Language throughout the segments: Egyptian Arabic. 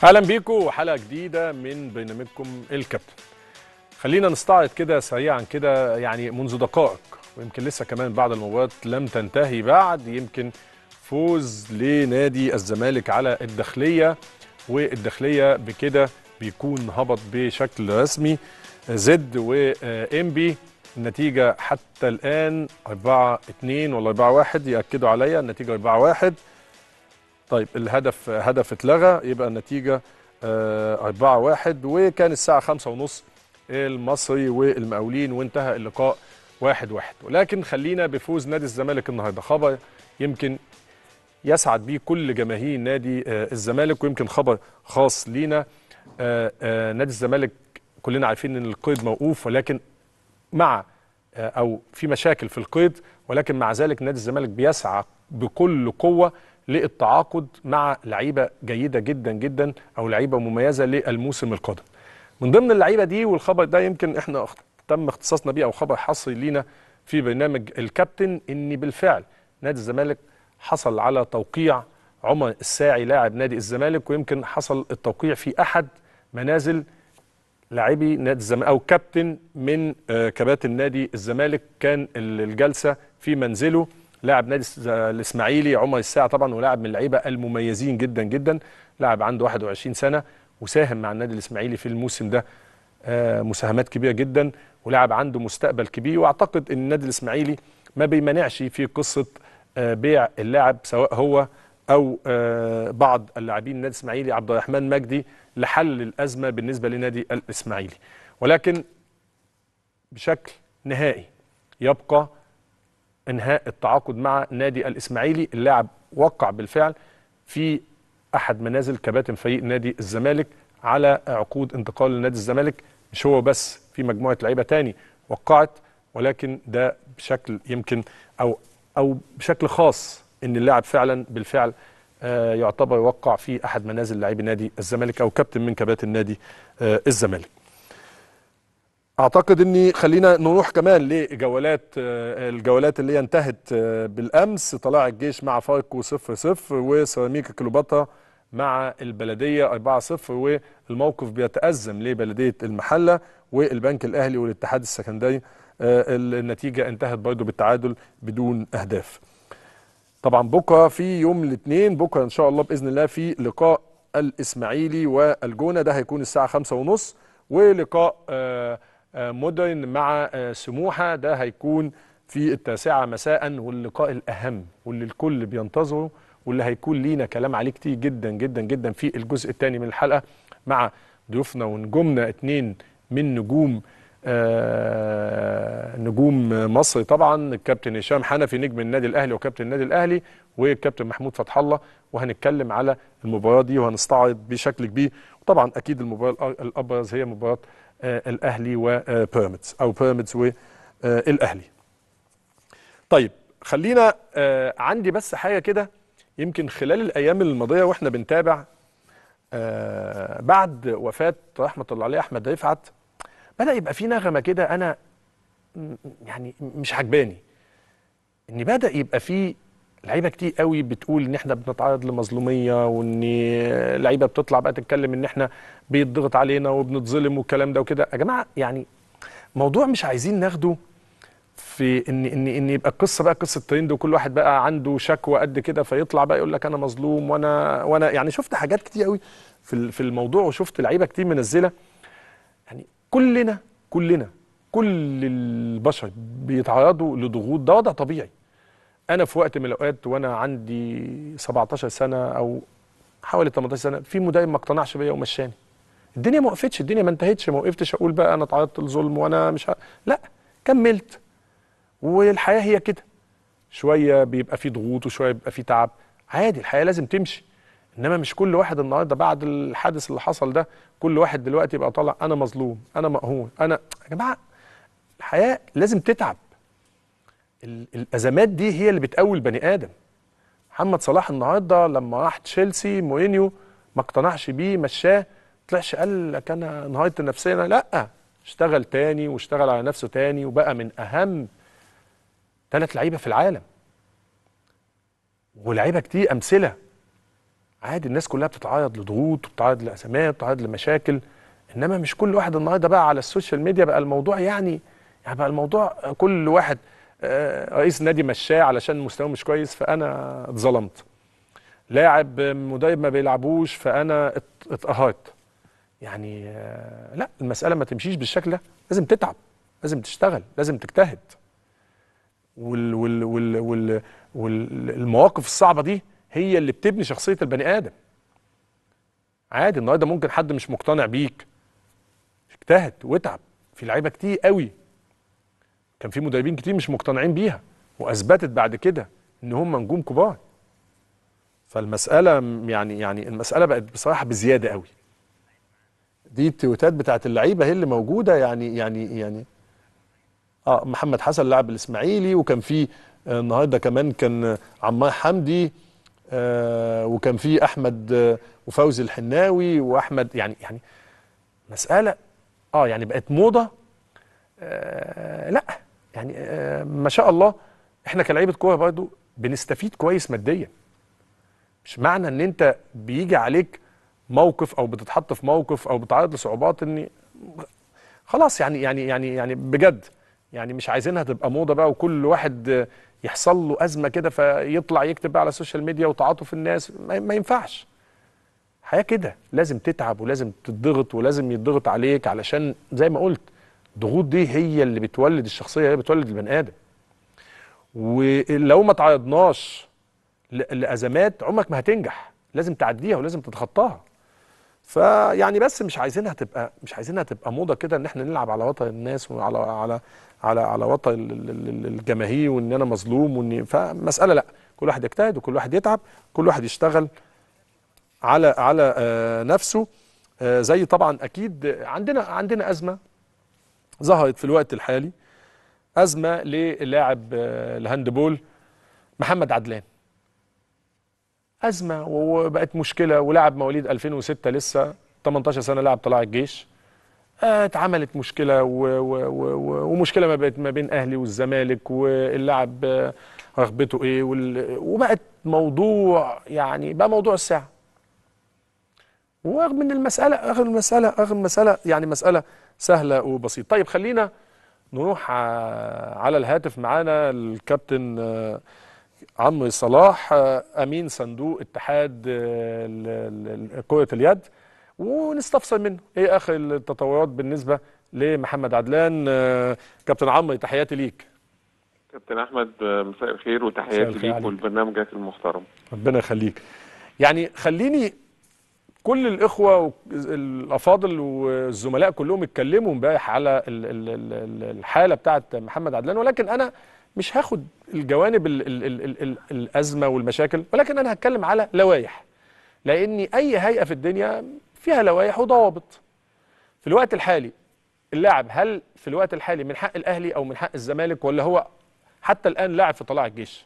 اهلا بيكم وحلقه جديده من برنامجكم الكابتن خلينا نستعرض كده سريعا كده يعني منذ دقائق ويمكن لسه كمان بعد المباراه لم تنتهي بعد يمكن فوز لنادي الزمالك على الداخليه والداخليه بكده بيكون هبط بشكل رسمي زد وانبي النتيجه حتى الان 4 2 ولا 4 1 ياكدوا عليا النتيجه 4 1 طيب الهدف هدف اتلغى يبقى النتيجه 4 1 وكان الساعه 5 ونص المصري والمقاولين وانتهى اللقاء 1 1 ولكن خلينا بفوز نادي الزمالك النهارده خبر يمكن يسعد بيه كل جماهير نادي الزمالك ويمكن خبر خاص لينا نادي الزمالك كلنا عارفين ان القيد موقوف ولكن مع او في مشاكل في القيد ولكن مع ذلك نادي الزمالك بيسعى بكل قوه للتعاقد مع لعيبه جيده جدا جدا او لعيبه مميزه للموسم القادم. من ضمن اللعيبه دي والخبر ده يمكن احنا تم اختصاصنا بيه او خبر حصري لينا في برنامج الكابتن ان بالفعل نادي الزمالك حصل على توقيع عمر الساعي لاعب نادي الزمالك ويمكن حصل التوقيع في احد منازل لاعبي نادي الزمالك او كابتن من كباتن نادي الزمالك كان الجلسه في منزله لاعب نادي الاسماعيلي عمر الساعه طبعا ولاعب من اللعيبه المميزين جدا جدا لاعب عنده 21 سنه وساهم مع النادي الاسماعيلي في الموسم ده مساهمات كبيره جدا ولاعب عنده مستقبل كبير واعتقد ان النادي الاسماعيلي ما بيمانعش في قصه بيع اللاعب سواء هو او بعض اللاعبين النادي الاسماعيلي عبد الرحمن مجدي لحل الازمه بالنسبه لنادي الاسماعيلي ولكن بشكل نهائي يبقى انهاء التعاقد مع نادي الاسماعيلي اللاعب وقع بالفعل في احد منازل كباتن فريق نادي الزمالك على عقود انتقال لنادي الزمالك مش هو بس في مجموعه لعيبه تاني وقعت ولكن ده بشكل يمكن او او بشكل خاص ان اللاعب فعلا بالفعل آه يعتبر وقع في احد منازل لاعبي نادي الزمالك او كابتن من كباتن نادي آه الزمالك اعتقد اني خلينا نروح كمان لجولات الجولات اللي انتهت بالامس طلائع الجيش مع فاركو 0 0 وسيراميكا كليوباترا مع البلديه 4 0 والموقف بيتازم لبلديه المحله والبنك الاهلي والاتحاد السكندري النتيجه انتهت برضه بالتعادل بدون اهداف. طبعا بكره في يوم الاثنين بكره ان شاء الله باذن الله في لقاء الاسماعيلي والجونه ده هيكون الساعه 5 ونص ولقاء آه مودرن مع سموحه ده هيكون في التاسعه مساء واللقاء الاهم واللي الكل بينتظره واللي هيكون لينا كلام عليه كتير جدا جدا جدا في الجزء الثاني من الحلقه مع ضيوفنا ونجومنا اثنين من نجوم آه نجوم مصر طبعا الكابتن هشام حنفي نجم النادي الاهلي وكابتن النادي الاهلي والكابتن محمود فتح الله وهنتكلم على المباراه دي وهنستعرض بشكل كبير وطبعا اكيد المباراه الابرز هي مباراه آه الاهلي وبيراميدز او بيراميدز والاهلي. طيب خلينا آه عندي بس حاجه كده يمكن خلال الايام الماضيه واحنا بنتابع آه بعد وفاه رحمه الله عليه احمد رفعت بدا يبقى في نغمه كده انا يعني مش عجباني ان بدا يبقى في لعيبه كتير قوي بتقول ان احنا بنتعرض لمظلوميه وان لعيبه بتطلع بقى تتكلم ان احنا بيتضغط علينا وبنتظلم والكلام ده وكده يا جماعه يعني موضوع مش عايزين ناخده في ان ان ان يبقى القصه بقى قصه ترند وكل واحد بقى عنده شكوى قد كده فيطلع بقى يقول لك انا مظلوم وانا وانا يعني شفت حاجات كتير قوي في في الموضوع وشفت لعيبه كتير منزله يعني كلنا كلنا كل البشر بيتعرضوا لضغوط ده وضع طبيعي انا في وقت من الاوقات وانا عندي 17 سنه او حوالي 18 سنه في مدرب ما اقتنعش بيا ومشاني الدنيا ما وقفتش الدنيا ما انتهتش ما وقفتش اقول بقى انا تعرضت لظلم وانا مش ه... لا كملت والحياه هي كده شويه بيبقى في ضغوط وشويه بيبقى في تعب عادي الحياه لازم تمشي انما مش كل واحد النهارده بعد الحادث اللي حصل ده كل واحد دلوقتي يبقى طالع انا مظلوم انا مقهور انا يا جماعه الحياه لازم تتعب الازمات دي هي اللي بتقوي البني ادم محمد صلاح النهارده لما راح تشيلسي مورينيو ما اقتنعش بيه مشاه طلعش قال لك انا انهارت نفسيا لا اشتغل تاني واشتغل على نفسه تاني وبقى من اهم ثلاث لعيبه في العالم ولعيبه كتير امثله عادي الناس كلها بتتعرض لضغوط وبتتعرض لازمات وبتتعرض لمشاكل انما مش كل واحد النهارده بقى على السوشيال ميديا بقى الموضوع يعني يعني بقى الموضوع كل واحد آه، رئيس نادي مشاه علشان مستواه مش كويس فانا اتظلمت لاعب مدرب ما بيلعبوش فانا ات- اتقهرت يعني آه، لا المساله ما تمشيش بالشكل ده لازم تتعب لازم تشتغل لازم تجتهد وال وال وال وال والمواقف الصعبه دي هي اللي بتبني شخصيه البني ادم عادي النهارده ممكن حد مش مقتنع بيك اجتهد واتعب في لعيبه كتير قوي كان في مدربين كتير مش مقتنعين بيها واثبتت بعد كده ان هم نجوم كبار فالمساله م- يعني يعني المساله بقت بصراحه بزياده قوي دي التويتات بتاعت اللعيبه هي اللي موجوده يعني يعني يعني اه محمد حسن لاعب الاسماعيلي وكان في آه، النهارده كمان كان آه، عمار حمدي آه وكان في احمد آه وفوزي الحناوي واحمد يعني يعني مساله اه يعني بقت موضه آه لا يعني آه ما شاء الله احنا كلاعيبه كوره برضو بنستفيد كويس ماديا مش معنى ان انت بيجي عليك موقف او بتتحط في موقف او بتعرض لصعوبات ان خلاص يعني يعني يعني يعني بجد يعني مش عايزينها تبقى موضه بقى وكل واحد آه، يحصل له ازمه كده فيطلع يكتب بقى على السوشيال ميديا وتعاطف الناس ما, ما ينفعش حياه كده لازم تتعب ولازم تضغط ولازم يتضغط عليك علشان زي ما قلت الضغوط دي هي اللي بتولد الشخصيه هي اللي بتولد البني ادم ولو ما تعرضناش ل- لازمات عمرك ما هتنجح لازم تعديها ولازم تتخطاها فيعني بس مش عايزينها تبقى مش عايزينها تبقى موضه كده ان احنا نلعب على وطن الناس وعلى على على على وطن ال- ال- ال- الجماهير وان انا مظلوم وان فمساله لا كل واحد يجتهد وكل واحد يتعب كل واحد يشتغل على على آه، نفسه آه، زي طبعا اكيد عندنا عندنا ازمه ظهرت في الوقت الحالي ازمه للاعب آه، الهاندبول محمد عدلان ازمه وبقت مشكله ولاعب مواليد 2006 لسه 18 سنه لاعب طلائع الجيش آه، اتعملت مشكله و و و و ومشكله ما بقت ما بين اهلي والزمالك واللاعب آه، رغبته ايه وال- وبقت موضوع يعني بقى موضوع الساعه ورغم ان المساله رغم المساله رغم المساله يعني مساله سهله وبسيطه طيب خلينا نروح ع- على الهاتف معانا الكابتن آه، عمرو صلاح آه، امين صندوق اتحاد آه، ال- ال- كره اليد ونستفسر منه ايه اخر التطورات بالنسبه لمحمد عدلان آه، كابتن عمرو تحياتي ليك كابتن احمد مساء الخير مساء وتحياتي الخير ليك عليك. ولبرنامجك المحترم ربنا يخليك يعني خليني كل الاخوه الافاضل والزملاء كلهم اتكلموا امبارح على ال- ال- ال- ال- الحاله بتاعت محمد عدلان ولكن انا مش هاخد الجوانب ال ال ال ال ال الازمه والمشاكل ولكن انا هتكلم على لوائح لان اي هيئه في الدنيا فيها لوائح وضوابط في الوقت الحالي اللاعب هل في الوقت الحالي من حق الاهلي او من حق الزمالك ولا هو حتى الان لاعب في طلائع الجيش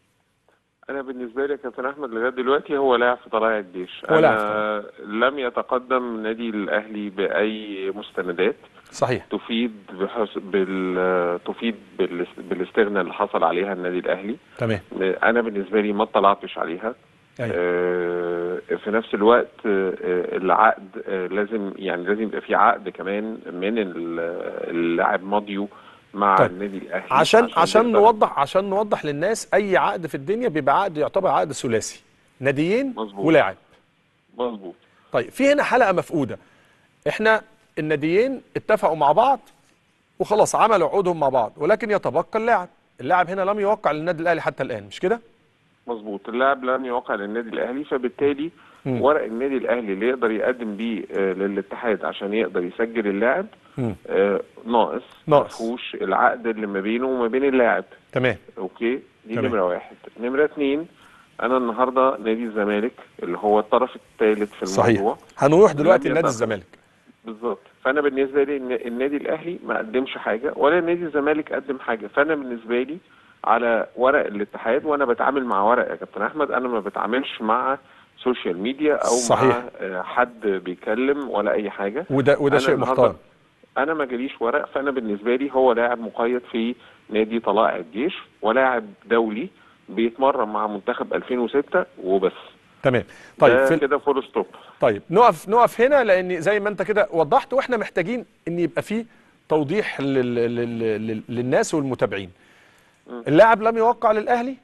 انا بالنسبه لي يا كابتن احمد لغايه دلوقتي هو لاعب في طلائع الجيش هو لاعب في انا لم يتقدم نادي الاهلي باي مستندات صحيح تفيد بحس... بال... تفيد بالاس... بالاستغناء اللي حصل عليها النادي الاهلي تمام انا بالنسبه لي ما اطلعتش عليها أيوة. آه، في نفس الوقت آه، العقد آه، لازم يعني لازم يبقى في عقد كمان من ال- اللاعب ماضيو مع طيب. النادي الاهلي عشان عشان يقدر- نوضح عشان نوضح للناس اي عقد في الدنيا بيبقى عقد يعتبر عقد ثلاثي ناديين مظبوط. ولاعب مظبوط طيب في هنا حلقه مفقوده احنا الناديين اتفقوا مع بعض وخلاص عملوا عقودهم مع بعض ولكن يتبقى اللاعب اللاعب هنا لم يوقع للنادي الاهلي حتى الان مش كده مظبوط اللاعب لم يوقع للنادي الاهلي فبالتالي مم. ورق النادي الاهلي اللي يقدر يقدم بيه آه، للاتحاد عشان يقدر يسجل اللاعب مم. آه، ناقص ناقص. مفهوش العقد اللي ما بينه وما بين اللاعب تمام اوكي دي تمام. نمره واحد نمره اتنين انا النهارده نادي الزمالك اللي هو الطرف الثالث في صحيح الموضوع هنروح دلوقتي لم لنادي يتأخر. الزمالك بالظبط فانا بالنسبه لي إن النادي الاهلي ما قدمش حاجه ولا نادي الزمالك قدم حاجه فانا بالنسبه لي على ورق الاتحاد وانا بتعامل مع ورق يا كابتن احمد انا ما بتعاملش مع سوشيال ميديا او صحيح. مع آه، حد بيتكلم ولا اي حاجه وده وده أنا شيء النهاردة- محترم انا ما جاليش ورق فانا بالنسبه لي هو لاعب مقيد في نادي طلائع الجيش ولاعب دولي بيتمرن مع منتخب 2006 وبس تمام طيب ده في كده فول ستوب طيب نقف نقف هنا لان زي ما انت كده وضحت واحنا محتاجين ان يبقى فيه توضيح لل... لل... لل... للناس والمتابعين اللاعب لم يوقع للاهلي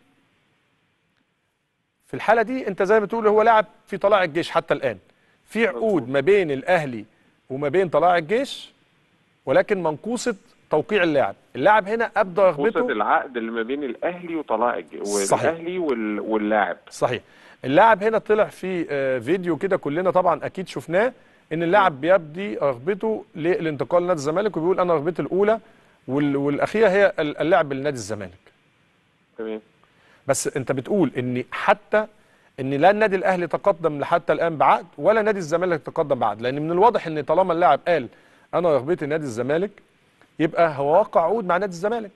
في الحاله دي انت زي ما بتقول هو لاعب في طلائع الجيش حتى الان في عقود ما بين الاهلي وما بين طلائع الجيش ولكن منقوصه توقيع اللاعب اللاعب هنا ابدى قصة رغبته العقد اللي ما بين الاهلي وطلائع الج- صحيح. والاهلي وال... واللاعب صحيح اللاعب هنا طلع في آه، فيديو كده كلنا طبعا اكيد شفناه ان اللاعب بيبدي رغبته للانتقال لنادي الزمالك وبيقول انا رغبتي الاولى وال- والاخيره هي ال- اللعب لنادي الزمالك تمام بس انت بتقول ان حتى ان لا النادي الاهلي تقدم لحتى الان بعقد ولا نادي الزمالك تقدم بعقد لان من الواضح ان طالما اللاعب قال انا رغبتي نادي الزمالك يبقى هو وقع عقود مع نادي الزمالك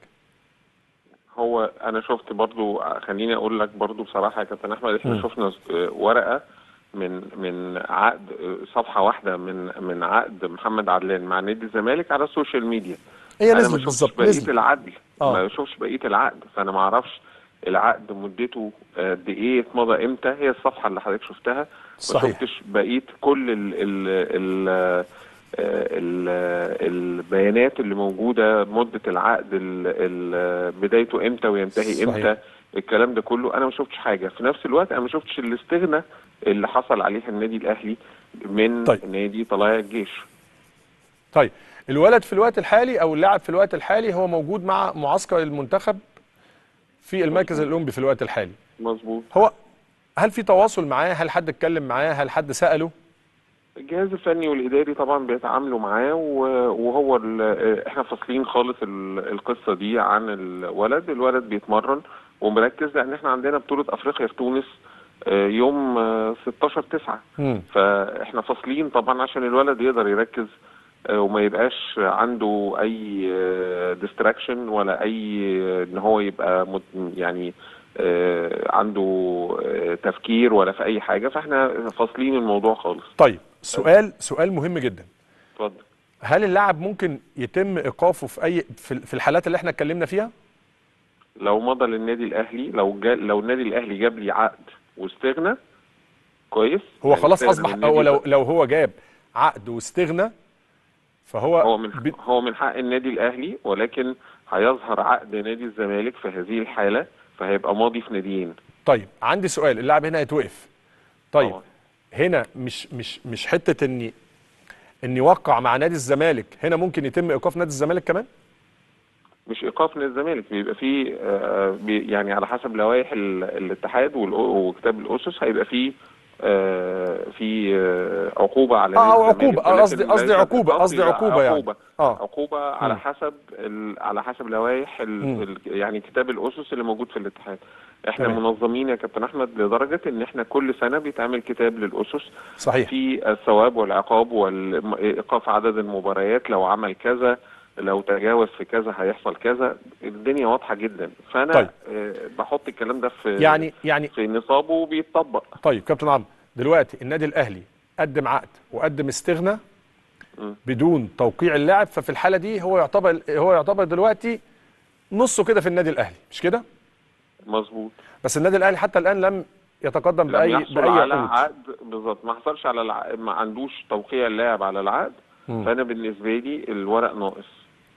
هو انا شفت برضو خليني اقول لك برضو بصراحه يا كابتن احمد احنا مم. شفنا آه، ورقه من من عقد آه، صفحه واحده من من عقد محمد عدلان مع نادي الزمالك على السوشيال ميديا هي انا ما نزلت شفتش بالظبط بقيه نزلت العقد آه. ما شفتش بقيه العقد فانا ما اعرفش العقد مدته قد ايه اتمضى امتى هي الصفحه اللي حضرتك شفتها ما صحيح. شفتش بقيه كل ال ال ال ال البيانات اللي موجوده مده العقد ال ال بدايته امتى وينتهي صحيح. امتى الكلام ده كله انا ما شفتش حاجه في نفس الوقت انا ما شفتش الاستغنى اللي حصل عليه النادي الاهلي من طيب. نادي طلائع الجيش طيب الولد في الوقت الحالي او اللاعب في الوقت الحالي هو موجود مع معسكر المنتخب في المركز الاولمبي في الوقت الحالي مظبوط هو هل في تواصل معاه هل حد اتكلم معاه هل حد سأله الجهاز الفني والاداري طبعا بيتعاملوا معاه و- وهو ال- احنا فاصلين خالص ال- القصه دي عن الولد الولد بيتمرن ومركز لان احنا عندنا بطوله افريقيا في تونس آه، يوم آه، 16 9 مم. فاحنا فاصلين طبعا عشان الولد يقدر يركز آه، وما يبقاش عنده اي ديستراكشن ولا اي آه، ان هو يبقى مت- يعني آه، عنده آه، تفكير ولا في اي حاجه فاحنا فاصلين الموضوع خالص طيب سؤال سؤال مهم جدا اتفضل هل اللاعب ممكن يتم ايقافه في اي في في الحالات اللي احنا اتكلمنا فيها لو مضى للنادي الاهلي لو جا لو النادي الاهلي جاب لي عقد واستغنى كويس هو يعني خلاص استغنى اصبح من هو النادي لو لو هو جاب عقد واستغنى فهو هو من ب... هو من حق النادي الاهلي ولكن هيظهر عقد نادي الزمالك في هذه الحاله فهيبقى ماضي في ناديين طيب عندي سؤال اللاعب هنا هيتوقف طيب طبعاً. هنا مش مش مش حته اني اني يوقع مع نادي الزمالك هنا ممكن يتم ايقاف نادي الزمالك كمان مش ايقاف نادي الزمالك بيبقى فيه آه، بي- يعني على حسب لوائح ال- الاتحاد والأ- وكتاب الاسس هيبقى فيه آه، في آه، عقوبه على اه نادي او الزمالك، عقوبه آه، ولكن قصدي قصدي ليست- عقوبه قصدي لا، عقوبه يعني عقوبه اه عقوبه على مم. حسب ال... على حسب لوائح ال... مم. ال... يعني كتاب الاسس اللي موجود في الاتحاد احنا تمام. منظمين يا كابتن احمد لدرجه ان احنا كل سنه بيتعمل كتاب للاسس صحيح في الثواب والعقاب وايقاف عدد المباريات لو عمل كذا لو تجاوز في كذا هيحصل كذا الدنيا واضحه جدا فانا طيب. آه، بحط الكلام ده في يعني يعني في نصابه وبيتطبق طيب كابتن عمرو دلوقتي النادي الاهلي قدم عقد وقدم استغنى مم. بدون توقيع اللاعب ففي الحاله دي هو يعتبر هو يعتبر دلوقتي نصه كده في النادي الاهلي مش كده مظبوط بس النادي الاهلي حتى الان لم يتقدم لم باي يحصل باي على عقود عقد بالظبط ما حصلش على الع... ما عندوش توقيع اللاعب على العقد مم. فانا بالنسبه لي الورق ناقص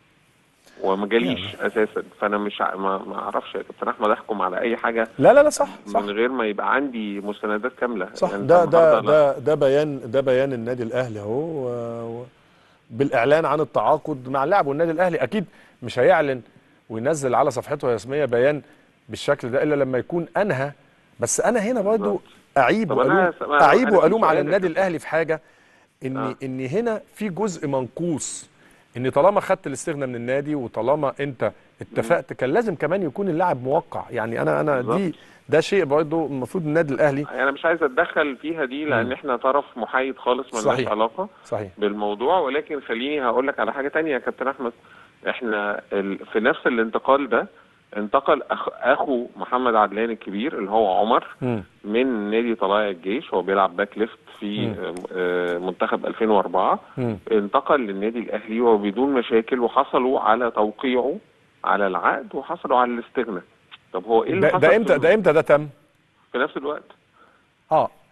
وما جاليش اساسا فانا مش ع- ما ما اعرفش يا كابتن احمد احكم على اي حاجه لا لا لا صح صح من غير ما يبقى عندي مستندات كامله صح يعني ده أنت ده النهاردة لا- ده ده بيان ده بيان النادي الاهلي اهو و- و- بالاعلان عن التعاقد مع اللاعب والنادي الاهلي اكيد مش هيعلن وينزل على صفحته الرسميه بيان بالشكل ده الا لما يكون انهى بس انا هنا برضو بالظبط. اعيب طب أنا والوم هس- أنا اعيب عارف والوم على سؤالك. النادي الاهلي في حاجه ان آه. ان هنا في جزء منقوص ان طالما خدت الاستغنى من النادي وطالما انت اتفقت كان لازم كمان يكون اللاعب موقع يعني انا انا دي بالظبط. ده شيء برضو المفروض النادي الاهلي انا مش عايز اتدخل فيها دي لان مم. احنا طرف محايد خالص ملناش صحيح. علاقه صحيح بالموضوع ولكن خليني هقول لك على حاجه تانية يا كابتن احمد احنا ال... في نفس الانتقال ده انتقل أخ... اخو محمد عدلان الكبير اللي هو عمر مم. من نادي طلائع الجيش هو بيلعب باك ليفت في مم. آه، آه، منتخب 2004 مم. انتقل للنادي الاهلي وبدون مشاكل وحصلوا على توقيعه على العقد وحصلوا على الاستغناء طب هو ايه اللي ده, حصل ده في امتى الم- ده امتى ده تم في نفس الوقت اه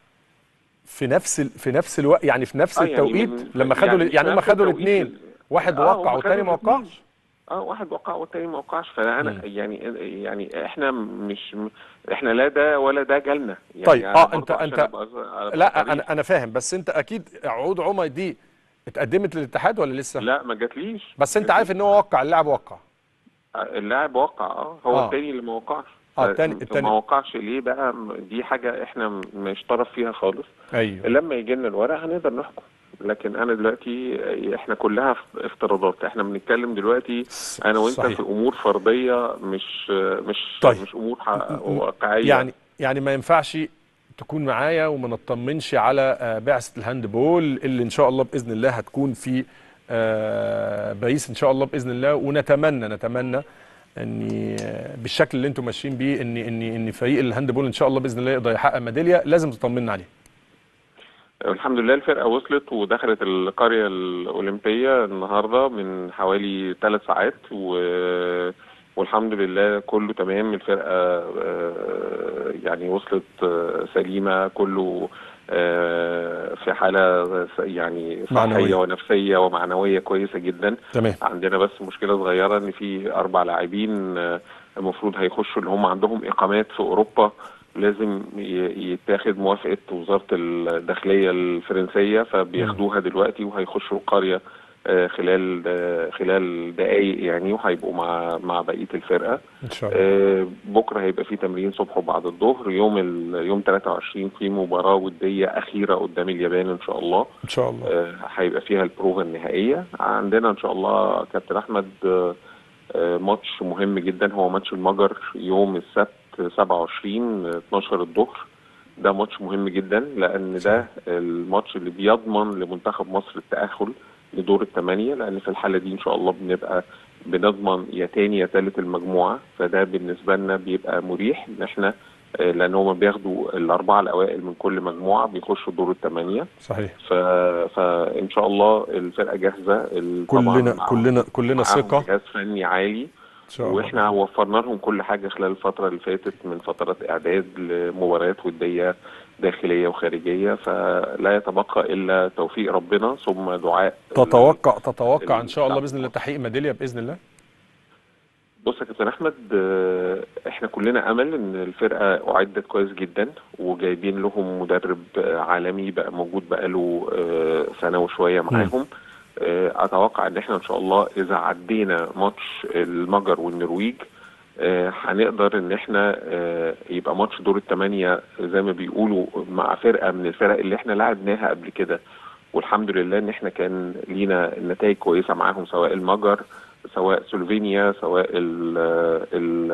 في نفس ال... في نفس الوقت يعني في نفس آه، يعني التوقيت من- لما خدوا يعني يعني, في يعني هم نفس خدوا التوقيت الاثنين ال- واحد آه، وقع هم والتاني خدوا ما الاتنين. وقعش اه واحد وقع والتاني ما وقعش فانا مم. يعني يعني احنا مش احنا لا ده ولا ده جالنا يعني طيب، أنا آه، برضه أنت- عشان أنت- أبقى أبقى لا صريح. انا انا فاهم بس انت اكيد عقود عمر دي اتقدمت للاتحاد ولا لسه لا ما جاتليش بس انت عارف ان هو وقع اللاعب وقع اللاعب وقع اه هو آه. التاني اللي ما وقعش آه، التاني- ف- التاني. ما وقعش ليه بقى م- دي حاجه احنا م- مش طرف فيها خالص ايوه لما يجي لنا الورق هنقدر نحكم لكن انا دلوقتي احنا كلها ف- افتراضات احنا بنتكلم دلوقتي انا وانت صحيح. في امور فرضيه مش مش طيب. مش امور ح- واقعيه يعني يعني ما ينفعش تكون معايا وما نطمنش على آه، بعثه الهاند بول اللي ان شاء الله باذن الله هتكون في آه، باريس ان شاء الله باذن الله ونتمنى نتمنى ان آه، بالشكل اللي انتم ماشيين بيه ان ان ان فريق الهاند بول ان شاء الله باذن الله يقدر يحقق ميداليه لازم تطمنا عليه الحمد لله الفرقة وصلت ودخلت القرية الأولمبية النهاردة من حوالي ثلاث ساعات و... والحمد لله كله تمام الفرقة آه، يعني وصلت آه، سليمة كله آه، في حالة يعني معنوية. صحية ونفسية ومعنوية كويسة جدا تمام عندنا بس مشكلة صغيرة إن في أربع لاعبين آه، المفروض هيخشوا اللي هم عندهم إقامات في أوروبا لازم ي- يتاخد موافقة وزارة الداخلية الفرنسية فبياخدوها دلوقتي وهيخشوا القرية آه، خلال آه، خلال دقايق يعني وهيبقوا مع مع بقية الفرقة ان شاء الله آه، بكرة هيبقى في تمرين صبح وبعد الظهر يوم ال- يوم 23 في مباراة ودية أخيرة قدام اليابان إن شاء الله ان شاء الله آه، هيبقى فيها البروفا النهائية عندنا إن شاء الله كابتن أحمد آه، آه، ماتش مهم جدا هو ماتش المجر يوم السبت 27 آه، 12 الظهر ده ماتش مهم جدا لأن ده الماتش اللي بيضمن لمنتخب مصر التأهل لدور الثمانية لأن في الحالة دي إن شاء الله بنبقى بنضمن يا تاني يا تالت المجموعة فده بالنسبة لنا بيبقى مريح إن إحنا آه، لأن هما بياخدوا الأربعة الأوائل من كل مجموعة بيخشوا دور الثمانية صحيح ف... فان شاء الله الفرقه جاهزه ال- طبعاً كلنا معاهم- كلنا كلنا معاهم ثقه جهاز فني عالي ان شاء الله واحنا وفرنا لهم كل حاجه خلال الفتره اللي فاتت من فترات اعداد لمباريات وديه داخليه وخارجيه فلا يتبقى الا توفيق ربنا ثم دعاء تتوقع تتوقع ال- ان شاء الله باذن الله تحقيق ميداليه باذن الله بص يا كابتن احمد آه، احنا كلنا امل ان الفرقه اعدت كويس جدا وجايبين لهم مدرب آه، عالمي بقى موجود بقاله آه، سنه وشويه معاهم آه، اتوقع ان احنا ان شاء الله اذا عدينا ماتش المجر والنرويج آه، هنقدر ان احنا آه، يبقى ماتش دور الثمانيه زي ما بيقولوا مع فرقه من الفرق اللي احنا لعبناها قبل كده والحمد لله ان احنا كان لينا نتائج كويسه معاهم سواء المجر سواء سلوفينيا سواء ال ال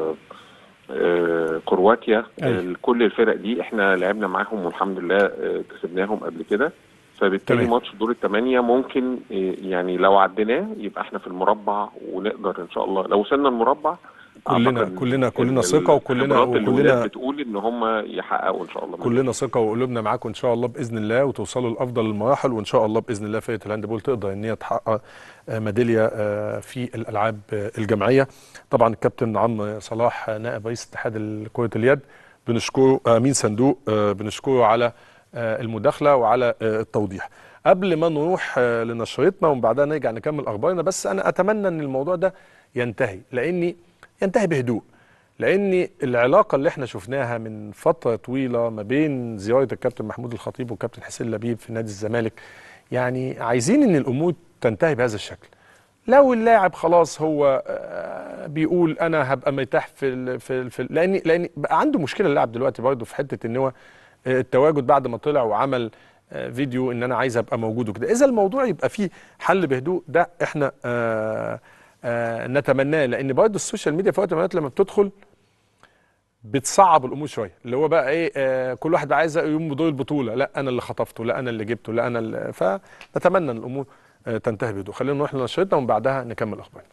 آه، كرواتيا أيوة. ال- كل الفرق دي احنا لعبنا معاهم والحمد لله آه، كسبناهم قبل كده فبالتالي تمام. ماتش دور الثمانية ممكن آه، يعني لو عديناه يبقى احنا في المربع ونقدر ان شاء الله لو وصلنا المربع كلنا أعتقد كلنا كلنا ال- ثقه وكلنا الخبرات اللي وكلنا الولاد بتقول ان هم يحققوا ان شاء الله كلنا ثقه وقلوبنا معاكم ان شاء الله باذن الله وتوصلوا لافضل المراحل وان شاء الله باذن الله فرقه الهاندبول تقدر ان هي تحقق آه، ميداليه آه، في الالعاب آه، الجماعيه طبعا الكابتن عمرو صلاح آه، نائب رئيس اتحاد كره اليد بنشكره آه، امين صندوق آه، بنشكره على آه، المداخله وعلى آه، التوضيح قبل ما نروح آه، لنشرتنا ومن بعدها نرجع نكمل اخبارنا بس انا اتمنى ان الموضوع ده ينتهي لاني ينتهي بهدوء لان العلاقه اللي احنا شفناها من فتره طويله ما بين زياره الكابتن محمود الخطيب والكابتن حسين لبيب في نادي الزمالك يعني عايزين ان الامور تنتهي بهذا الشكل لو اللاعب خلاص هو آه، بيقول انا هبقى مرتاح في ال في, ال في ال لان لان بقى عنده مشكله اللاعب دلوقتي برضه في حته ان هو آه، التواجد بعد ما طلع وعمل آه، فيديو ان انا عايز ابقى موجود وكده اذا الموضوع يبقى فيه حل بهدوء ده احنا آه آه نتمناه لان برضه السوشيال ميديا في وقت من الأوقات لما بتدخل بتصعب الامور شويه اللي هو بقى ايه آه كل واحد بقى عايز يقوم بدور البطوله لا انا اللي خطفته لا انا اللي جبته لا انا اللي فنتمنى ان الامور آه تنتهي بهدوء خلينا نروح لنشرتنا ومن بعدها نكمل اخبارنا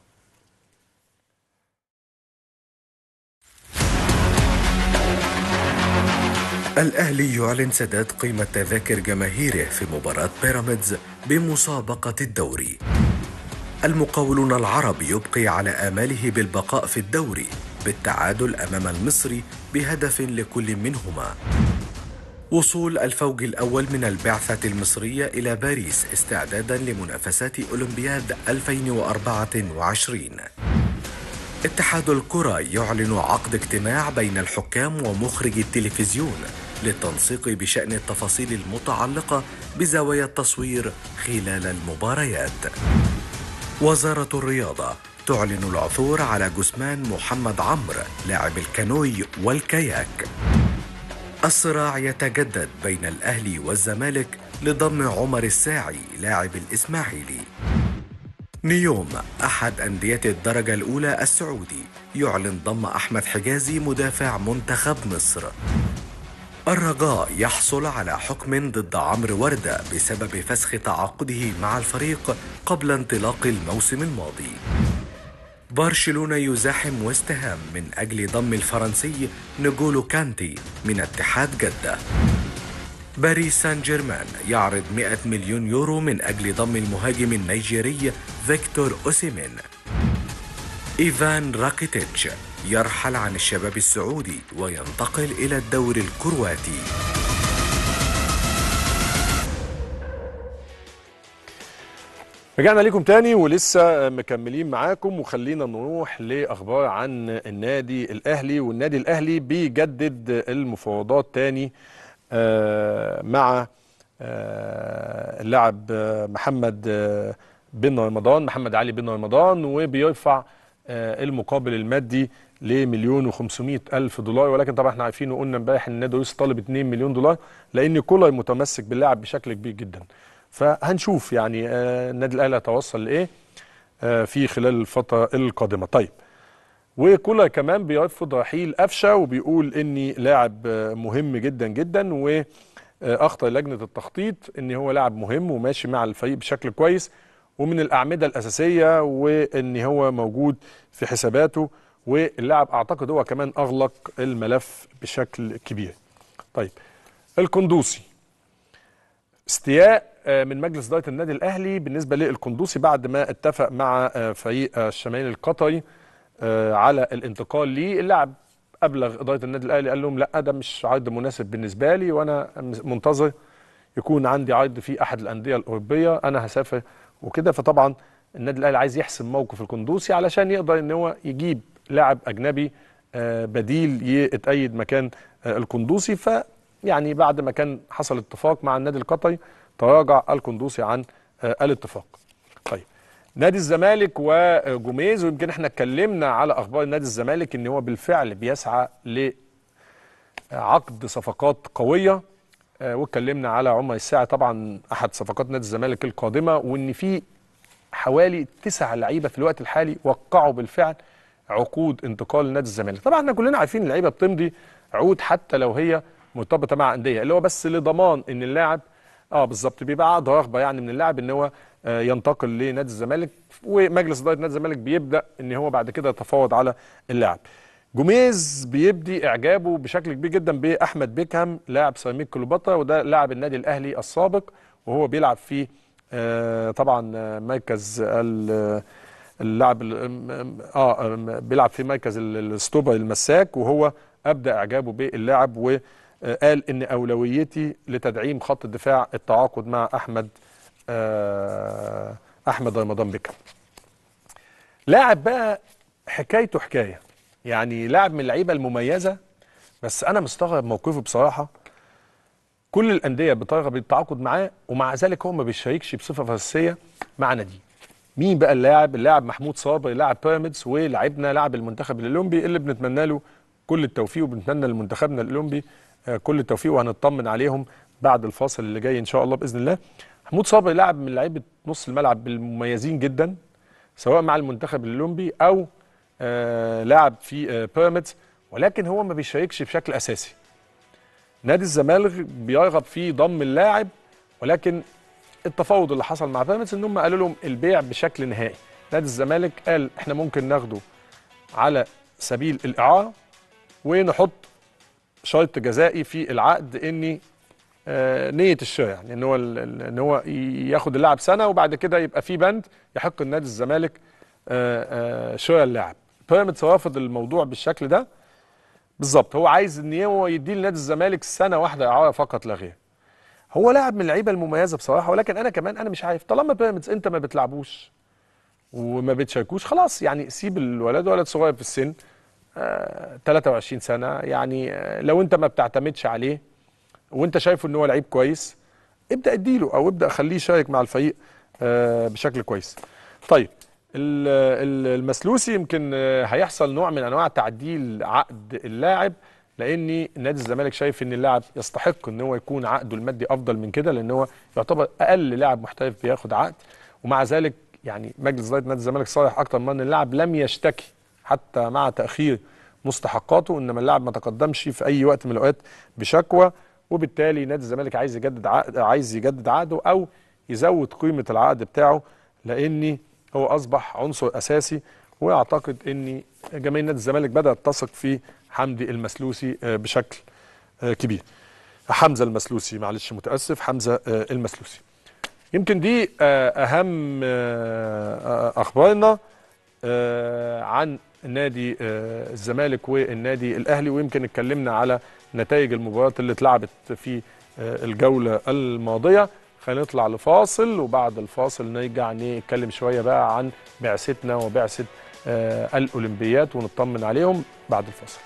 الأهلي يعلن سداد قيمة تذاكر جماهيره في مباراة بيراميدز بمسابقة الدوري المقاولون العرب يبقي على آماله بالبقاء في الدوري بالتعادل أمام المصري بهدف لكل منهما وصول الفوج الأول من البعثة المصرية إلى باريس استعدادا لمنافسات أولمبياد 2024 اتحاد الكرة يعلن عقد اجتماع بين الحكام ومخرج التلفزيون للتنسيق بشأن التفاصيل المتعلقة بزوايا التصوير خلال المباريات. وزارة الرياضة تعلن العثور على جثمان محمد عمرو لاعب الكانوي والكاياك. الصراع يتجدد بين الأهلي والزمالك لضم عمر الساعي لاعب الإسماعيلي. نيوم أحد أندية الدرجة الأولى السعودي يعلن ضم أحمد حجازي مدافع منتخب مصر. الرجاء يحصل على حكم ضد عمرو وردة بسبب فسخ تعاقده مع الفريق قبل انطلاق الموسم الماضي. برشلونة يزاحم ويست هام من أجل ضم الفرنسي نجولو كانتي من اتحاد جدة. باريس سان جيرمان يعرض 100 مليون يورو من أجل ضم المهاجم النيجيري فيكتور أوسيمين. إيفان راكيتيتش يرحل عن الشباب السعودي وينتقل إلى الدوري الكرواتي. رجعنا لكم تاني ولسه مكملين معاكم وخلينا نروح لاخبار عن النادي الاهلي والنادي الاهلي بيجدد المفاوضات تاني آه، مع آه، اللاعب آه، محمد آه، بن رمضان محمد علي بن رمضان وبيرفع آه، المقابل المادي لمليون وخمسمائة ألف دولار ولكن طبعا احنا عارفين وقلنا امبارح ان النادي الرئيسي طالب 2 مليون دولار لان كولر متمسك باللاعب بشكل كبير جدا فهنشوف يعني آه، النادي الاهلي هيتوصل لايه آه، في خلال الفتره القادمه طيب وكولر كمان بيرفض رحيل قفشه وبيقول اني لاعب آه، مهم جدا جدا واخطر لجنه التخطيط ان هو لاعب مهم وماشي مع الفريق بشكل كويس ومن الاعمده الاساسيه وان هو موجود في حساباته واللاعب اعتقد هو كمان اغلق الملف بشكل كبير. طيب القندوسي استياء آه، من مجلس اداره النادي الاهلي بالنسبه للقندوسي بعد ما اتفق مع آه، فريق آه، الشمالي القطري آه، على الانتقال ليه اللاعب ابلغ اداره النادي الاهلي قال لهم لا ده مش عرض مناسب بالنسبه لي وانا منتظر يكون عندي عرض في احد الانديه الاوروبيه انا هسافر وكده فطبعا النادي الاهلي عايز يحسم موقف القندوسي علشان يقدر ان هو يجيب لاعب اجنبي آه، بديل يتأيد مكان آه، القندوسي فيعني بعد ما كان حصل اتفاق مع النادي القطري تراجع القندوسي عن آه، الاتفاق. طيب نادي الزمالك وجوميز ويمكن احنا اتكلمنا على اخبار نادي الزمالك ان هو بالفعل بيسعى لعقد صفقات قويه آه، واتكلمنا على عمر الساعي طبعا احد صفقات نادي الزمالك القادمه وان في حوالي تسع لعيبه في الوقت الحالي وقعوا بالفعل عقود انتقال لنادي الزمالك طبعا احنا كلنا عارفين اللعيبه بتمضي عقود حتى لو هي مرتبطه مع انديه اللي هو بس لضمان ان اللاعب اه بالظبط بيبقى عقد رغبه يعني من اللاعب ان هو آه، ينتقل لنادي الزمالك ومجلس اداره نادي الزمالك بيبدا ان هو بعد كده يتفاوض على اللاعب جوميز بيبدي اعجابه بشكل كبير جدا باحمد بيكهام لاعب سيراميك كليوباترا وده لاعب النادي الاهلي السابق وهو بيلعب في آه، طبعا آه، مركز ال- اللاعب ال- اه آه، بيلعب في مركز ال- الستوبر المساك وهو ابدى اعجابه باللاعب وقال ان اولويتي لتدعيم خط الدفاع التعاقد مع احمد آه، احمد رمضان بيكهام لاعب بقى حكايته حكايه يعني لاعب من اللعيبه المميزه بس انا مستغرب موقفه بصراحه كل الانديه بترغب التعاقد معاه ومع ذلك هو ما بيشاركش بصفه اساسيه مع ناديه مين بقى اللاعب اللاعب محمود صابر لاعب بيراميدز ولاعبنا لاعب المنتخب الاولمبي اللي بنتمنى له كل التوفيق وبنتمنى لمنتخبنا الاولمبي آه، كل التوفيق وهنطمن عليهم بعد الفاصل اللي جاي ان شاء الله باذن الله محمود صابر لاعب من لعيبه نص الملعب المميزين جدا سواء مع المنتخب الاولمبي او آه لاعب في آه بيراميدز ولكن هو ما بيشاركش بشكل اساسي نادي الزمالك بيرغب في ضم اللاعب ولكن التفاوض اللي حصل مع بيراميدز ان هم قالوا لهم البيع بشكل نهائي نادي الزمالك قال احنا ممكن ناخده على سبيل الاعاره ونحط شرط جزائي في العقد اني آه، نيه الشراء يعني ان هو ال- ال- ان هو ياخد اللاعب سنه وبعد كده يبقى في بند يحق النادي الزمالك آه، آه، شراء اللاعب بيراميدز رافض الموضوع بالشكل ده بالظبط هو عايز ان هو يدي لنادي الزمالك سنه واحده اعاره فقط لا غير هو لاعب من اللعيبه المميزه بصراحه ولكن انا كمان انا مش عارف طالما بيراميدز انت ما بتلعبوش وما بتشاركوش خلاص يعني سيب الولد ولد صغير في السن آه 23 سنه يعني آه لو انت ما بتعتمدش عليه وانت شايفه ان هو لعيب كويس ابدا اديله او ابدا خليه يشارك مع الفريق آه بشكل كويس طيب ال- ال- المسلوسي يمكن آه، هيحصل نوع من انواع تعديل عقد اللاعب لان نادي الزمالك شايف ان اللاعب يستحق ان هو يكون عقده المادي افضل من كده لان هو يعتبر اقل لاعب محترف بياخد عقد ومع ذلك يعني مجلس اداره نادي الزمالك صالح اكتر من ان اللاعب لم يشتكي حتى مع تاخير مستحقاته انما اللاعب ما تقدمش في اي وقت من الاوقات بشكوى وبالتالي نادي الزمالك عايز يجدد عقد عايز يجدد عقده او يزود قيمه العقد بتاعه لان هو اصبح عنصر اساسي واعتقد ان جماهير نادي الزمالك بدات تثق في حمدي المسلوسي آه، بشكل آه، كبير حمزه المسلوسي معلش متاسف حمزه آه، المسلوسي يمكن دي آه، اهم آه، آه، اخبارنا آه، عن نادي آه، الزمالك والنادي الاهلي ويمكن اتكلمنا على نتائج المباريات اللي اتلعبت في آه، الجوله الماضيه خلينا نطلع لفاصل وبعد الفاصل نرجع نتكلم شويه بقى عن بعثتنا وبعثه آه، الاولمبيات ونطمن عليهم بعد الفاصل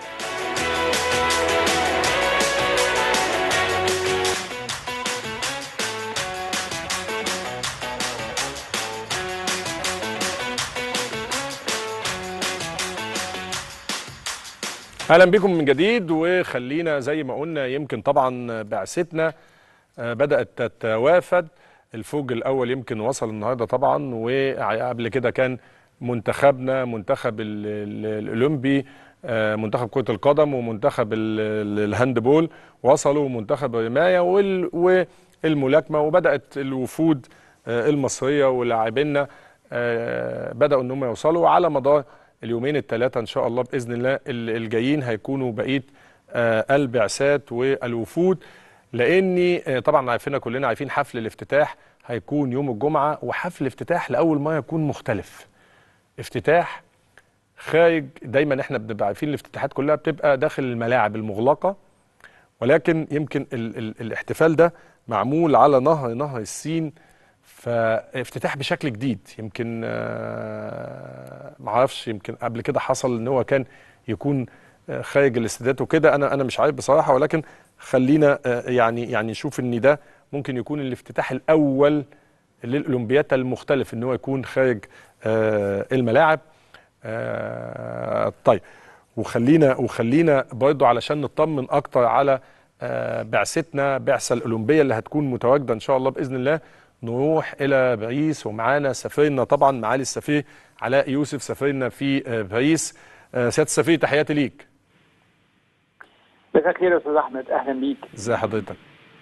اهلا بكم من جديد وخلينا زي ما قلنا يمكن طبعا بعثتنا آه، بدات تتوافد الفوج الاول يمكن وصل النهارده طبعا وقبل كده كان منتخبنا منتخب ال- ال- الاولمبي آه، منتخب كره القدم ومنتخب ال- ال- الهاندبول وصلوا منتخب الرمايه وال- والملاكمه وبدات الوفود آه، المصريه ولاعبينا آه، بداوا ان هم يوصلوا على مدار اليومين الثلاثه ان شاء الله باذن الله ال- الجايين هيكونوا بقيه آه، البعثات والوفود لاني آه، طبعا عارفينها كلنا عارفين حفل الافتتاح هيكون يوم الجمعه وحفل افتتاح لاول ما يكون مختلف افتتاح خارج دايما احنا بنبقى عارفين الافتتاحات كلها بتبقى داخل الملاعب المغلقه ولكن يمكن ال ال الاحتفال ده معمول على نهر نهر السين فافتتاح بشكل جديد يمكن آه، معرفش يمكن قبل كده حصل ان هو كان يكون آه، خارج الاستادات وكده انا انا مش عارف بصراحه ولكن خلينا آه، يعني يعني نشوف ان ده ممكن يكون الافتتاح الاول للاولمبياد المختلف ان هو يكون خارج آه، الملاعب آه، طيب وخلينا وخلينا برضو علشان نطمن اكتر على آه، بعثتنا بعثه الاولمبيه اللي هتكون متواجده ان شاء الله باذن الله نروح الى باريس ومعانا سفيرنا طبعا معالي السفير علاء يوسف سفيرنا في آه، باريس آه، سياده السفير تحياتي ليك مساء الخير يا استاذ احمد اهلا بيك ازي حضرتك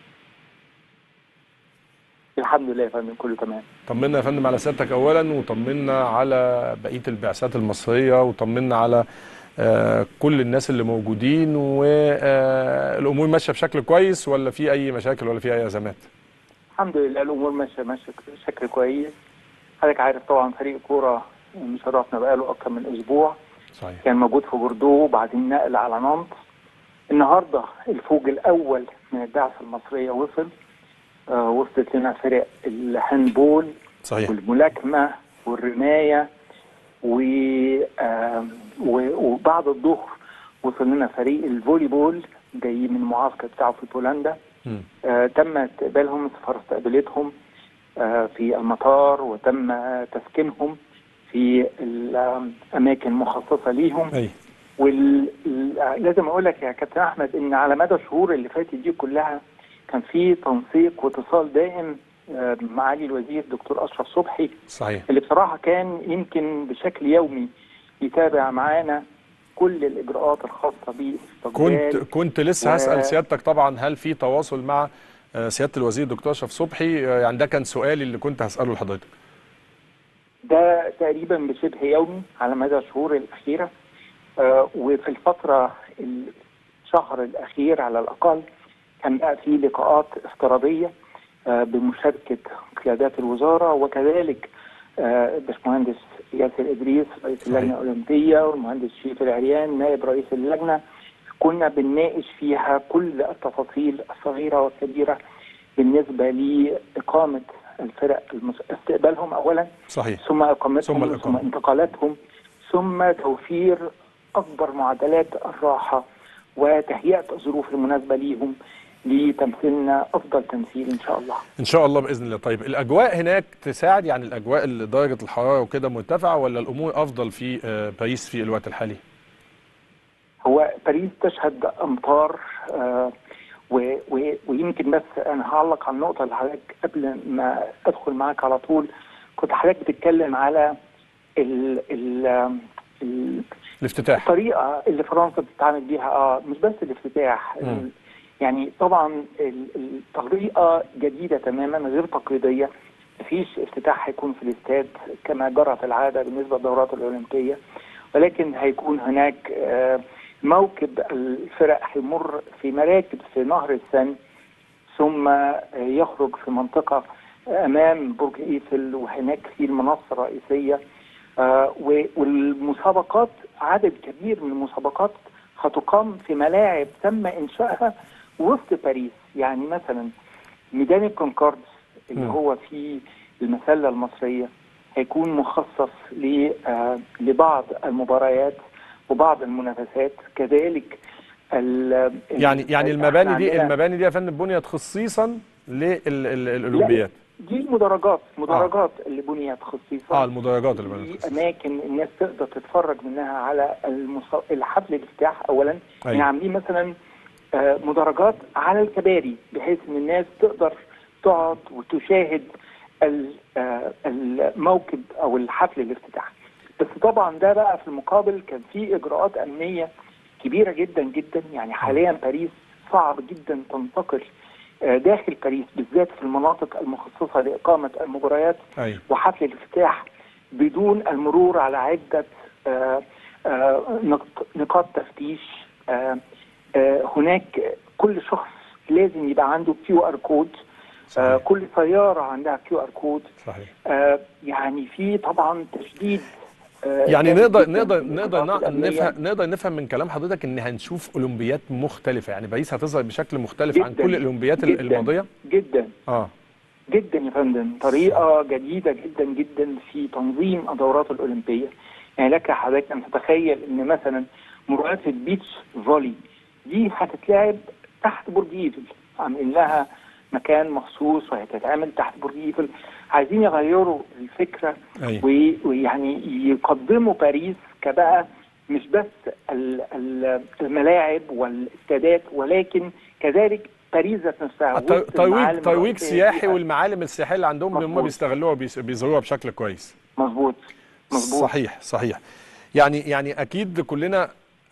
الحمد لله يا فندم كله تمام طمنا يا فندم على سيادتك اولا وطمنا على بقيه البعثات المصريه وطمنا على آه، كل الناس اللي موجودين والامور ماشيه بشكل كويس ولا في اي مشاكل ولا في اي ازمات الحمد لله الامور ماشيه ماشيه بشكل كويس حضرتك عارف طبعا فريق كوره مشرفنا بقاله اكتر من اسبوع صحيح كان موجود في بوردو وبعدين نقل على نانت النهارده الفوج الاول من البعثه المصريه وصل آه وصلت لنا فرق الهاندبول صحيح والملاكمه والرمايه و آم، و- وبعد الظهر وصل لنا فريق الفولي بول جاي من المعسكر بتاعه في بولندا مم. آه، تم استقبالهم السفارة استقبلتهم آه، في المطار وتم تسكينهم في الأماكن مخصصة ليهم اي ولازم أقول لك يا كابتن أحمد إن على مدى الشهور اللي فاتت دي كلها كان في تنسيق واتصال دائم آه، معالي الوزير دكتور أشرف صبحي صحيح اللي بصراحة كان يمكن بشكل يومي يتابع معانا كل الإجراءات الخاصة باستقبال كنت كنت لسه و- هسال سيادتك طبعا هل في تواصل مع آه، سياده الوزير دكتور اشرف صبحي آه، يعني ده كان سؤالي اللي كنت هساله لحضرتك ده تقريبا بشبه يومي على مدى الشهور الأخيرة آه، وفي الفترة الشهر الأخير على الأقل كان بقى في لقاءات افتراضية آه، بمشاركة قيادات الوزارة وكذلك آه، الباشمهندس ياسر إدريس رئيس صحيح. اللجنة الأولمبية والمهندس شريف العريان نائب رئيس اللجنة كنا بنناقش فيها كل التفاصيل الصغيره والكبيره بالنسبه لاقامه الفرق المس... استقبالهم اولا صحيح ثم اقامتهم ثم ثم, الإقامة. ثم انتقالاتهم ثم توفير اكبر معدلات الراحه وتهيئه الظروف المناسبه ليهم لتمثيلنا افضل تمثيل ان شاء الله. ان شاء الله باذن الله طيب الاجواء هناك تساعد يعني الاجواء اللي درجه الحراره وكده مرتفعه ولا الامور افضل في آه، باريس في الوقت الحالي هو باريس تشهد امطار آه و و ويمكن بس انا هعلق على النقطه اللي حضرتك قبل ما ادخل معاك على طول كنت حضرتك بتتكلم على ال ال ال الافتتاح الطريقه اللي فرنسا بتتعامل بيها اه مش بس الافتتاح مم. ال- يعني طبعا ال- الطريقه جديده تماما غير تقليديه مفيش افتتاح هيكون في الاستاد كما جرت العاده بالنسبه للدورات الاولمبيه ولكن هيكون هناك آه، موكب الفرق هيمر في مراكب في نهر السن ثم آه، يخرج في منطقه امام برج ايفل وهناك في المنصه الرئيسيه آه، و- والمسابقات عدد كبير من المسابقات هتقام في ملاعب تم انشائها وسط باريس يعني مثلا ميدان الكونكورد اللي مم. هو في المسله المصريه هيكون مخصص ل- آه، لبعض المباريات وبعض المنافسات كذلك ال- يعني يعني إحنا المباني دي عندنا- المباني دي يا فندم بنيت خصيصا للاولمبياد دي المدرجات مدرجات اللي بنيت خصيصا اه المدرجات اللي بنيت في خصيصا اماكن الناس تقدر تتفرج منها على المص... الحفل الافتتاح اولا أيوة. يعني عاملين مثلا آه، مدرجات على الكباري بحيث ان الناس تقدر تقعد وتشاهد ال- آه، الموكب او الحفل الافتتاح بس طبعا ده بقى في المقابل كان في اجراءات امنيه كبيره جدا جدا يعني حاليا باريس صعب جدا تنتقل آه، داخل باريس بالذات في المناطق المخصصه لاقامه المباريات ايوه وحفل الافتتاح بدون المرور على عدة آه، آه، نقط- نقاط تفتيش آه، آه، هناك كل شخص لازم يبقى عنده كيو ار كود صحيح. كل سيارة عندها كيو ار كود صحيح آه، يعني في طبعا تشديد آه، يعني جامد نقدر جداً نقدر من نقدر الإجراءات نع- الأمنية. نفهم نقدر نفهم من كلام حضرتك ان هنشوف اولمبيات مختلفه يعني باريس هتظهر بشكل مختلف عن جداً، كل الاولمبيات جداً، الماضيه جدا اه جدا يا فندم طريقة جديدة جدا جدا في تنظيم الدورات الأولمبية يعني لك حضرتك أن تتخيل أن مثلا مباريات البيتش فولي دي هتتلعب تحت برج ايفل عاملين لها مكان مخصوص وهتتعمل تحت برج ايفل عايزين يغيروا الفكرة ايوه وي- ويعني يقدموا باريس كبقى مش بس ال- ال- الملاعب والاستادات ولكن كذلك باريس ذات نفسها الت- وسط ترويج المعالم ترويج الرئيسية سياحي فيها. والمعالم السياحيه اللي عندهم اللي هم مظبوط. بيستغلوها وبيس- بيظهروها بشكل كويس مظبوط مظبوط صحيح صحيح يعني يعني اكيد كلنا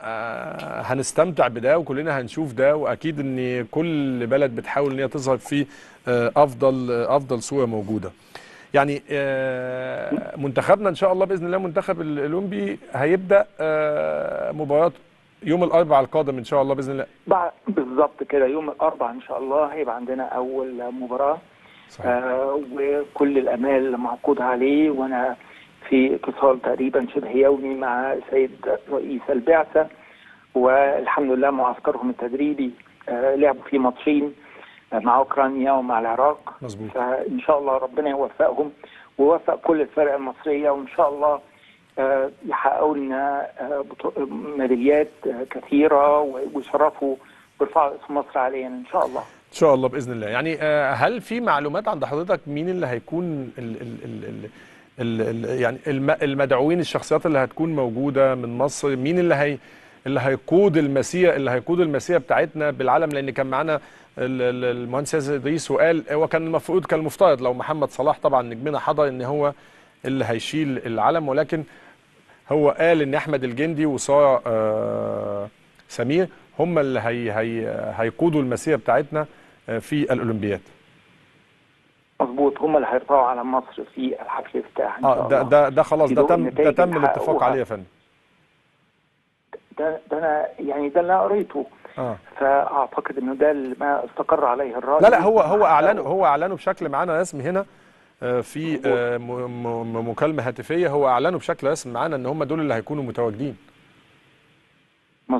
آه هنستمتع بده وكلنا هنشوف ده واكيد ان كل بلد بتحاول ان هي تظهر في آه افضل آه افضل صوره موجوده يعني آه منتخبنا ان شاء الله باذن الله منتخب الاولمبي هيبدا آه مباراه يوم الاربعاء القادم ان شاء الله باذن الله بعد بالظبط كده يوم الاربعاء ان شاء الله هيبقى عندنا اول مباراه صحيح. آه وكل الامال معقود عليه وانا في اتصال تقريبا شبه يومي مع سيد رئيس البعثه والحمد لله معسكرهم التدريبي آه لعبوا فيه ماتشين آه مع اوكرانيا ومع العراق مظبوط فان شاء الله ربنا يوفقهم ويوفق كل الفرق المصريه وان شاء الله آه، يحققوا لنا آه، بطو- ميداليات آه، كثيره و- ويشرفوا ويرفعوا اسم مصر علينا ان شاء الله. ان شاء الله باذن الله يعني آه، هل في معلومات عند حضرتك مين اللي هيكون ال ال ال ال ال ال يعني الم- المدعوين الشخصيات اللي هتكون موجوده من مصر مين اللي هي اللي هيقود المسيره اللي هيقود المسيره بتاعتنا بالعالم لان كان معانا ال- ال- المهندس ياسر ادريس وقال هو كان المفروض كان المفترض لو محمد صلاح طبعا نجمنا حضر ان هو اللي هيشيل العلم ولكن هو قال ان احمد الجندي وساره آه سمير هم اللي هي هي هيقودوا المسيره بتاعتنا آه، في الاولمبياد مظبوط هم اللي هيرفعوا على مصر في الحفل الافتتاح ان شاء اه ده الله. ده ده خلاص في ده ضوء تم ده النتائج تم اللي الاتفاق حققوها. عليه يا فندم ده, ده انا يعني ده اللي أنا قريته اه فاعتقد انه ده اللي ما استقر عليه الراي لا لا هو هو اعلنه هو اعلنه بشكل معانا رسمي هنا آه، في مظبوط. آه، م- م- مكالمه هاتفيه هو اعلنه بشكل رسمي معانا ان هم دول اللي هيكونوا متواجدين مظبوط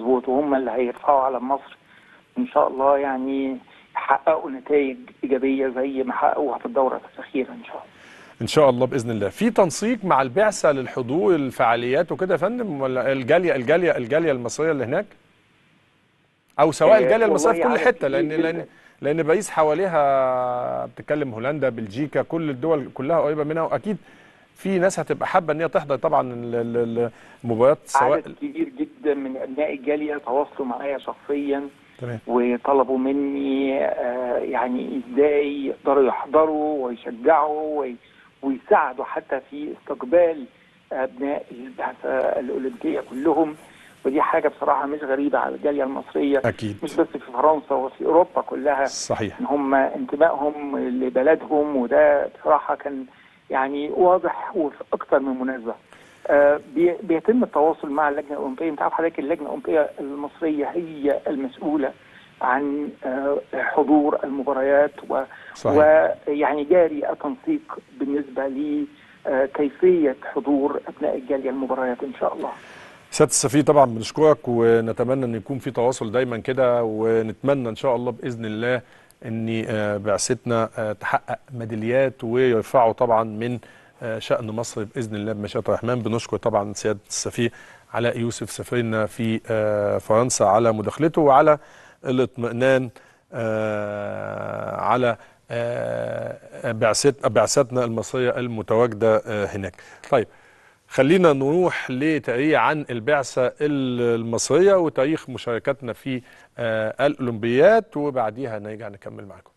المظبوط وهم اللي هيرفعوا على مصر ان شاء الله يعني يحققوا نتائج ايجابيه زي ما حققوها في الدوره الاخيره ان شاء الله ان شاء الله باذن الله في تنسيق مع البعثه للحضور الفعاليات وكده يا فندم ولا الجاليه الجاليه الجاليه المصريه اللي هناك او سواء آه، الجاليه المصريه في والله كل عدد حته لان كبير لان جداً. لان باريس حواليها بتتكلم هولندا بلجيكا كل الدول كلها قريبه منها واكيد في ناس هتبقى حابه ان هي تحضر طبعا ال- ال- المباريات سواء عدد كبير جدا من ابناء الجاليه تواصلوا معايا شخصيا تمام وطلبوا مني آه، يعني ازاي يقدروا يحضروا ويشجعوا وي- ويساعدوا حتى في استقبال ابناء البعثه الاولمبيه كلهم ودي حاجه بصراحه مش غريبه على الجاليه المصريه اكيد مش بس في فرنسا وفي اوروبا كلها صحيح ان هم انتمائهم لبلدهم وده بصراحه كان يعني واضح وفي اكثر من مناسبه. آه، بي- بيتم التواصل مع اللجنه الاولمبيه، انت عارف حضرتك اللجنه الاولمبيه المصريه هي المسؤوله عن آه، حضور المباريات و صحيح ويعني جاري التنسيق بالنسبه لكيفيه حضور ابناء الجاليه المباريات ان شاء الله. سياده السفير طبعا بنشكرك ونتمنى ان يكون في تواصل دايما كده ونتمنى ان شاء الله باذن الله ان آه، بعثتنا آه، تحقق ميداليات ويرفعوا طبعا من آه، شأن مصر باذن الله بمشيئه الرحمن بنشكر طبعا سياده السفير علاء يوسف سفيرنا في آه، فرنسا على مداخلته وعلى الاطمئنان آه، على آه، بعثت بعثتنا المصريه المتواجده آه، هناك. طيب خلينا نروح لتقرير عن البعثة المصرية وتاريخ مشاركتنا في آه، الأولمبيات وبعديها نرجع نكمل معاكم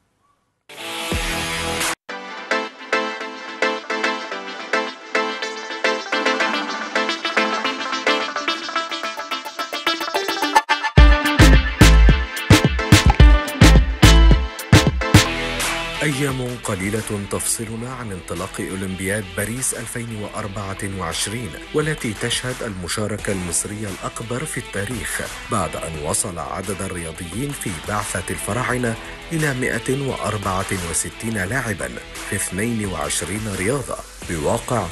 أيام قليلة تفصلنا عن انطلاق أولمبياد باريس 2024 والتي تشهد المشاركة المصرية الأكبر في التاريخ بعد أن وصل عدد الرياضيين في بعثة الفراعنة إلى 164 لاعبا في 22 رياضة بواقع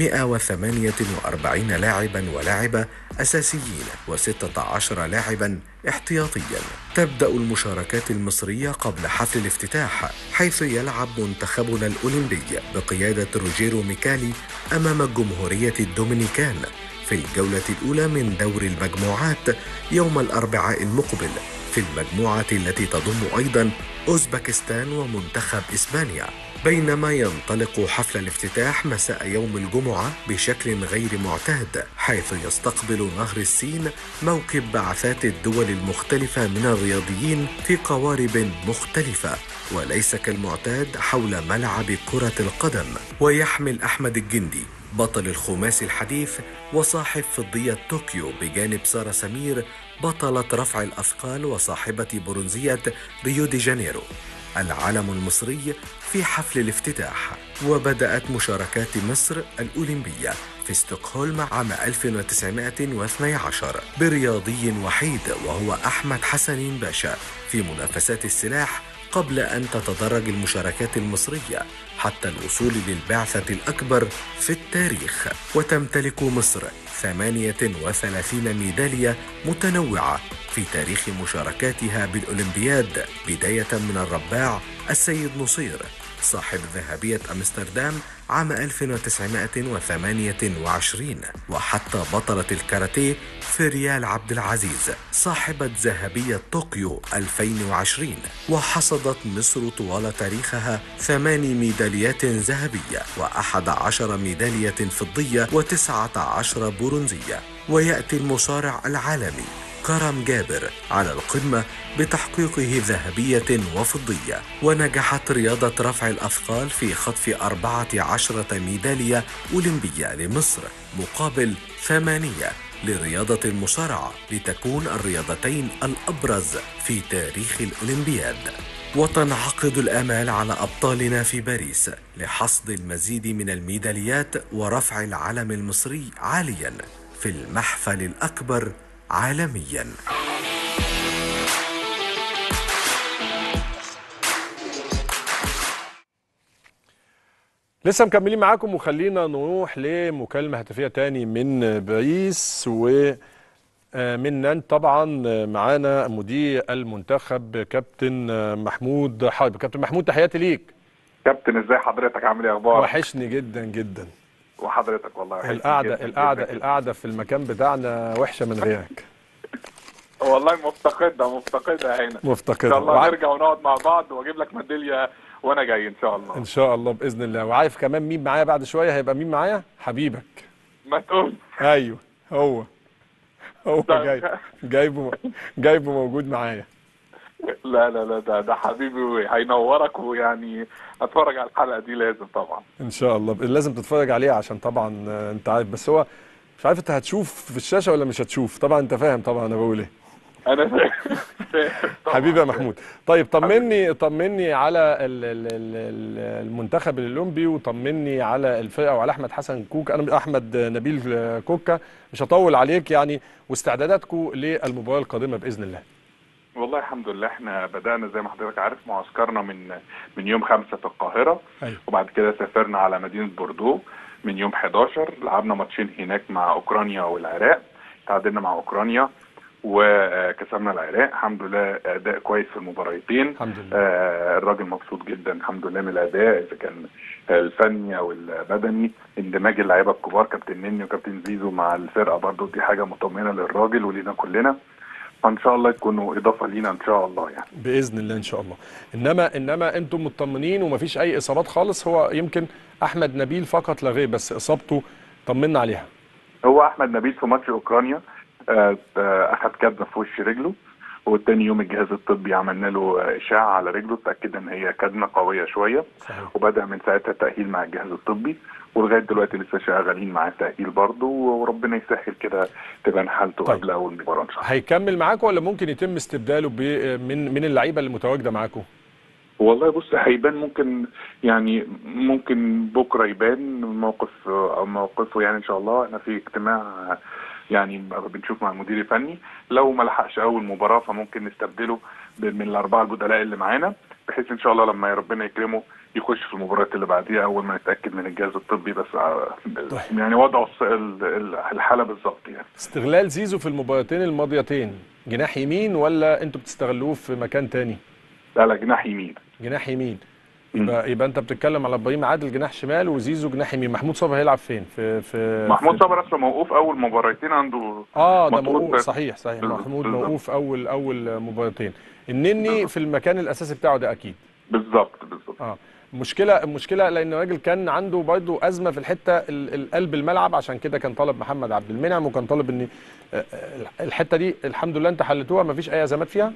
148 لاعبا ولاعبة أساسيين و16 لاعبا احتياطيا تبدأ المشاركات المصرية قبل حفل الافتتاح حيث يلعب منتخبنا الأولمبي بقيادة روجيرو ميكالي أمام جمهورية الدومينيكان في الجولة الأولى من دور المجموعات يوم الأربعاء المقبل في المجموعة التي تضم أيضا أوزبكستان ومنتخب إسبانيا بينما ينطلق حفل الافتتاح مساء يوم الجمعة بشكل غير معتاد حيث يستقبل نهر السين موكب بعثات الدول المختلفة من الرياضيين في قوارب مختلفة وليس كالمعتاد حول ملعب كرة القدم ويحمل أحمد الجندي بطل الخماسي الحديث وصاحب فضية طوكيو بجانب سارة سمير بطلة رفع الأثقال وصاحبة برونزية ريو دي جانيرو العلم المصري في حفل الافتتاح وبدأت مشاركات مصر الأولمبية في ستوكهولم عام 1912 برياضي وحيد وهو أحمد حسن باشا في منافسات السلاح قبل أن تتدرج المشاركات المصرية حتى الوصول للبعثة الأكبر في التاريخ وتمتلك مصر 38 ميدالية متنوعة في تاريخ مشاركاتها بالأولمبياد بداية من الرباع السيد نصير صاحب ذهبية أمستردام عام 1928 وحتى بطلة الكاراتيه فريال عبد العزيز صاحبة ذهبية طوكيو 2020 وحصدت مصر طوال تاريخها ثماني ميداليات ذهبية وأحد عشر ميدالية فضية وتسعة عشر برونزية ويأتي المصارع العالمي كرم جابر على القمة بتحقيقه ذهبية وفضية ونجحت رياضة رفع الأثقال في خطف أربعة عشرة ميدالية أولمبية لمصر مقابل ثمانية لرياضة المصارعة لتكون الرياضتين الأبرز في تاريخ الأولمبياد وتنعقد الآمال على أبطالنا في باريس لحصد المزيد من الميداليات ورفع العلم المصري عاليا في المحفل الأكبر عالميا لسه مكملين معاكم وخلينا نروح لمكالمة هاتفية تاني من باريس و آه، من نانت طبعا آه، معانا مدير المنتخب كابتن آه، محمود حرب كابتن محمود تحياتي ليك كابتن ازاي حضرتك عامل ايه اخبارك وحشني جدا جدا وحضرتك والله وحشني القعده جداً القعده جداً. القعده في المكان بتاعنا وحشه من غيرك والله مفتقدة مفتقدة هنا ان مفتقد شاء الله وع- نرجع ونقعد مع بعض واجيب لك ميدالية وانا جاي ان شاء الله ان شاء الله باذن الله وعارف كمان مين معايا بعد شويه هيبقى مين معايا حبيبك ما تقول ايوه هو هو طيب. جاي جايبه جايبه موجود معايا لا لا لا ده ده حبيبي هينورك ويعني اتفرج على الحلقة دي لازم طبعا ان شاء الله لازم تتفرج عليها عشان طبعا آه، انت عارف بس هو مش عارف انت هتشوف في الشاشه ولا مش هتشوف طبعا انت فاهم طبعا انا بقول ايه انا فاهم فاهم طبعاً. حبيبي يا محمود طيب طمني طمني على ال- ال- ال- ال- المنتخب الاولمبي وطمني على الفرقه وعلى احمد حسن كوك انا احمد نبيل كوكا مش هطول عليك يعني واستعداداتكم للمباراه القادمه باذن الله والله الحمد لله احنا بدأنا زي ما حضرتك عارف معسكرنا من من يوم خمسة في القاهرة ايوه وبعد كده سافرنا على مدينة بوردو من يوم 11 لعبنا ماتشين هناك مع اوكرانيا والعراق تعادلنا مع اوكرانيا وكسبنا العراق الحمد لله اداء كويس في المباراتين الحمد لله آه، الراجل مبسوط جدا الحمد لله من الاداء اذا كان الفني او البدني اندماج اللعيبه الكبار كابتن نني وكابتن زيزو مع الفرقه برضو دي حاجه مطمئنه للراجل ولينا كلنا فان شاء الله يكونوا اضافه لينا ان شاء الله يعني باذن الله ان شاء الله انما انما انتم مطمنين ومفيش اي اصابات خالص هو يمكن احمد نبيل فقط لا غير بس اصابته طمنا عليها هو احمد نبيل في ماتش اوكرانيا آه، آه، اخد كدمه في وش رجله والتاني يوم الجهاز الطبي عملنا له آه، اشعه على رجله اتاكد ان هي كدمه قويه شويه صحيح وبدا من ساعتها التاهيل مع الجهاز الطبي ولغايه دلوقتي لسه شغالين معاه التاهيل برضه وربنا يسهل كده تبان حالته طيب. قبل اول مباراه ان شاء الله هيكمل معاكم ولا ممكن يتم استبداله ب- من من اللعيبه اللي متواجده معاكم والله بص هيبان ممكن يعني ممكن بكره يبان موقف او موقفه يعني ان شاء الله احنا في اجتماع يعني بنشوف مع المدير الفني لو ما لحقش اول مباراه فممكن نستبدله ب- من الاربعه البدلاء اللي معانا بحيث ان شاء الله لما ربنا يكرمه يخش في المباريات اللي بعديها اول ما نتاكد من الجهاز الطبي بس ع- طيب. يعني وضعه الص- ال- ال- الحاله بالظبط يعني استغلال زيزو في المباراتين الماضيتين جناح يمين ولا انتوا بتستغلوه في مكان تاني لا لا جناح يمين جناح يمين يبقى يبقى انت بتتكلم على ابراهيم عادل جناح شمال وزيزو جناح يمين محمود صبري هيلعب فين في في محمود في... صبري اصلا موقوف اول مباراتين عنده اه ده مضغوط موقوف بس. صحيح صحيح بالظبط، محمود بالظبط. موقوف اول اول مباراتين النني في المكان الاساسي بتاعه ده اكيد بالظبط بالظبط اه مشكله المشكله لان الراجل كان عنده برضه ازمه في الحته ال- ال- قلب الملعب عشان كده كان طالب محمد عبد المنعم وكان طالب ان آه، آه، الحته دي الحمد لله انت حلتوها مفيش اي ازمات فيها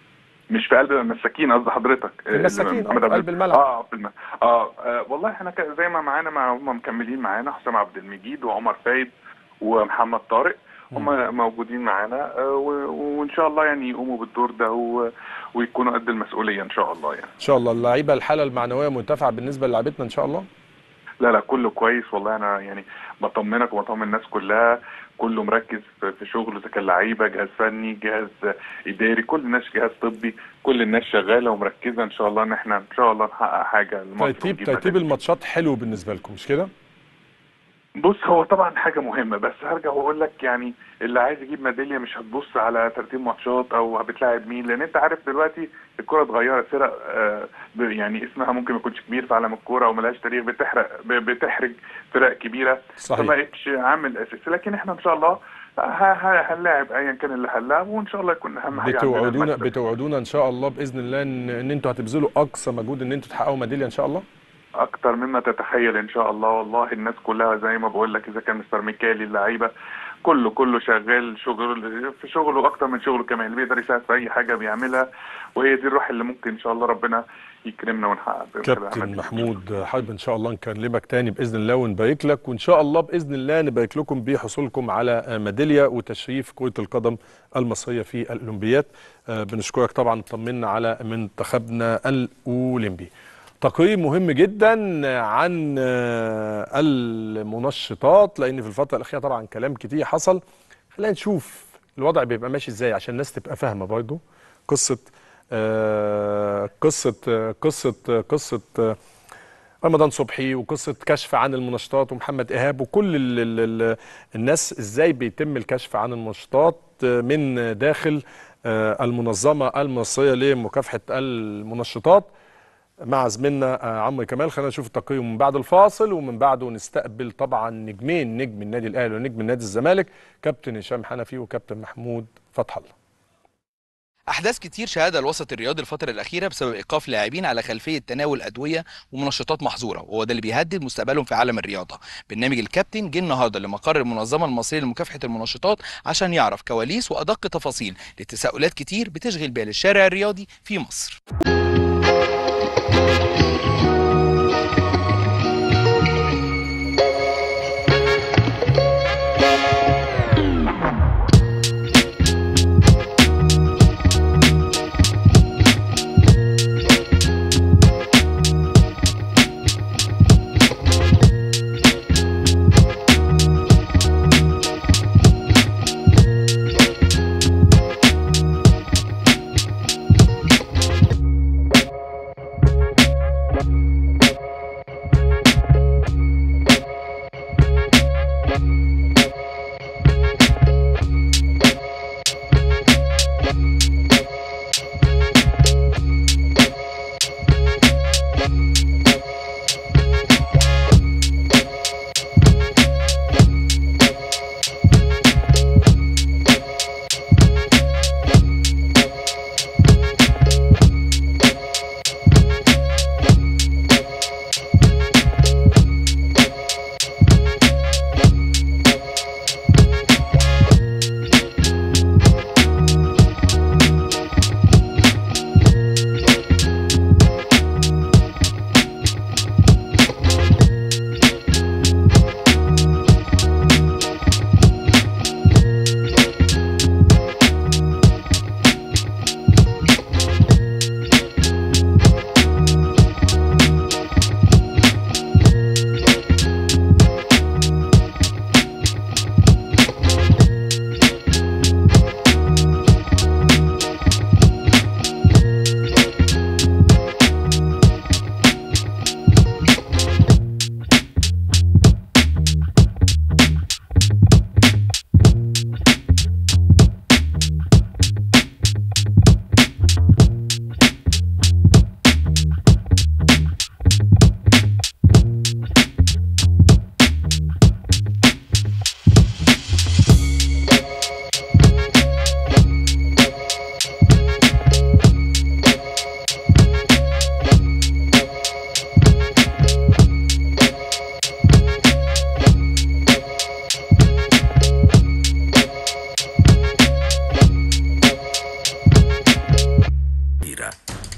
مش في قلب المساكين قصدي حضرتك في المساكين، محمد آه، في عبد- قلب الملعب. اه في الم... آه, اه والله احنا ك- زي ما معانا مع هم مكملين معانا حسام عبد المجيد وعمر فايد ومحمد طارق هم موجودين معانا آه و... وان شاء الله يعني يقوموا بالدور ده و... ويكونوا قد المسؤوليه ان شاء الله يعني ان شاء الله اللعيبه الحاله المعنويه مرتفعه بالنسبه للعيبتنا ان شاء الله لا لا كله كويس والله انا يعني بطمنك وبطمن الناس كلها كله مركز في في شغله اذا كان لعيبه جهاز فني جهاز اداري كل الناس جهاز طبي كل الناس شغاله ومركزه ان شاء الله ان احنا ان شاء الله نحقق حاجه الماتش ترتيب ونجيب ترتيب ميدالية. الماتشات حلو بالنسبه لكم مش كده؟ بص هو طبعا حاجه مهمه بس هرجع واقول لك يعني اللي عايز يجيب ميداليه مش هتبص على ترتيب ماتشات او بتلاعب مين لان انت عارف دلوقتي الكره اتغيرت فرق آه ب- يعني اسمها ممكن ما يكونش كبير في عالم الكوره وملهاش تاريخ بتحرق ب- بتحرج فرق كبيره صحيح. فما بقتش عامل اساسي لكن احنا ان شاء الله ه- ه- هنلاعب ايا كان اللي هنلاعب وان شاء الله يكون اهم حاجه عندنا بتوعدونا المكسب. بتوعدونا ان شاء الله باذن الله ان, إن انتوا هتبذلوا اقصى مجهود ان انتوا تحققوا ميداليه ان شاء الله اكتر مما تتخيل ان شاء الله والله الناس كلها زي ما بقول لك اذا كان مستر ميكالي اللعيبه كله كله شغال شغل في شغله اكتر من شغله كمان اللي بيقدر يساعد في اي حاجه بيعملها وهي دي الروح اللي ممكن ان شاء الله ربنا يكرمنا ونحقق بها كابتن الأمل. محمود حابب ان شاء الله نكلمك تاني باذن الله ونبارك لك وان شاء الله باذن الله نبارك لكم بحصولكم على ميداليه وتشريف كره القدم المصريه في الاولمبياد آه، بنشكرك طبعا طمنا على منتخبنا الاولمبي تقرير مهم جدا عن آه، المنشطات لان في الفتره الاخيره طبعا كلام كتير حصل خلينا نشوف الوضع بيبقى ماشي ازاي عشان الناس تبقى فاهمه برضه قصه آه، قصه آه، قصه آه، قصه آه، رمضان صبحي وقصه كشف عن المنشطات ومحمد ايهاب وكل ال ال ال الناس ازاي بيتم الكشف عن المنشطات من داخل آه، المنظمه المصريه لمكافحه المنشطات مع زميلنا آه، عمرو كمال خلينا نشوف التقرير من بعد الفاصل ومن بعده نستقبل طبعا نجمين نجم النادي الاهلي ونجم النادي الزمالك كابتن هشام حنفي وكابتن محمود فتح الله احداث كتير شهدها الوسط الرياضي الفتره الاخيره بسبب ايقاف لاعبين على خلفيه تناول ادويه ومنشطات محظوره وهو ده اللي بيهدد مستقبلهم في عالم الرياضه برنامج الكابتن جه النهارده لمقر المنظمه المصريه لمكافحه المنشطات عشان يعرف كواليس وادق تفاصيل لتساؤلات كتير بتشغل بال الشارع الرياضي في مصر كبيرة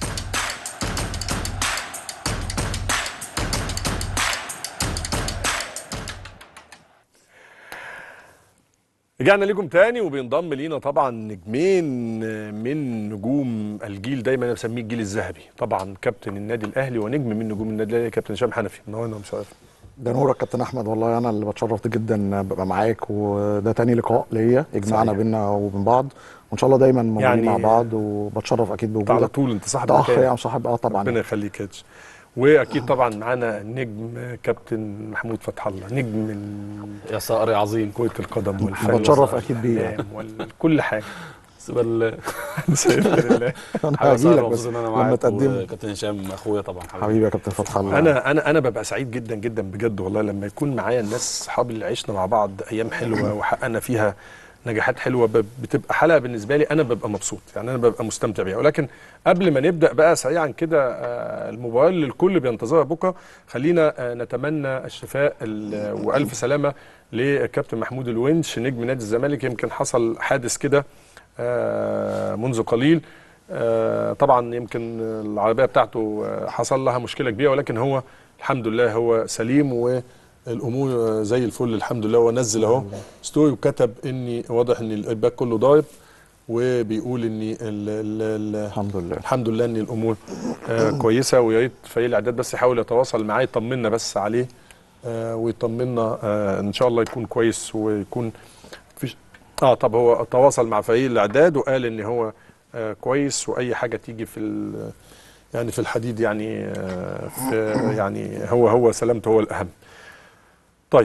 رجعنا لكم تاني وبينضم لينا طبعا نجمين من نجوم الجيل دايما انا بسميه الجيل الذهبي طبعا كابتن النادي الاهلي ونجم من نجوم النادي الاهلي كابتن هشام حنفي منورنا ومشرف ده نورك كابتن احمد والله انا اللي بتشرف جدا ببقى معاك وده تاني لقاء ليا يجمعنا صحيح. بينا وبين بعض وان شاء الله دايما موجودين يعني مع بعض وبتشرف اكيد انت على بوجودك طول انت صاحب ده اخ مكان. يعني صاحب اه طبعا ربنا يخليك يا جدع. واكيد طبعا معانا النجم كابتن محمود فتح الله نجم من يا صقري عظيم كرة القدم والفن بتشرف اكيد بيه يعني. والإعلام وكل حاجه سيبها لله باذن الله انا حاجه هجي لك سهله بس مبسوط ان انا لما معاك تقدم كابتن هشام اخويا طبعا حبيبي يا كابتن فتح الله انا انا انا ببقى سعيد جدا جدا بجد والله لما يكون معايا الناس صحابي اللي عشنا مع بعض ايام حلوه وحققنا فيها نجاحات حلوه ب- بتبقى حلقه بالنسبه لي انا ببقى مبسوط يعني انا ببقى مستمتع بيها ولكن قبل ما نبدا بقى سريعا كده آه، المباراه اللي الكل بينتظرها بكره خلينا آه، نتمنى الشفاء ال- والف سلامه لكابتن محمود الونش نجم نادي الزمالك يمكن حصل حادث كده آه، منذ قليل آه، طبعا يمكن العربيه بتاعته آه، حصل لها مشكله كبيره ولكن هو الحمد لله هو سليم والامور آه، زي الفل الحمد لله ونزل اهو ستوري وكتب اني واضح ان الباك كله ضارب وبيقول ان ال ال ال الحمد لله الحمد لله ان الامور آه كويسه ويا ريت فريق الاعداد بس يحاول يتواصل معاه يطمنا بس عليه آه ويطمنا آه ان شاء الله يكون كويس ويكون فيش اه طب هو تواصل مع فريق الاعداد وقال ان هو آه كويس واي حاجه تيجي في ال- يعني في الحديد يعني آه في يعني هو هو سلامته هو الاهم طيب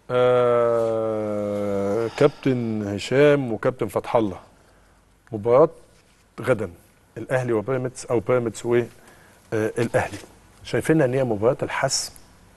آه كابتن هشام وكابتن فتح الله مباراة غدا الاهلي وبيراميدز او بيراميدز والاهلي شايفينها ان هي مباراة الحسم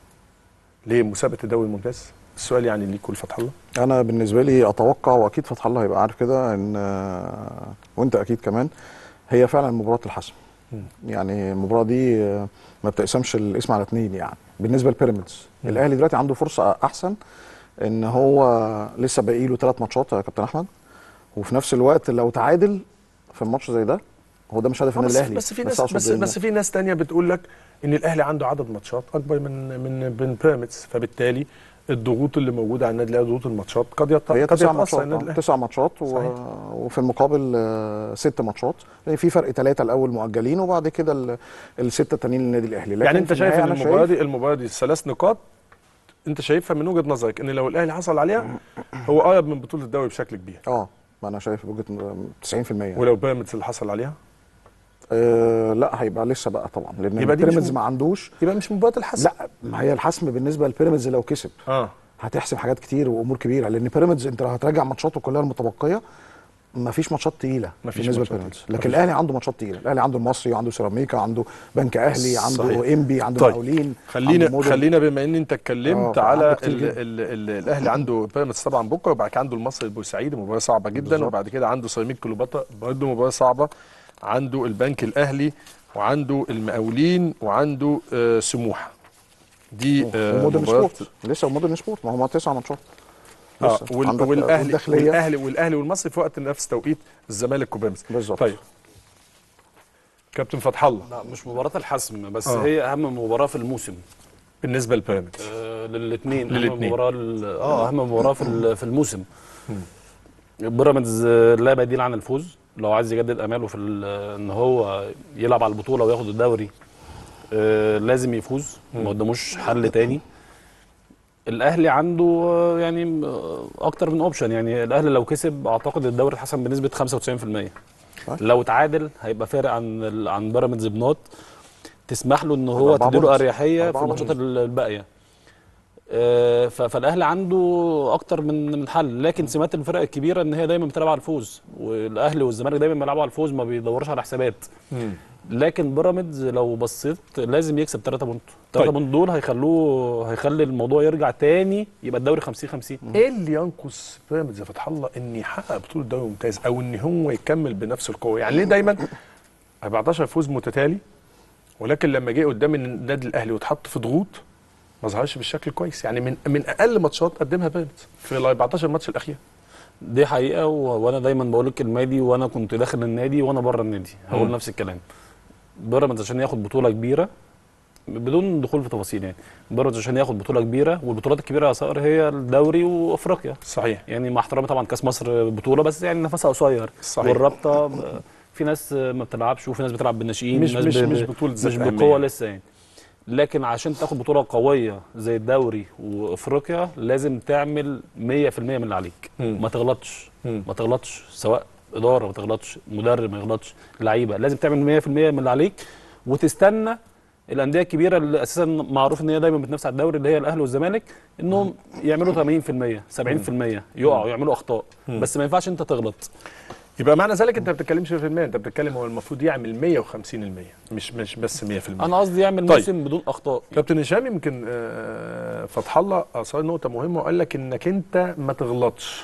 لمسابقة الدوري الممتاز السؤال يعني ليك فتح الله انا بالنسبه لي اتوقع واكيد فتح الله هيبقى عارف كده ان وانت اكيد كمان هي فعلا مباراه الحسم يعني المباراه دي ما بتقسمش الاسم على اتنين يعني بالنسبه لبيراميدز الاهلي دلوقتي عنده فرصه احسن ان هو لسه باقي له ثلاث ماتشات يا كابتن احمد وفي نفس الوقت لو تعادل في الماتش زي ده هو ده مش هدف النادي بس, الاهلي بس في ناس أقصد بس, إن- بس في ناس تانية بتقول لك ان الاهلي عنده عدد ماتشات اكبر من من من بيراميدز فبالتالي الضغوط اللي موجوده على النادي الاهلي ضغوط الماتشات قد يط... هي قد تسع يتاثر ماتشات النادي آه، الاهلي تسع ماتشات و... صحيح. وفي المقابل آه، ست ماتشات يعني في فرق ثلاثه الاول مؤجلين وبعد كده ال- السته التانيين للنادي الاهلي لكن يعني انت في شايف النهاية ان أنا المباراه شايف- دي المباراه دي ثلاث نقاط انت شايفها من وجهه نظرك ان لو الاهلي حصل عليها هو قرب من بطوله الدوري بشكل كبير اه ما انا شايف بوجهه ن- 90% يعني. ولو بيراميدز اللي حصل عليها آه لا هيبقى لسه بقى طبعا لان يبقى دي مش بيراميدز م- ما عندوش يبقى مش مباراه الحسم لا ما هي الحسم بالنسبه لبيراميدز لو كسب اه هتحسم حاجات كتير وامور كبيره لان بيراميدز انت لو هتراجع ماتشاته كلها المتبقيه ما فيش ماتشات تقيله مفيش بالنسبه ماتشات لبيراميدز تقيلة. لكن مفيش. الاهلي عنده ماتشات تقيله الاهلي عنده المصري عنده سيراميكا عنده بنك اهلي عنده صحيح. انبي عنده طيب. مقاولين عنده خلينا مودرن. خلينا بما ان انت اتكلمت آه، على عنده كتير ال جدا. ال ال الاهلي عنده بيراميدز طبعا بكره وبعد كده عنده المصري البورسعيدي مباراه صعبه جدا بالظبط. وبعد كده عنده سيراميك كليوباترا برضه مباراه صعبه عنده البنك الاهلي وعنده المقاولين وعنده آه سموحه دي آه ومودرن مباراة- سبورت لسه ومودرن سبورت ما هم تسع ماتشات اه لسه. وال عندك والاهلي والداخلية. والاهلي والاهلي والمصري في وقت نفس توقيت الزمالك وبيراميدز بالظبط. طيب كابتن فتح الله لا مش مباراة الحسم بس آه. هي أهم مباراة في الموسم بالنسبه لبيراميدز آه للاثنين للاتنين. أهم مباراة ال- اه أهم مباراة في ال- في الموسم بيراميدز آه، لا بديل عن الفوز لو عايز يجدد اماله في ال- ان هو يلعب على البطوله وياخد الدوري آه، لازم يفوز ما قداموش حل تاني الاهلي عنده آه، يعني آه، اكتر من اوبشن يعني الاهلي لو كسب اعتقد الدوري اتحسن بنسبه 95% صح. لو تعادل هيبقى فارق عن ال- عن بيراميدز بنقط تسمح له ان هو أربعة تديله بونت. اريحيه في أربعة الماتشات بونت. الباقيه آه، ف- فالاهلي عنده اكتر من من حل لكن سمات الفرق الكبيره ان هي دايما بتلعب على الفوز والاهلي والزمالك دايما بيلعبوا على الفوز ما بيدوروش على حسابات لكن بيراميدز لو بصيت لازم يكسب 3 بونت 3 طيب. بونت دول هيخلوه هيخلي الموضوع يرجع تاني يبقى الدوري 50 50 ايه اللي ينقص بيراميدز يا فتح الله ان يحقق بطوله دوري ممتاز او ان هو يكمل بنفس القوه يعني ليه دايما 14 فوز متتالي ولكن لما جه قدام النادي الاهلي واتحط في ضغوط ما ظهرش بالشكل كويس يعني من من اقل ماتشات قدمها بيراميدز في ال 14 ماتش الاخير دي حقيقه و... وانا دايما بقول لك النادي وانا كنت داخل النادي وانا بره النادي هقول مم. نفس الكلام بيراميدز عشان ياخد بطوله كبيره بدون دخول في تفاصيل يعني بيراميدز عشان ياخد بطوله كبيره والبطولات الكبيره يا صقر هي الدوري وافريقيا صحيح يعني مع احترامي طبعا كاس مصر بطوله بس يعني نفسها قصير صحيح. والرابطه ب- في ناس ما بتلعبش وفي ناس بتلعب بالناشئين مش- ناس مش- ب- مش ب- بطولة ذات مش أهمية. بقوه لسه يعني لكن عشان تاخد بطوله قويه زي الدوري وافريقيا لازم تعمل 100% من اللي عليك مم. ما تغلطش مم. ما تغلطش سواء اداره ما تغلطش مدرب ما يغلطش لعيبه لازم تعمل 100% من اللي عليك وتستنى الانديه الكبيره اللي اساسا معروف ان هي دايما بتنافس على الدوري اللي هي الاهلي والزمالك انهم يعملوا 80% 70% يقعوا يعملوا اخطاء بس ما ينفعش انت تغلط يبقى معنى ذلك انت ما بتتكلمش في المية انت بتتكلم هو المفروض يعمل 150% مش مش بس 100% انا قصدي يعمل طيب. موسم بدون اخطاء كابتن هشام يمكن آه، فتح الله اثار نقطه مهمه وقال لك انك انت ما تغلطش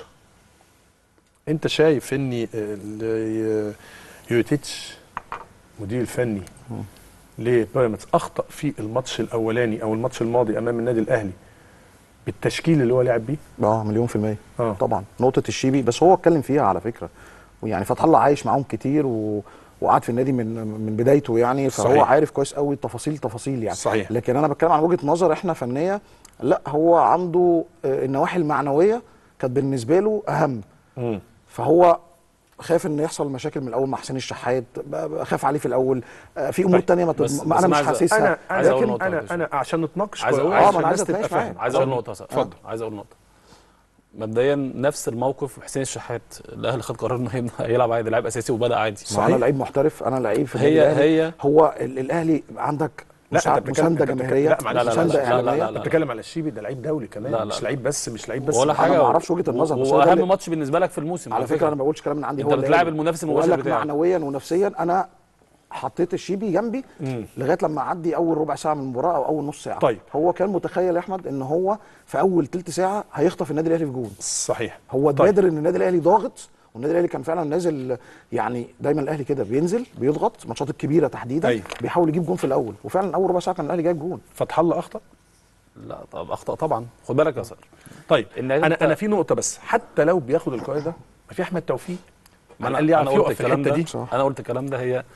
انت شايف ان آه، ال- يوتيتش مدير الفني لبيراميدز اخطا في الماتش الاولاني او الماتش الماضي امام النادي الاهلي بالتشكيل اللي هو لعب بيه اه مليون في المية اه طبعا نقطة الشيبي بس هو اتكلم فيها على فكرة ويعني فتح الله عايش معاهم كتير و... وقعد في النادي من من بدايته يعني فهو صحيح. عارف كويس قوي التفاصيل تفاصيل يعني صحيح. لكن انا بتكلم عن وجهة نظر احنا فنية لا هو عنده آه، النواحي المعنوية كانت بالنسبة له اهم مم. فهو خاف ان يحصل مشاكل من الاول مع حسين الشحات ب- ب- خاف عليه في الاول آه، في امور طيب. تانية ما, تض... بس- ما بس انا أنا مش عايز- حاسسها انا عايز أقول لكن نقطة انا بس. انا عشان نتناقش عايز- كويس عايز- عشان ما أنا الناس عايز تبقى أتناقش فاهمه معاك. عايز اقول نقطه صح اتفضل. عايز اقول نقطه مبدئيا نفس الموقف حسين الشحات الاهلي خد قرار انه هيبدأ- هيلعب عادي لاعب اساسي وبدا عادي ما انا لعيب محترف انا لعيب في النادي هي الأهلي. هي هو ال- الاهلي عندك مساعد- أنت بتتكلم- مسانده أنت بتتكلم- جماهيريه لا معلش لا، لا، مسانده لا، لا، لا، اعلاميه لا، انت بتتكلم على الشيبي ده لعيب دولي كمان لا، لا، مش لا. لعيب بس مش لعيب بس ولا أنا حاجه ما أعرفش وجهة النظر، بس هو ده واهم اللي- ماتش بالنسبه لك في الموسم على فكره انا ما بقولش كلام من عندي انت هو اللي بتلاعب قاله. المنافس وقال المباشر لك بتاعك. معنويا ونفسيا انا حطيت الشيبي جنبي لغايه لما اعدي اول ربع ساعه من المباراه او اول نص ساعه طيب. هو كان متخيل يا احمد ان هو في اول ثلث ساعه هيخطف النادي الاهلي في جون صحيح هو طيب. بادر ان النادي الاهلي ضاغط والنادي الاهلي كان فعلا نازل يعني دايما الاهلي كده بينزل بيضغط الماتشات الكبيره تحديدا أيوة. بيحاول يجيب جون في الاول وفعلا اول ربع ساعه كان الاهلي جايب جون فتح الله اخطا لا طب اخطاء طبعا خد بالك يا سار طيب إن انا أنت- انا في نقطه بس حتى لو بياخد القرار ده ما في احمد توفيق ما على انا الاقل انا يعرف قلت يقف في الكلام الحته ده دي انا قلت الكلام ده هي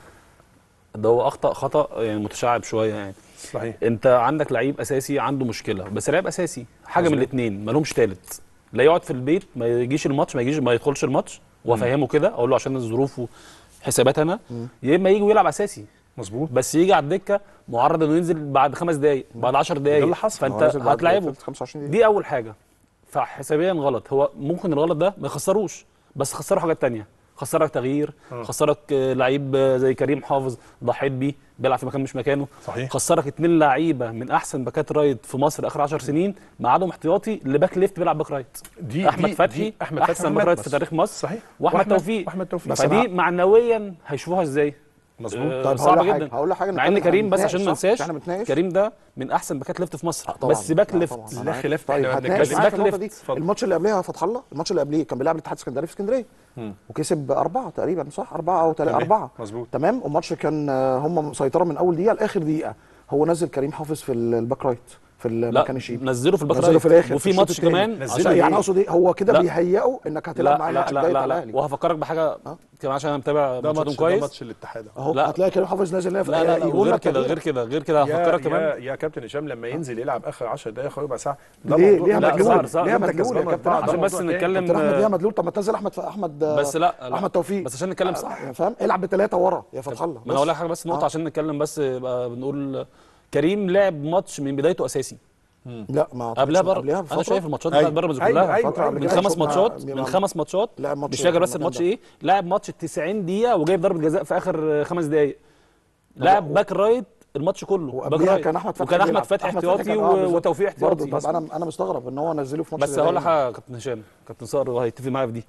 ده هو اخطا خطا يعني متشعب شويه يعني صحيح انت عندك لعيب اساسي عنده مشكله بس لعيب اساسي حاجه من الاثنين ما لهمش ثالث لا يقعد في البيت ما يجيش الماتش ما يجيش ما يدخلش الماتش وافهمه كده اقول له عشان الظروف وحسابات انا يا اما يجي ويلعب اساسي مظبوط بس يجي على الدكه معرض انه ينزل بعد خمس دقائق بعد 10 دقائق اللي حصل. فانت هو نزل بعد هتلاعبه 25 دقيقة. دي اول حاجه فحسابيا غلط هو ممكن الغلط ده ما يخسروش بس خسره حاجات تانية خسرك تغيير خسرك آه، لعيب آه، زي كريم حافظ ضحيت بيه بيلعب في مكان مش مكانه صحيح. خسرك اتنين لعيبه من احسن باكات رايت في مصر اخر 10 سنين ميعادهم احتياطي لباك ليفت بيلعب باك رايت دي احمد دي- فتحي دي احمد فتحي احسن وأحمد باك رايت بس. في تاريخ مصر صحيح واحمد وأحمد- توفيق واحمد توفيق فدي معنويا هيشوفوها ازاي مظبوط آه، طيب هقول صعبه لك حاجة- جدا هقول لك حاجة مع ان نتكلم- كريم بس هنتناقش، عشان ما صح؟ ننساش احنا بنتناقش. كريم ده من احسن باكات ليفت في مصر طبعاً. بس باك لا ليفت طبعاً. لا أنا عارف. خلاف طيب إحنا هتناقش بنتكلم- معاك في باك النقطه دي ليفت. اتفضل. الماتش اللي قبلها فتح الله الماتش اللي قبليه كان بيلعب الاتحاد السكندري في اسكندريه وكسب اربعه تقريبا صح اربعه او ثلاثه تمام. اربعه مظبوط. تمام والماتش كان آه، هم مسيطره من اول دقيقه لاخر دقيقه هو نزل كريم حافظ في الباك رايت في لا المكان الشيبي نزله في الباك نزله رايت في الاخر وفي الشوط ماتش التاني. كمان نزله عشان ليه؟ يعني اقصد ايه هو كده لا. بيهيئه انك هتلعب معاه لا الماتش لا الجاي لا بتاع لا, الاهلي وهفكرك بحاجه كمان عشان انا متابع ده ماتشاتهم ماتش ده كويس ماتش الاتحاد أهو. اهو لا. هتلاقي كريم حافظ نازل هنا في لا لا لا يقول وغير لك كده تغيير. غير كده غير كده يا هفكرك يا كمان يا كابتن هشام لما ينزل يلعب اخر 10 دقائق ربع ساعه ده ليه موضوع- ليه لا، مدلول صار- صار. ليه انت مدلول كسبان يا كابتن أربعة، ده عشان بس موضوع تاني. نتكلم كابتن احمد ليه مدلول طب ما تنزل احمد احمد بس لا لا. احمد توفيق بس عشان نتكلم صح يعني فاهم العب بثلاثه ورا يا فتح الله ما انا اقول لك حاجه بس نقطه آه. عشان نتكلم بس يبقى بنقول كريم لعب ماتش من بدايته اساسي لا ما قبلها بره قبلها انا بفترة. شايف الماتشات أيوة. بتاعت بيراميدز أيوة، كلها أيوة، فترة قبل من كده خمس شفنا ماتشات بيبقى- من خمس ماتشات لعب ماتش مش فاكر بس المكان الماتش ده. ايه لعب ماتش 90 دقيقه وجايب ضربه جزاء في اخر خمس دقائق لعب باك رايت الماتش كله باك وقبلها رايت كان احمد فتحي وكان احمد بيلعب. فتحي أحمد فتحي احتياطي كان- آه، و- بالظبط. وتوفيق برضه احتياطي طب انا انا مستغرب ان هو نزله في ماتش بس زي هقول ده لك حاجه كابتن هشام كابتن صقر هيتفق معايا في دي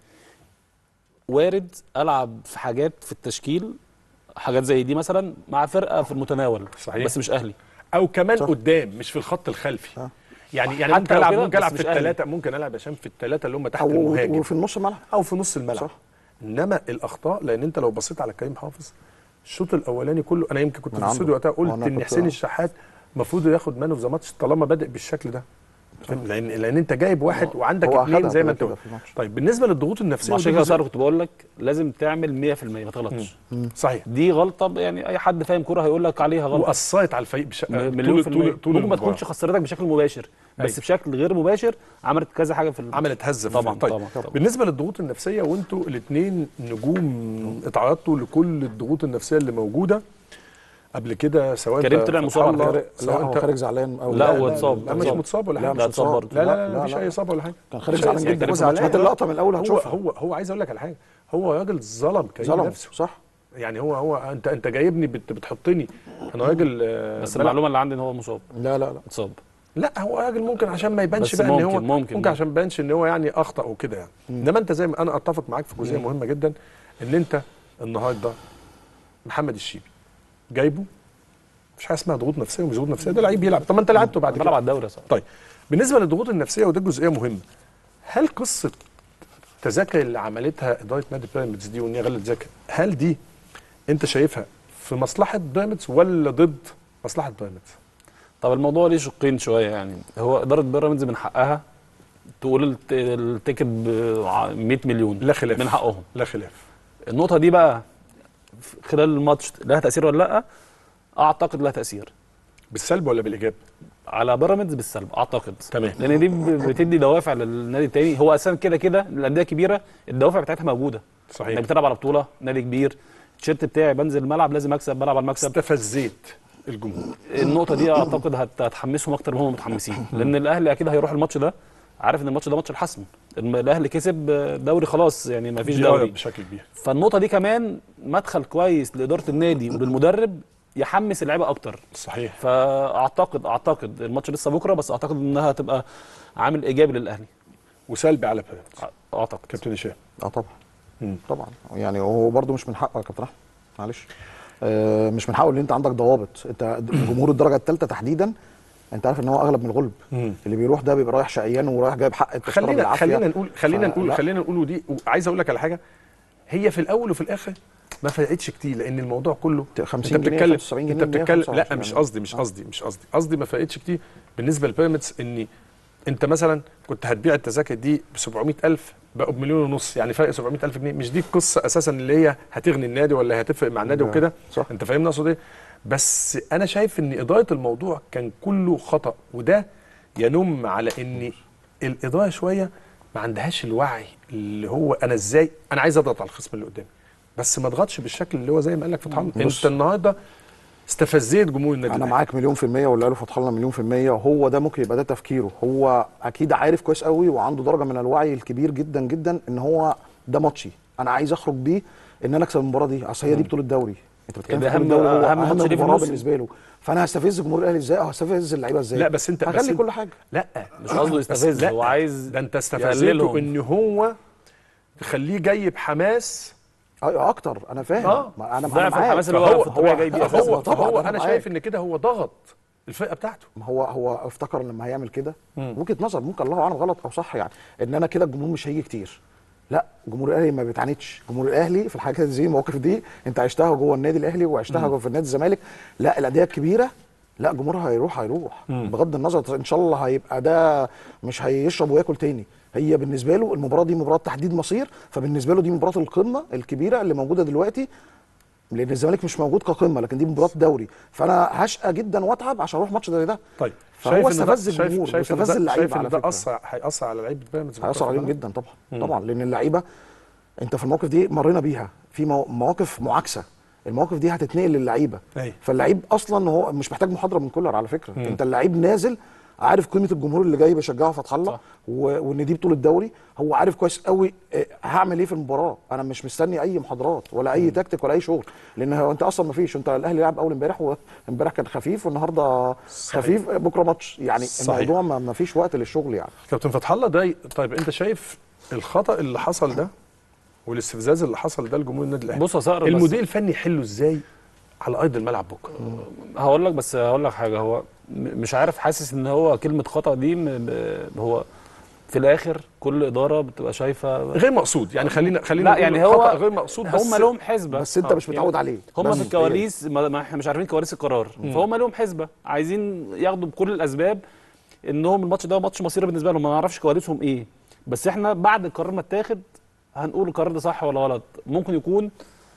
وارد العب في حاجات في التشكيل حاجات زي دي مثلا مع فرقه في المتناول صحيح. بس مش اهلي او كمان صح. قدام مش في الخط الخلفي آه. يعني يعني حتى ممكن لو العب كده، ممكن العب بس في مش أهلي. الثلاثه ممكن العب عشان في الثلاثه اللي هم تحت أو المهاجم وفي النص الملعب او في نص الملعب صح. انما الاخطاء لان انت لو بصيت على كريم حافظ الشوط الاولاني كله انا يمكن كنت من في عنده. الاستوديو وقتها قلت وأنا ان كنت- حسين آه. الشحات المفروض ياخد مان اوف ذا ماتش طالما بادئ بالشكل ده فاهم؟ لان لان انت جايب واحد وعندك هو اثنين أخدها زي ما كده انت كده قلت في الماتش. طيب بالنسبه للضغوط النفسيه عشان ودي كده جزء- صار كنت بقول لك لازم تعمل 100% ما تغلطش صحيح دي غلطه يعني اي حد فاهم كوره هيقول لك عليها غلطه واثرت على الفريق بش... مليون طول في المية طول طول ممكن ما المباراة. تكونش خسرتك بشكل مباشر بس أيوة. بشكل غير مباشر عملت كذا حاجه في ال- عملت هزه في طبعا الفريق. طبعا, طبعا. بالنسبه للضغوط النفسيه وانتوا الاثنين نجوم اتعرضتوا لكل الضغوط النفسيه اللي موجوده قبل كده سواء كريم انت طلع فتح مصاب على الله، فكرة. لا سواء هو انت خارج زعلان أو لا، هو اتصاب. لا مش اتصاب. متصاب ولا لا حاجه لا، مش اتصاب متصاب. برضه. لا لا لا, لا، لا مفيش لا. اي اصابه ولا حاجه كان خارج مفيش زعلان أي- جدا كان في زعلان. الماتش. هات اللقطه من الاول هو هتشوفها هو هو عايز اقول لك على حاجه هو راجل ظلم كريم ظلمه نفسه صح يعني هو هو انت انت جايبني بت بتحطني انا راجل آه، بس بلعب- المعلومه اللي عندي ان هو مصاب لا لا لا اتصاب لا هو راجل ممكن عشان ما يبانش بس بقى ان هو ممكن- ممكن- ممكن عشان ما يبانش ان هو يعني اخطا وكده يعني انما انت زي ما انا اتفق معاك في جزئيه مهمه جدا ان انت النهارده محمد الشيبي جايبه مش حاجه اسمها ضغوط نفسيه ومش ضغوط نفسيه ده لعيب بيلعب طب ما انت لعبته بعد بلعب كده على الدوري يا صاحبي طيب بالنسبه للضغوط النفسيه وده جزئيه مهمه هل قصه تذاكر اللي عملتها اداره نادي بيراميدز دي وان هي غلت تذاكر هل دي انت شايفها في مصلحه بيراميدز ولا ضد مصلحه بيراميدز؟ طب الموضوع ليه شقين شويه يعني هو اداره بيراميدز من حقها تقول الت- التيكت ب 100 مليون لا خلاف من حقهم لا خلاف النقطه دي بقى في خلال الماتش لها تاثير ولا لا اعتقد لها تاثير بالسلب ولا بالايجاب؟ على بيراميدز بالسلب اعتقد تمام. لان دي ب- بتدي دوافع للنادي التاني هو اساسا كده كده الانديه الكبيره الدوافع بتاعتها موجوده صحيح. انك بتلعب على بطوله نادي كبير التيشيرت بتاعي بنزل الملعب لازم اكسب بلعب على المكسب استفزيت الجمهور النقطه دي اعتقد هت- هتحمسهم اكتر ما هم متحمسين لان الاهلي اكيد هيروح الماتش ده عارف ان الماتش ده ماتش الحسم الم- الاهلي كسب دوري خلاص يعني ما فيش دي دوري بشكل كبير فالنقطه دي كمان مدخل كويس لاداره النادي وللمدرب يحمس اللعيبه اكتر صحيح فاعتقد اعتقد الماتش لسه بكره بس اعتقد انها هتبقى عامل ايجابي للاهلي وسلبي على بيراميدز اعتقد كابتن هشام اه طبعا مم. طبعا يعني هو برده مش من حقه يا كابتن احمد معلش آه مش من حقه ان انت عندك ضوابط انت جمهور الدرجه الثالثه تحديدا انت عارف ان هو اغلب من الغلب مم. اللي بيروح ده بيبقى رايح شقيان ورايح جايب حق التذكره خلينا بالعافيه خلينا نقول خلينا نقول فلا. خلينا نقول ودي وعايز اقول لك على حاجه هي في الاول وفي الاخر ما فرقتش كتير لان الموضوع كله 50 انت جنيه، بتتكلم 75 انت جنيه، بتتكلم 125 لا مش يعني. قصدي مش آه. قصدي مش قصدي قصدي ما فرقتش كتير بالنسبه لبيراميدز ان انت مثلا كنت هتبيع التذاكر دي ب 700000 بقوا بمليون ونص يعني فرق 700000 جنيه مش دي القصه اساسا اللي هي هتغني النادي ولا هتفرق مع النادي لا، وكده صح. انت فاهمني اقصد ايه بس انا شايف ان اداره الموضوع كان كله خطا وده ينم على ان الاداره شويه ما عندهاش الوعي اللي هو انا ازاي انا عايز اضغط على الخصم اللي قدامي بس ما اضغطش بالشكل اللي هو زي ما قال لك فتح الله بص. انت النهارده استفزيت جمهور النادي انا الأهلي. معاك مليون في المية واللي قاله فتح الله مليون في المية وهو ده ممكن يبقى ده تفكيره هو اكيد عارف كويس قوي وعنده درجة من الوعي الكبير جدا جدا ان هو ده ماتشي انا عايز اخرج بيه ان انا اكسب المباراة دي اصل هي دي بطولة دوري انت بتتكلم ده في بطولة أهم- الدوري هو أهم اهم ماتش ليه في مباراة الموسم. بالنسبة له فانا هستفز جمهور الاهلي ازاي او هستفز اللعيبة ازاي لا بس انت بس هخلي انت كل حاجة لا مش قصده بس يستفز لا، هو عايز ده انت استفزيته يقللهم. ان هو تخليه جاي بحماس ايوه اكتر انا فاهم آه. ما انا أنا ضعف معاك. الحماس اللي هو فهو في الطبيعي جاي بيه فهو- اساسا طبعاً، هو أنا انا معاك. شايف ان كده هو ضغط الفرقه بتاعته ما هو هو افتكر لما هيعمل كده مم. وجهه نظر ممكن الله اعلم غلط او صح يعني ان انا كده الجمهور مش هيجي كتير لا جمهور الاهلي ما بيتعاندش جمهور الاهلي في الحاجات زي المواقف دي انت عشتها جوه النادي الاهلي وعشتها جوه في النادي الزمالك لا الانديه الكبيره لا جمهورها هيروح هيروح بغض النظر ان شاء الله هيبقى ده مش هيشرب وياكل تاني هي بالنسبه له المباراه دي مباراه تحديد مصير فبالنسبه له دي مباراه القمه الكبيره اللي موجوده دلوقتي لان الزمالك مش موجود كقمه لكن دي مباراه دوري فانا هشقى جدا واتعب عشان اروح ماتش زي ده طيب فهو شايف ان ده استفز شايف الجمهور شايف ان واستفز ده اللعيبه شايف ان على ده فكره اثر هياثر على لعيبه بيراميدز هيأثر عليهم بالفترة جدا طبعا طبعا لان اللعيبه انت في المواقف دي مرينا بيها في مو- مواقف معاكسه المواقف دي هتتنقل للعيبه أيوة. فاللعيب اصلا هو مش محتاج محاضره من كولر على فكره انت اللعيب نازل عارف قيمه الجمهور اللي جاي بيشجعه فتح الله صح. و- وان دي بطوله دوري هو عارف كويس قوي آه، هعمل ايه في المباراه انا مش مستني اي محاضرات ولا اي تكتيك ولا اي شغل لان هو انت اصلا ما فيش انت الاهلي لعب اول امبارح وامبارح كان خفيف والنهارده صحيح. خفيف بكره ماتش يعني صحيح. الموضوع ما ما فيش وقت للشغل يعني كابتن فتح الله ده طيب انت شايف الخطا اللي حصل ده والاستفزاز اللي حصل ده لجمهور النادي الاهلي بص يا صقر بس- المدير الفني يحله ازاي على ارض الملعب بكره هقول لك بس هقول لك حاجه هو م- مش عارف حاسس ان هو كلمه خطا دي م- ب- هو في الاخر كل اداره بتبقى شايفه غير مقصود يعني خلينا خلينا لا نقول يعني هو خطأ غير مقصود بس هم لهم حسبه بس انت آه، مش متعود عليه هم بس في هي- الكواليس ما ما احنا مش عارفين كواليس القرار فهم لهم حسبه عايزين ياخدوا بكل الاسباب انهم الماتش ده ماتش مصيري بالنسبه لهم ما نعرفش كواليسهم ايه بس احنا بعد القرار ما اتاخد هنقول القرار ده صح ولا غلط ممكن يكون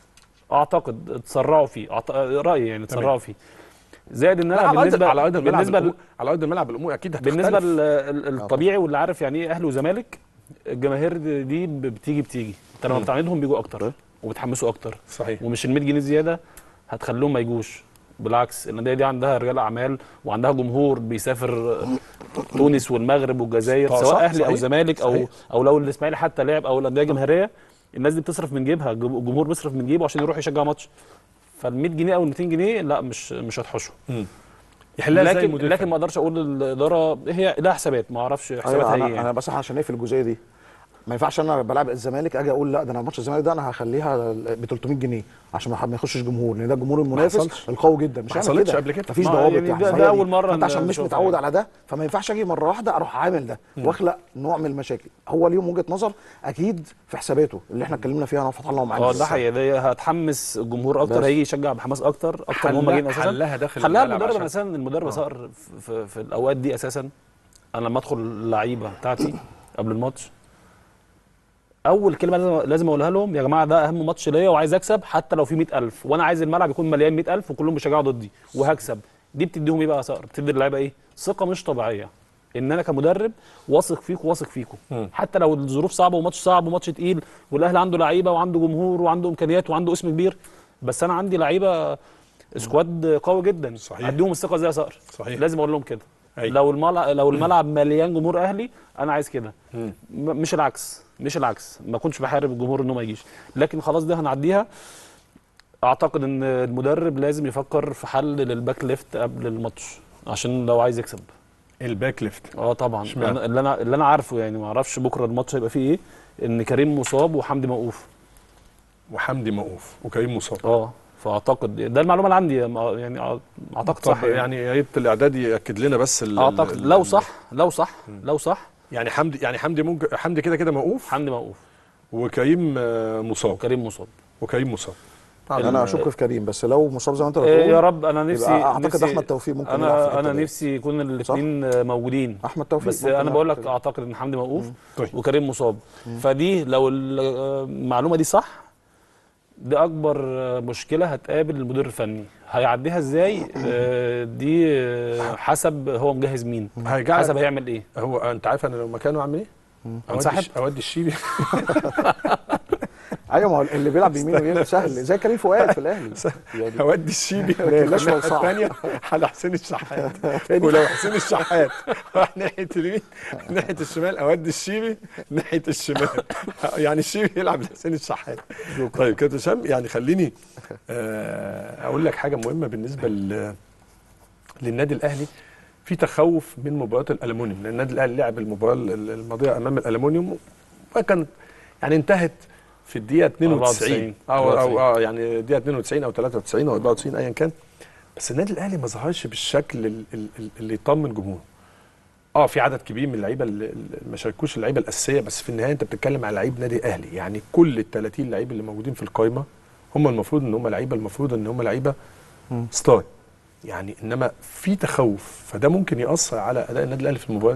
اعتقد اتسرعوا فيه أعت... رايي يعني اتسرعوا فيه زائد ان لا انا على ارض بالنسبه على ارض الملعب بالنسبه الأمور- على ارض الملعب الامور اكيد هتختلف بالنسبه لل- ال- الطبيعي واللي عارف يعني ايه اهلي وزمالك الجماهير دي- دي ب- بتيجي بتيجي انت لما بتعاندهم بيجوا اكتر وبتحمسوا اكتر صحيح ومش ال 100 جنيه زياده هتخليهم ما يجوش بالعكس الانديه دي عندها رجال اعمال وعندها جمهور بيسافر تونس والمغرب والجزائر طبعا، سواء صح، اهلي او صحيح، زمالك او صحيح. او لو الاسماعيلي حتى لعب او الانديه الجماهيريه الناس دي بتصرف من جيبها الجم- الجمهور بيصرف من جيبه عشان يروح يشجع ماتش فال 100 جنيه او ال 200 جنيه لا مش مش هتحوشوا يحلها ازاي لكن المدير لكن الفني؟ ما اقدرش اقول للاداره هي لها حسابات ما اعرفش حساباتها ايوه ايه انا يعني. انا بس عشان اقفل الجزئيه دي ما ينفعش انا بلعب الزمالك اجي اقول لا ده انا ماتش الزمالك ده انا هخليها ب 300 جنيه عشان ما ما يخشش جمهور لان ده الجمهور المنافس حصلش. القوي جدا مش ما هعمل حصلتش كده. قبل كده. مفيش ما ضوابط يعني يعني ده- فهي ده دي. أول مرة فانت عشان مش نشوفها متعود يعني. على ده فما ينفعش اجي مره واحده اروح عامل ده واخلق نوع من المشاكل هو ليهم وجهه نظر اكيد في حساباته اللي احنا اتكلمنا فيها انا وفتح الله ومعاك اه ده حقيقي ده هتحمس الجمهور اكتر بس. هيجي يشجع بحماس اكتر اكتر ما هم حلها- جايين اساسا حلها داخل خلاها الملعب المدرب عشان- اساسا المدرب صقر في, في, في الاوقات دي اساسا انا لما ادخل اللعيبه بتاعتي قبل الماتش اول كلمه لازم لازم اقولها لهم يا جماعه ده اهم ماتش ليا وعايز اكسب حتى لو في 100000 وانا عايز الملعب يكون مليان 100000 وكلهم بيشجعوا ضدي وهكسب دي بتديهم ايه بقى يا صقر بتدي اللعيبه ايه ثقه مش طبيعيه ان انا كمدرب واثق فيك واثق فيكم حتى لو الظروف صعبه وماتش صعب وماتش تقيل والاهلي عنده لعيبه وعنده جمهور وعنده امكانيات وعنده اسم كبير بس انا عندي لعيبه سكواد قوي جدا صحيح. اديهم الثقه ازاي يا صقر صحيح. لازم اقول لهم كده أيوة. لو الملعب لو الملعب مليان جمهور اهلي انا عايز كده م- مش العكس مش العكس ما كنتش بحارب الجمهور انه ما يجيش لكن خلاص دي هنعديها اعتقد ان المدرب لازم يفكر في حل للباك ليفت قبل الماتش عشان لو عايز يكسب الباك ليفت اه طبعا اشمعنى؟ أنا اللي انا اللي انا عارفه يعني ما اعرفش بكره الماتش هيبقى فيه ايه ان كريم مصاب وحمدي موقوف وحمدي موقوف وكريم مصاب اه فاعتقد ده المعلومه اللي عندي يعني اعتقد طب صح يعني يا ريت الاعداد ياكد لنا بس ال- اعتقد ال- لو ال- صح لو صح لو صح يعني حمدي يعني حمدي ممكن حمدي كده كده موقوف حمدي موقوف وكريم آه، مصاب كريم مصاب وكريم مصاب انا اشك في كريم بس لو مصاب زي ما انت إيه بتقول يا رب انا نفسي يبقى اعتقد نفسي احمد توفيق ممكن يلعب في انا الحتة انا دي. نفسي يكون الاثنين موجودين احمد توفيق بس ممكن انا يلعب بقول في لك الحتة دي. اعتقد ان حمدي موقوف طيب. وكريم مصاب فدي لو المعلومه دي صح دي اكبر مشكله هتقابل المدير الفني هيعديها ازاي آه، دي آه، حسب هو مجهز مين هيجعل- حسب هيعمل ايه هو انت عارف انا لو مكانه اعمل ايه؟ اودي انسحب؟ الش- اودي الشيبي ايوه ما هو اللي بيلعب بيمين ويمين سهل زي كريم فؤاد في الاهلي يعني اودي الشيبي كلاش الناحيه وصعب. الثانيه على حسين الشحات ولو حسين الشحات راح ناحيه اليمين ناحيه الشمال اودي الشيبي ناحيه الشمال يعني الشيبي يلعب لحسين الشحات طيب كابتن هشام يعني خليني آه، اقول لك حاجه مهمه بالنسبه لل- للنادي الاهلي في تخوف من مباراه الالومنيوم لان النادي الاهلي لعب المباراه ال- الماضيه امام الالومنيوم وكانت يعني انتهت في الدقيقه 92 او او اه يعني الدقيقه 92 او 93 او 94 ايا كان بس النادي الاهلي ما ظهرش بالشكل ال- ال- ال- اللي يطمن جمهوره اه في عدد كبير من اللعيبه اللي اللي ما شاركوش اللعيبه الاساسيه بس في النهايه انت بتتكلم على لعيب نادي اهلي يعني كل ال 30 لعيب اللي موجودين في القائمه هم المفروض ان هم لعيبه المفروض ان هم لعيبه ستار يعني انما في تخوف فده ممكن ياثر على اداء النادي الاهلي في المباراه دي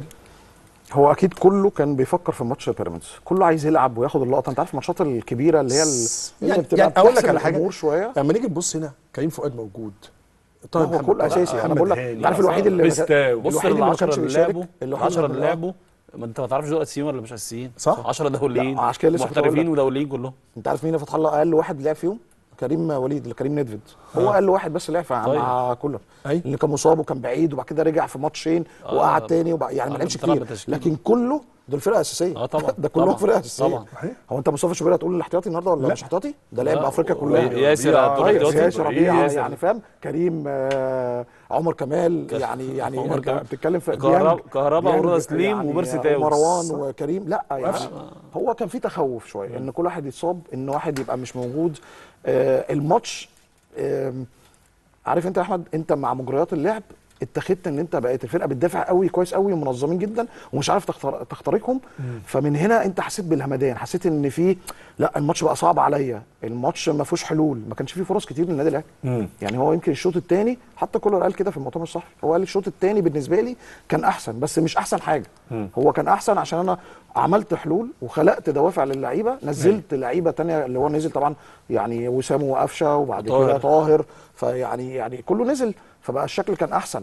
هو اكيد كله كان بيفكر في ماتش بيراميدز كله عايز يلعب وياخد اللقطه انت عارف الماتشات الكبيره اللي هي ال- اللي يعني, بتبقى يعني اقول لك بتحسم على حاجه الأمور شويه لما نيجي نبص هنا كريم فؤاد موجود لا، هو كله اساسي انا بقول لك انت عارف الوحيد اللي بيستا بص الوحيد اللي ما ال 10 كانش اللي بيشارك لعبوا اللي ال 10 هم- اللي لعبوا ما انت ما تعرفش دول اساسيين ولا مش اساسيين صح. 10 دوليين لا، عشان كده لسه كنت هقول محترفين لك. ودوليين كلهم انت عارف مين اللي فتح الله اقل واحد لعب فيهم كريم وليد كريم ندفد هو اقل واحد بس لعب مع طيب. مع كولر أي. اللي كان مصاب وكان بعيد وبعد كده رجع في ماتشين آه. وقعد تاني وبقى يعني ما آه، لعبش بتلعب كتير بتشكيل. لكن كله دول فرقه اساسيه اه طبعا ده كلهم طبعا. فرقه اساسيه طبعا هو انت مصطفى شوبير هتقول الاحتياطي النهارده ولا لا. مش احتياطي ده لعب لا، بافريقيا و- كلها ياسر ربيعة، هتقول طيب احتياطي؟ ياسر ربيعه ياسر. يعني فاهم كريم آه عمر كمال يعني يعني عمر انت كمال. بتتكلم في كهربا- ديانج- كهربا ديانج ورضا سليم وبيرسي تاوس. ومروان وكريم لا يعني هو كان في تخوف شويه ان كل واحد يتصاب ان واحد يبقى مش موجود آه الماتش آم، عارف انت يا احمد انت مع مجريات اللعب اتخذت ان انت بقيت الفرقه بتدافع قوي كويس قوي ومنظمين جدا ومش عارف تختار تخترقهم فمن هنا انت حسيت بالهمدان حسيت ان في لا الماتش بقى صعب عليا الماتش ما فيهوش حلول ما كانش فيه فرص كتير للنادي الاهلي يعني هو يمكن الشوط الثاني حتى كولر قال كده في المؤتمر الصحفي هو قال الشوط الثاني بالنسبه لي كان احسن بس مش احسن حاجه هو كان احسن عشان انا عملت حلول وخلقت دوافع للعيبه نزلت لعيبه تانية اللي هو نزل طبعا يعني وسام وقفشه وبعد كده طاهر. طاهر فيعني يعني كله نزل فبقى الشكل كان احسن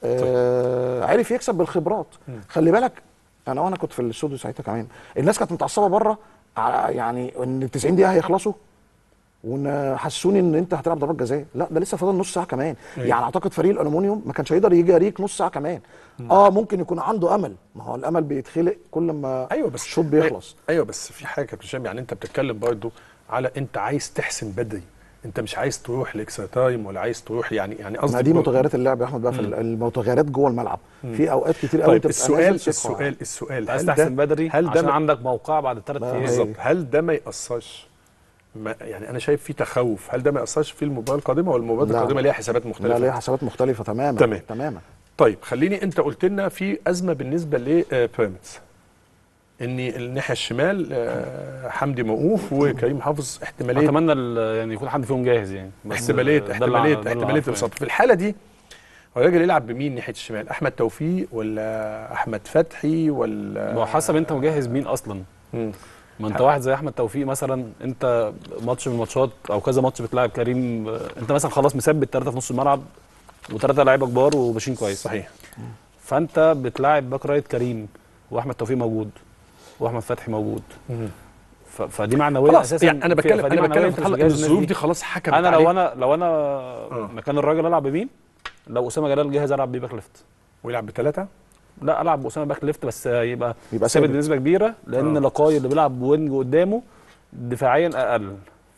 آه عرف يكسب بالخبرات خلي بالك انا وانا كنت في الاستوديو ساعتها كمان الناس كانت متعصبه بره ع- يعني ان ال 90 دقيقه هيخلصوا وان حسوني ان انت هتلعب ضربات جزاء لا ده لسه فاضل نص ساعه كمان أيوة. يعني اعتقد فريق الالومنيوم ما كانش هيقدر يجي يريك نص ساعه كمان اه ممكن يكون عنده امل ما هو الامل بيتخلق كل ما ايوه بس الشوط بيخلص ايوه بس في حاجه يا كابتن هشام يعني انت بتتكلم برضه على انت عايز تحسم بدري انت مش عايز تروح لاكسترا تايم ولا عايز تروح يعني يعني ما قصدي دي متغيرات اللعب يا احمد بقى في المتغيرات جوه الملعب في اوقات كتير قوي طيب تبقى السؤال نازل ثقة. السؤال السؤال عايز هل ده- تحسن بدري هل ده عشان ما- عندك موقع بعد ثلاث لا، ايام بالظبط هل ده ما ياثرش ما يعني انا شايف في تخوف هل ده ما ياثرش في المباراه القادمه ولا المباراه لا. القادمه ليها حسابات لا مختلفه ليها حسابات مختلفه تماما تمام. تماما طيب خليني انت قلت لنا في ازمه بالنسبه لبيراميدز ان الناحيه الشمال آه، حمدي موقوف وكريم حافظ احتماليه اتمنى ال- يعني يكون حد فيهم جاهز يعني بس احتماليه ده اللي احتماليه أع- ده اللي احتماليه أعرفه الاصابه في الحاله دي هو الراجل يلعب بمين ناحيه الشمال احمد توفيق ولا احمد فتحي ولا يعني. ما هو حسب انت مجهز مين اصلا مم. ما انت واحد زي احمد توفيق مثلا انت ماتش من الماتشات او كذا ماتش بتلاعب كريم آه، انت مثلا خلاص مثبت ثلاثه في نص الملعب وثلاثه لعيبه كبار وماشيين كويس صحيح فانت بتلاعب باك رايت كريم واحمد توفيق موجود واحمد فتحي موجود ف- فدي معنويه خلاص اساسا يعني انا في- بتكلم فدي انا معنوية بتكلم انت في مش الحلقة ان مجهز الناس الظروف دي. دي خلاص حكمت انا عليك لو انا لو انا مكان الراجل العب بمين لو اسامه جلال جاهز العب بيه باك ليفت ويلعب بثلاثه لا العب باسامه باك ليفت بس يبقى يبقى ثابت ثابت. بنسبه كبيره لان آه. لقاي اللي بيلعب وينج قدامه دفاعيا اقل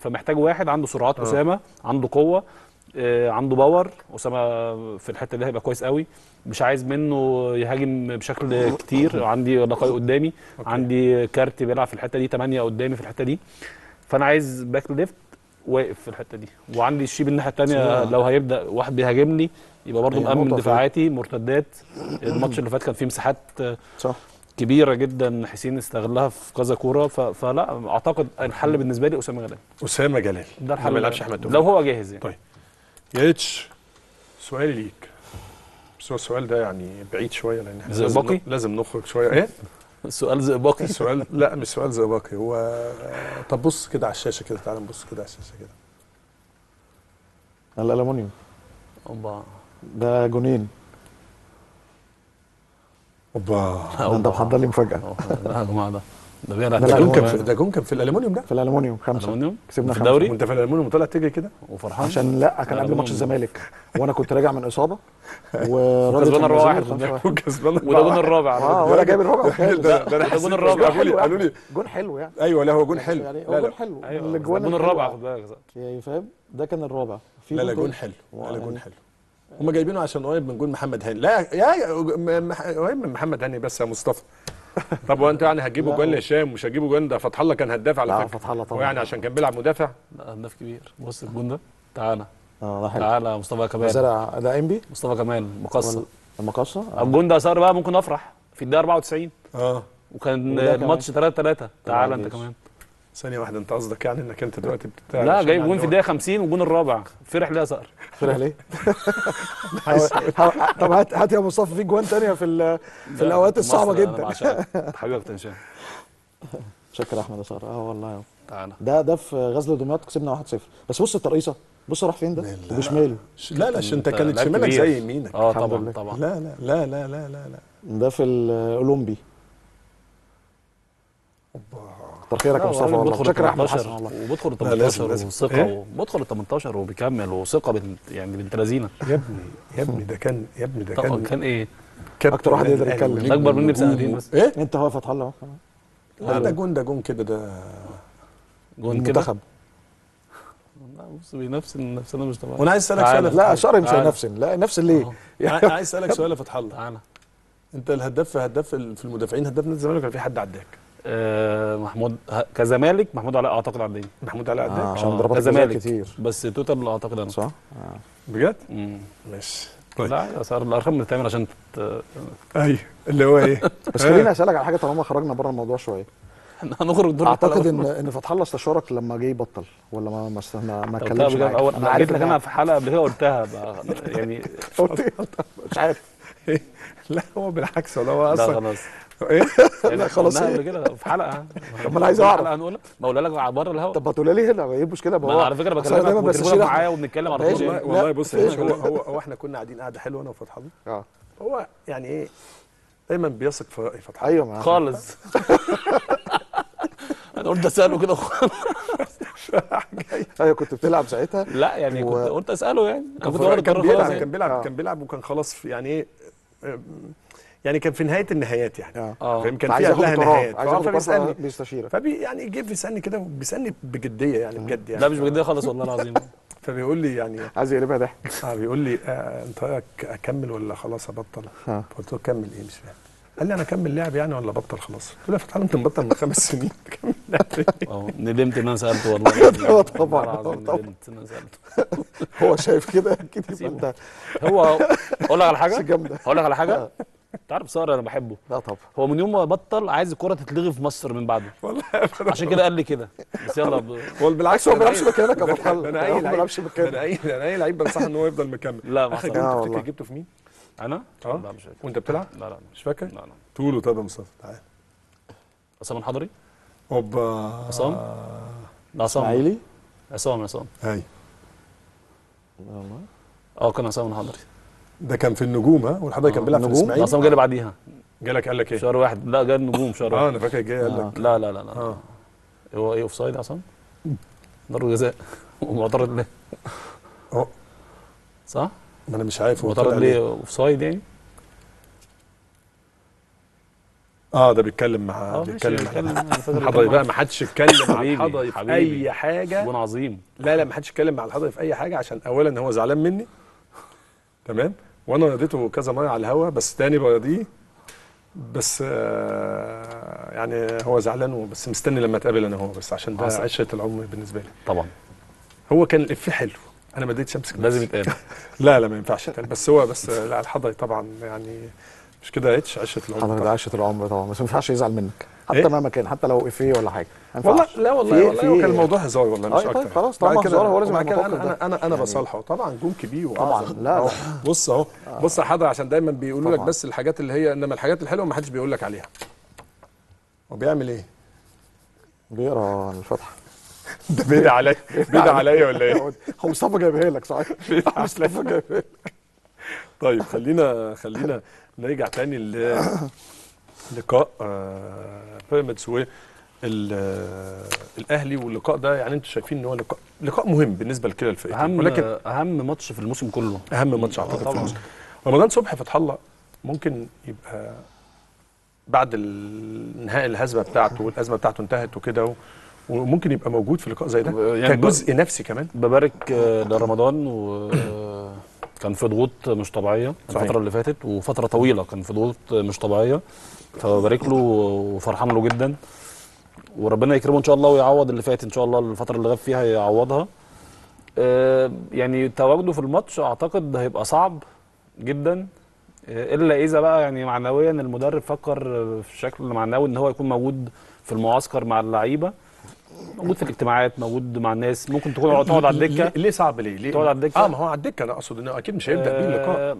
فمحتاج واحد عنده سرعات آه. اسامه عنده قوه آه، عنده باور اسامه في الحته دي هيبقى كويس قوي مش عايز منه يهاجم بشكل كتير عندي لقاي قدامي أوكي. عندي كارت بيلعب في الحته دي 8 قدامي في الحته دي فانا عايز باك ليفت واقف في الحته دي وعندي الشيب الناحيه الثانيه لو هيبدا واحد بيهاجمني يبقى برضه هي مأمن نقطة في- دفاعاتي مرتدات الماتش اللي فات كان فيه مساحات آه، صح كبيره جدا حسين استغلها في كذا كوره ف- فلا اعتقد الحل بالنسبه لي اسامه غلام اسامه جلال ده الحل ما يلعبش احمد توفيق لو هو جاهز يعني طيب. يا اتش سؤالي ليك بس هو السؤال ده يعني بعيد شويه لان احنا لازم, زئبقي؟ لازم نخرج شويه ايه السؤال زئبقي السؤال لا مش سؤال زئبقي هو طب بص كده على الشاشه كده تعال نبص كده على الشاشه كده الالومنيوم اوبا ده جونين اوبا ده انت محضر لي مفاجاه لا يا جماعه ده ده بيلعب لا، ده لا، جون هو- كان في ده جون كان في الالومنيوم ده في الالومنيوم خمسه ألمونيوم؟ كسبنا في خمسة. الدوري وانت في الالومنيوم طالع تجري كده وفرحان عشان لا كان قبل الألمونيوم. ماتش الزمالك وانا كنت راجع من اصابه وراجل وكسبان كان 4-1 نازل خمسة واحد. وكسبان وده جون الرابع اه ولا جايب الرابع والخامس. ده ده انا ده حسيت جون الرابع. قالوا لي قالوا لي جون حلو يعني ايوه لا هو جون حلو يعني لا هو لا جون حلو ايوه الجوان الجون الحلوة. الرابع خد بالك يا زلمة. يعني فاهم ده كان الرابع في لا لا تاني. جون حلو لا لا جون يعني- حلو هم جايبينه عشان قريب من جون محمد هاني لا يا يا م- مح- قريب من محمد هاني بس يا مصطفى طب وانت يعني هتجيبوا لا، جون هو- لهشام مش هتجيبوا جون ده فتح الله كان هداف على لا فكره فتح الله طبعا ويعني عشان كان بيلعب مدافع لا هداف كبير بص الجون ده تعالى اه ده حلو تعالى يا مصطفى كمال زرع ده انبي مصطفى كمال مقصر المقصه الجون ده صار بقى ممكن افرح في الدقيقه 94 اه وكان وده كمان. الماتش 3 3 تعالى انت الجيش. كمان ثانيه واحده انت قصدك يعني انك انت دلوقتي بتاع لا جايب جون في الدقيقه 50 والجون الرابع فرح ليه يا صقر فرح ليه؟ طب هات هات يا مصطفى في جوان تانية في ال- في الاوقات الصعبه مصر أنا جدا بعشقك. حبيبك تنشان شكرا احمد يا ساره اه والله تعالى ده ده في غزل دمياط كسبنا 1-0 بس بص الترقيصه بص راح فين ده لا. وبشماله لا لا عشان انت أنت كانت لاعب شمالك كبير. زي يمينك اه الحمد طبعا لله. طبعا لا لا لا لا لا لا لا ده في الاولمبي كتر خيرك يا لا، مصطفى الراجل والله بيدخل شكرا ال احمد 18 حسن والله وبيدخل ال لا، لازم- 18 لازم. وثقه إيه؟ وبيدخل ال 18 وبيكمل وثقه بنت يعني بنت لذينه يا ابني يا ابني ده كان يا ابني ده طبعا كان كان ايه كابتن أكتر واحد يقدر الأهلي يتكلم. ونجم اكبر مني النجوم بسنتين و- بس ايه انت هو فتح الله اهو لا ده جون ده جون كده ده جون كده المنتخب لا بص بينافس نفسنا مش طبيعي وانا عايز اسالك تعالى. سؤال لا شرعي مش تعال. هينفسن لا نفسن ليه؟ يعني عايز اسالك سؤال يا فتح الله تعالى انت الهداف في هداف في المدافعين هداف نادي الزمالك ولا في حد عداك؟ آه محمود ه- كزمالك محمود علاء اعتقد عداني محمود علاء عداك آه، آه. عشان ضربات جزاء كزمالك كتير بس توتال اعتقد انا صح؟ بجد؟ مم. ماشي طيب لا يا صار الارقام اللي بتعمل عشان ت... ايوه اللي هو ايه؟ بس خليني اسالك على حاجه طالما خرجنا بره الموضوع شويه احنا هنخرج دور اعتقد الثلاثة. ان ان فتح الله استشارك لما جه يبطل ولا ما ما است- ما, ما طب اتكلمش بجد معاك اول انا جيت لك إن- انا في حلقه قبل كده قلتها بقى يعني قلت مش عارف لا هو بالعكس ولا هو لا اصلا خلاص ايه؟ يعني خلاص قلناها إيه؟ قبل كده في حلقه طب ما أنا عايز في أعرف. حلقه هنقولها ما اقولها لك على بره الهوا طب ما تقولها لي هنا ايه المشكله ما ما هو انا على فكره أصل أنا دايما بكلمك بستشير وتليفونك أحمد. معايا وبنتكلم على ماشي. طول والله لا، والله بص يا في- باشا، هو هو هو احنا كنا قاعدين قاعده حلوه انا وفتح الله اه هو يعني ايه دايما بيثق في راي فتح الله ايوه ما خالص انا قلت اساله كده ايوه كنت بتلعب ساعتها لا يعني و- كنت قلت اساله يعني كان, كنت واخد كان القرار بيلعب خلاص كان يعني. بيلعب آه. كان بيلعب وكان خلاص في يعني ايه أم، يعني كان في نهايه النهايات يعني اه اه فاهم كان فعايز في ياخد قبلها القرار نهايات عايز فهو ياخد القرار فبيسالني بيستشيرك فبي يعني جه بيسالني كده وبيسالني بجديه يعني بجد يعني لا مش بجديه خالص والله العظيم فبيقول لي يعني عايز يقلبها ضحك اه بيقول لي آه انت رايك اكمل ولا خلاص ابطل؟ اه. قلت له كمل ايه مش فاهم قال لي انا اكمل لعب يعني ولا ابطل خلاص؟ قلت له يا فتح الله انت مبطل من خمس سنين تكمل لعب إيه؟ اه ندمت ان انا سالته والله هو طبعا، والله العظيم طبعا. ندمت ان انا سالته هو شايف كده اكيد يبقى انت هو اقول لك على حاجه جامده اقول لك على حاجه انت عارف ساره انا بحبه لا طبعا هو من يوم ما بطل عايز الكره تتلغي في مصر من بعده والله عشان كده قال لي كده بس يلا ب... هو بالعكس هو ما بيلعبش مكانك يا فتح الله ده انا هو اي ما لعيب بيلعبش ده مكانك انا اي ده انا اي لعيب بنصحه ان هو يفضل مكمل لا ما اخر حصل. جون آه تفتكر والله. جبته في مين؟ انا اه لا مش فاكر وانت بتلعب؟ لا لا مش فاكر؟ لا لا طوله طب يا مصطفى تعال عصام الحضري اوبا عصام؟ لا عصام اسماعيلي عصام عصام هاي والله اه كان عصام الحضري ده كان في النجوم ها والحضرتك كان بيلعب في نجوم؟ لا، الاسماعيلي عصام جالي بعديها جالك قال لك ايه؟ شهر واحد لا جال نجوم شهر اه واحد انا فاكر جاي قال لك لا لا لا لا اه هو ايه اوف سايد يا عصام؟ ضربه جزاء ومعترض ليه؟ اه صح؟ ما انا مش عارف هو معترض طلع ليه ليه اوف سايد يعني؟ اه ده بيتكلم مع اه ماشي بيتكلم بيتكلم مع أنا فاكر الحضري بقى كان ما حدش يتكلم مع حبيبي، الحضري في حبيبي. اي حاجه جون عظيم لا لا ما حدش يتكلم مع الحضري في اي حاجه عشان اولا هو زعلان مني تمام وانا رضيته كذا مره على الهوا بس تاني برضيه بس آه يعني هو زعلان بس مستني لما اتقابل انا هو بس عشان ده حصل. عشره العمر بالنسبه لي طبعا هو كان الافيه حلو انا ما اديتش امسك لازم نفسي. يتقال لا لا ما ينفعش يتقال بس هو بس آه، لا الحضري طبعا يعني مش كده يا اتش عشره العمر حضرتك ده طبعاً. عشره العمر طبعا بس ما ينفعش يزعل منك حتى إيه؟ مهما كان حتى لو افيه ولا حاجه ما والله ينفعش. لا في والله إيه؟ والله في هو إيه؟ كان الموضوع هزار والله مش أيوة اكتر طيب خلاص، بعد طالما كده- هزار هو لازم وبعد يبقى كده متوقف انا ده. انا انا, أنا يعني- بصالحه طبعا جون كبير طبعاً، وأعظم. لا، أهو. لا. بص اهو بص يا حضر عشان دايما بيقولوا لك طبعاً. بس الحاجات اللي هي انما الحاجات الحلوه ما حدش بيقول لك عليها هو بيعمل ايه؟ بيقرا الفاتحه ده بيدعي عليا بيدعي عليا ولا ايه؟ هو مصطفى جايبها لك صحيح مصطفى جايبها لك طيب خلينا خلينا نرجع تاني ل لقاء آه، بيراميدز والاهلي واللقاء ده يعني انتوا شايفين ان هو لقاء لقاء مهم بالنسبه لكلا الفريقين اهم ولكن اهم ماتش في الموسم كله اهم ماتش اعتقد في طبعاً. الموسم رمضان صبحي فتح الله ممكن يبقى بعد ال- انهاء الهزمه بتاعته والازمه بتاعته انتهت وكده و- وممكن يبقى موجود في لقاء زي ده يعني كجزء نفسي كمان ببارك آه، لرمضان وكان في ضغوط مش طبيعيه صحيح. الفتره اللي فاتت وفتره طويله كان في ضغوط مش طبيعيه فببارك له وفرحان له جدا وربنا يكرمه ان شاء الله ويعوض اللي فات ان شاء الله الفتره اللي غاب فيها يعوضها آه، يعني تواجده في الماتش اعتقد هيبقى صعب جدا آه، الا اذا بقى يعني معنويا المدرب فكر في شكل معنوي ان هو يكون موجود في المعسكر مع اللعيبه موجود في الاجتماعات موجود مع الناس ممكن تكون تقعد على الدكه ليه- ليه صعب ليه؟ ليه؟ تقعد على الدكة؟ اه ما هو على الدكه انا اقصد انه اكيد مش هيبدا بيه اللقاء آه،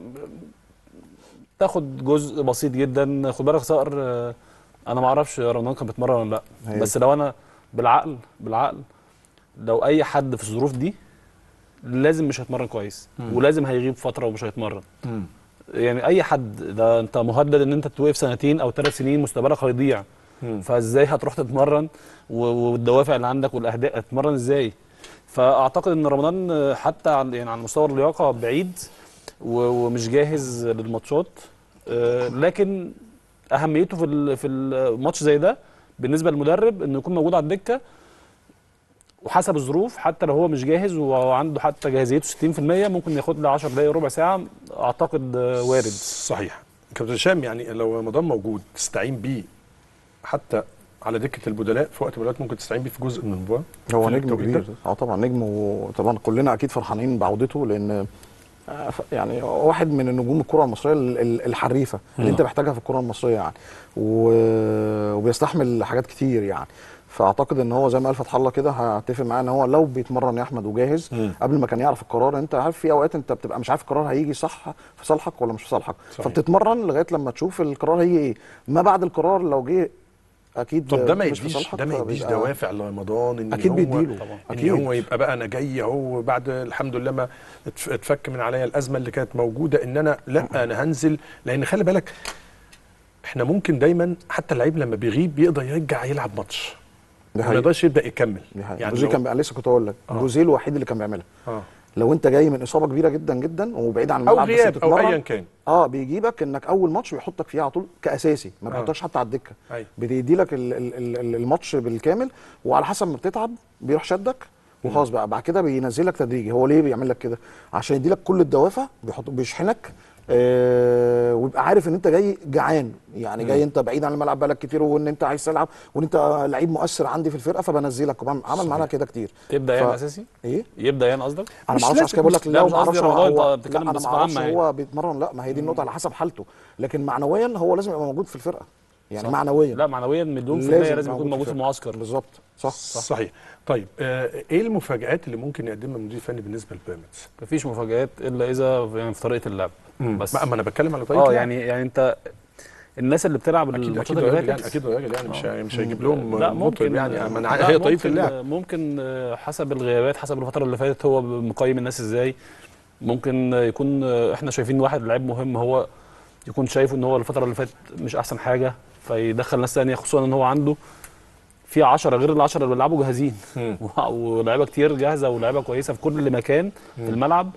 تاخد جزء بسيط جدا خد بالك صقر آه، انا ما اعرفش رمضان كان بيتمرن ولا لا هي بس لو انا بالعقل بالعقل لو اي حد في الظروف دي لازم مش هيتمرن كويس ولازم هيغيب فتره ومش هيتمرن يعني اي حد ده انت مهدد ان انت توقف سنتين او ثلاث سنين مستقبلك هيضيع مم. فازاي هتروح تتمرن و- والدوافع اللي عندك والاهداف هتتمرن ازاي فاعتقد ان رمضان آه، حتى عن يعني على مستوى اللياقه بعيد و- ومش جاهز للماتشات آه، لكن اهميته في ال- في الماتش زي ده بالنسبه للمدرب انه يكون موجود على الدكه وحسب الظروف حتى لو هو مش جاهز وعنده حتى جاهزيته 60% ممكن ياخد له 10 دقائق ربع ساعه اعتقد آه، وارد صحيح كابتن هشام يعني لو رمضان موجود تستعين بيه حتى على دكه البدلاء في وقت من الاوقات ممكن تستعين بيه في جزء من المباراه هو في نجم التوقيت ده؟ كبير اه طبعا نجم وطبعا كلنا اكيد فرحانين بعودته لان آه، ف- يعني واحد من النجوم الكره المصريه ال- ال- الحريفه اللي انت محتاجها في الكره المصريه يعني و- وبيستحمل حاجات كتير يعني فاعتقد ان هو زي ما قال فتح الله كده هتفق معاه ان هو لو بيتمرن يا احمد وجاهز مم. قبل ما كان يعرف القرار انت عارف في اوقات انت بتبقى مش عارف القرار هيجي صح في صالحك ولا مش في صالحك صحيح. فبتتمرن لغايه لما تشوف القرار هي ايه ما بعد القرار لو جه اكيد طب ده ما مش في يديش صالحك ده ما يديش فبيبقى- دوافع لرمضان ان أكيد هو بيديله. طبعا ان أكيد. هو يبقى بقى انا جاي اهو بعد الحمد لله ما اتف- اتفك من عليا الازمه اللي كانت موجوده ان انا لا انا هنزل لان خلي بالك احنا ممكن دايما حتى اللعيب لما بيغيب بيقدر يرجع يلعب ماتش دي ما حقيقة. يقدرش يبدا يكمل دي حقيقة. يعني جوزيه لو- كان بقى لسه كنت اقول لك آه. جوزيه الوحيد اللي كان بيعملها اه لو انت جاي من اصابه كبيره جدا جدا وبعيد عن او الملعب بس غياب او بتتمرن، ايا كان اه بيجيبك انك اول ماتش بيحطك فيه على طول كاساسي ما آه. بيحطكش حتى على الدكه ايوه بيدي لك ال- ال- ال- ال- الماتش بالكامل وعلى حسب ما بتتعب بيروح شدك وخلاص بقى بعد كده بينزلك تدريجي هو ليه بيعمل لك كده عشان يدي لك كل الدوافع بيحط بيشحنك آه ويبقى عارف ان انت جاي جعان يعني جاي انت بعيد عن الملعب بقالك كتير وان انت عايز تلعب وان انت لعيب مؤثر عندي في الفرقه فبنزلك وبعمل عمل معانا كده كتير تبدا ف- يعني اساسي ايه يبدا يعني قصدك انا مش ما اعرفش لازم- عشان كده بقول لك لا، لو مش ما قصدي اعرفش رمضان، هو أنت بتتكلم لا انا ما بصفة اعرفش عامة هو بيتمرن لا ما هي دي النقطه على حسب حالته لكن معنويا هو لازم يبقى موجود في الفرقه يعني معنويا لا معنويا مليون في المية لازم يبقى يكون موجود في المعسكر بالظبط صح صح. صحيح طيب آه ايه المفاجات اللي ممكن يقدمها المدير الفني بالنسبه لبيراميدز مفيش مفاجآت الا اذا يعني في طريقه اللعب بس ما ما انا بتكلم على طريقه اه لعب. يعني يعني انت الناس اللي بتلعب اكيد الماتشات اكيد اللي راجل يعني فاتت اكيد راجل يعني مش آه. مش هيجيب لهم لا مطرب ممكن يعني ما أنا لا، عارف- هي طريقه ممكن- اللعب ممكن آه، حسب الغيابات حسب الفتره اللي فاتت هو مقيم الناس ازاي ممكن آه، يكون آه، احنا شايفين واحد لعيب مهم هو يكون شايفه ان هو الفتره اللي فاتت مش احسن حاجه فيدخل ناس ثانيه خصوصا ان هو عنده في 10 غير ال 10 اللي بيلعبوا جاهزين مم. ولاعيبه كتير جاهزه ولاعيبه كويسه في كل مكان في الملعب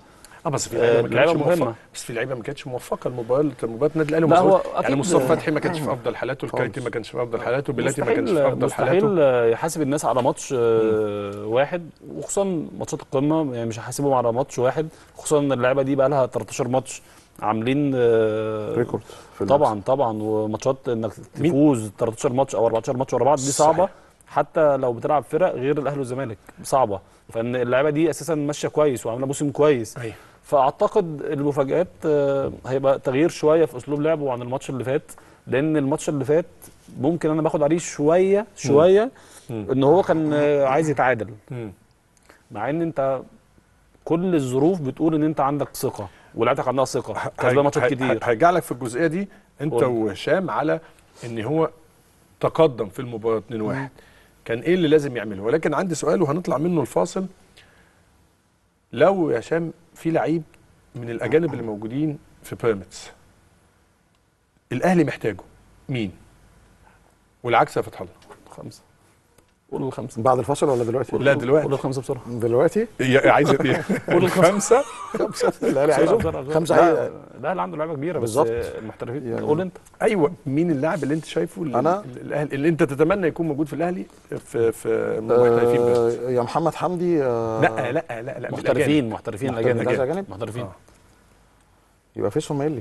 اه بس في آه، لعيبه ما لعيبة كانتش مهمة. موفقه بس في لعيبه ما كانتش موفقه المباراه مباراه النادي الاهلي لا، هو ومصطفى- يعني أكيد- مصطفى فتحي ما كانش في افضل حالاته الكايتي ما كانش في افضل حالاته بلاتي ما كانش في مستحيل افضل حالاته مستحيل يحاسب الناس على ماتش آه، واحد وخصوصا ماتشات القمه يعني مش هحاسبهم على ماتش واحد خصوصا ان اللعيبه دي بقى لها 13 ماتش عاملين آه، ريكورد في طبعا طبعا وماتشات انك مين؟ تفوز 13 ماتش او 14 ماتش ورا بعض دي صحيح. صعبه حتى لو بتلعب فرق غير الاهلي والزمالك صعبه فان اللعيبه دي اساسا ماشيه كويس وعامله موسم كويس ايوه فاعتقد المفاجات آه، هيبقى تغيير شويه في اسلوب لعبه عن الماتش اللي فات لان الماتش اللي فات ممكن انا باخد عليه شويه شويه مم. ان هو كان آه، عايز يتعادل مم. مع ان انت كل الظروف بتقول ان انت عندك ثقه ولعبتك عندها ثقه كسبان ماتشات هي- كتير هيرجع لك في الجزئيه دي انت قول. وهشام على ان هو تقدم في المباراه 2-1 كان ايه اللي لازم يعمله ولكن عندي سؤال وهنطلع منه الفاصل لو يا هشام في لعيب من الاجانب اللي موجودين في بيراميدز الاهلي محتاجه مين والعكس يا فتح الله خمسه قول الخمسه بعد الفصل ولا دلوقتي؟ لا قول دلوقتي الخمسه بسرعه دلوقتي يا- عايز ايه خمسه خمسه الاهلي بسرعة، عايزه بسرعة، بسرعة. خمسه لا، عايز لا اللي عنده لعيبه كبيره بس بالظبط. آه، المحترفين يعني- قول انت ايوه مين اللاعب اللي انت شايفه اللي أنا؟ الاهلي اللي انت تتمنى يكون موجود في الاهلي في في محترفين بس آه يا محمد حمدي آه لا لا لا لا من الأجانب. محترفين محترفين محترفين الاجانب عايز أجانب؟ محترفين آه. يبقى فيسون مايلي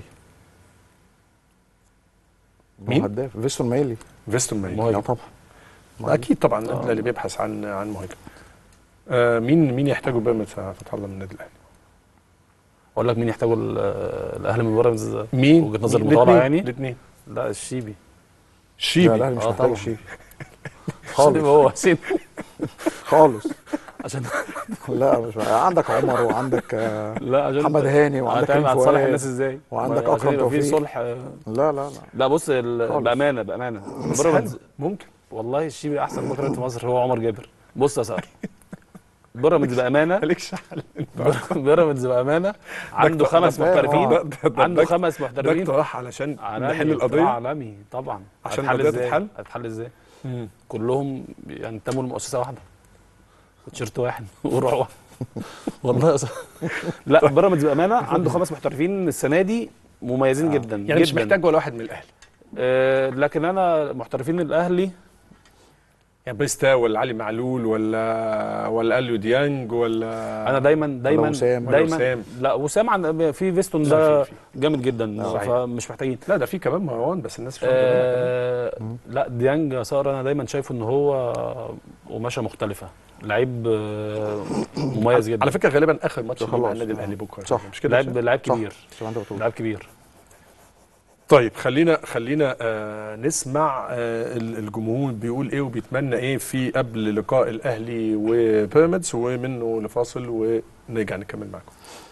مين؟ هداف فيسون مايلي فيستون مايلي مهاجم. لا طبعا اكيد طبعا النادي الاهلي بيبحث عن عن مهاجم آه مين مين يحتاجه بيراميدز يا فتح الله من النادي الاهلي اقول لك مين يحتاجوا ال- آه، الاهلي من بيراميدز مين وجهه نظر مين؟ المتواضعه الاتنين- يعني الاثنين لا الشيبي لا شيبي الاهلي مش آه محتاج طبعا. شيء خالص هو حسين خالص عشان لا مش عندك عمر وعندك آه، لا عشان محمد هاني وعندك هتعمل كريم هتصالح فؤاد. الناس ازاي وعندك عشان أكرم يبقى في توفيق. صلح آه، لا لا لا لا بص ال- خالص. بامانه بامانه بس بيراميدز حلو، ممكن والله الشيبي احسن باك رايت في مصر هو عمر جابر بص يا سار بيراميدز بامانه مالكش حل بيراميدز بامانه عنده ده- خمس ده- ده- محترفين ده- ده- ده- عنده ده- خمس ده محترفين اقتراح علشان عالمي نحل اختراع القضيه عالمي طبعا عشان هتحل القضية ازاي تتحل؟ هتحل ازاي كلهم ينتموا لمؤسسه واحده تيشيرت واحد وروح واحد والله يا صاحبي. لا بيراميدز بامانه عنده خمس محترفين السنه دي مميزين جدا يعني مش جدا محتاج ولا واحد من الاهلي آه لكن انا محترفين الاهلي يعني بيستا ولا علي معلول ولا ولا اليو ديانج ولا انا دايما دايما وسام. ولا دايما وسام. لا وسام عن في فيستون لا، ده في- في. جامد جدا صحيح. فمش محتاجين لا ده في كمان مروان بس الناس مش واخدة بالها آه لا ديانج صار انا دايما شايفه ان هو قماشه مختلفه لعيب آه، مميز جدا على فكره غالبا اخر ماتش ده ليه مع خلاص. النادي الاهلي بكره صح. مش كده يا لعيب هشام؟ لعيب صح. كبير زي ما انت بتقول لعيب كبير طيب خلينا خلينا آه نسمع آه ال- الجمهور بيقول ايه وبيتمنى ايه في قبل لقاء الاهلي وبيراميدز ومنه لفاصل ونرجع نكمل معاكم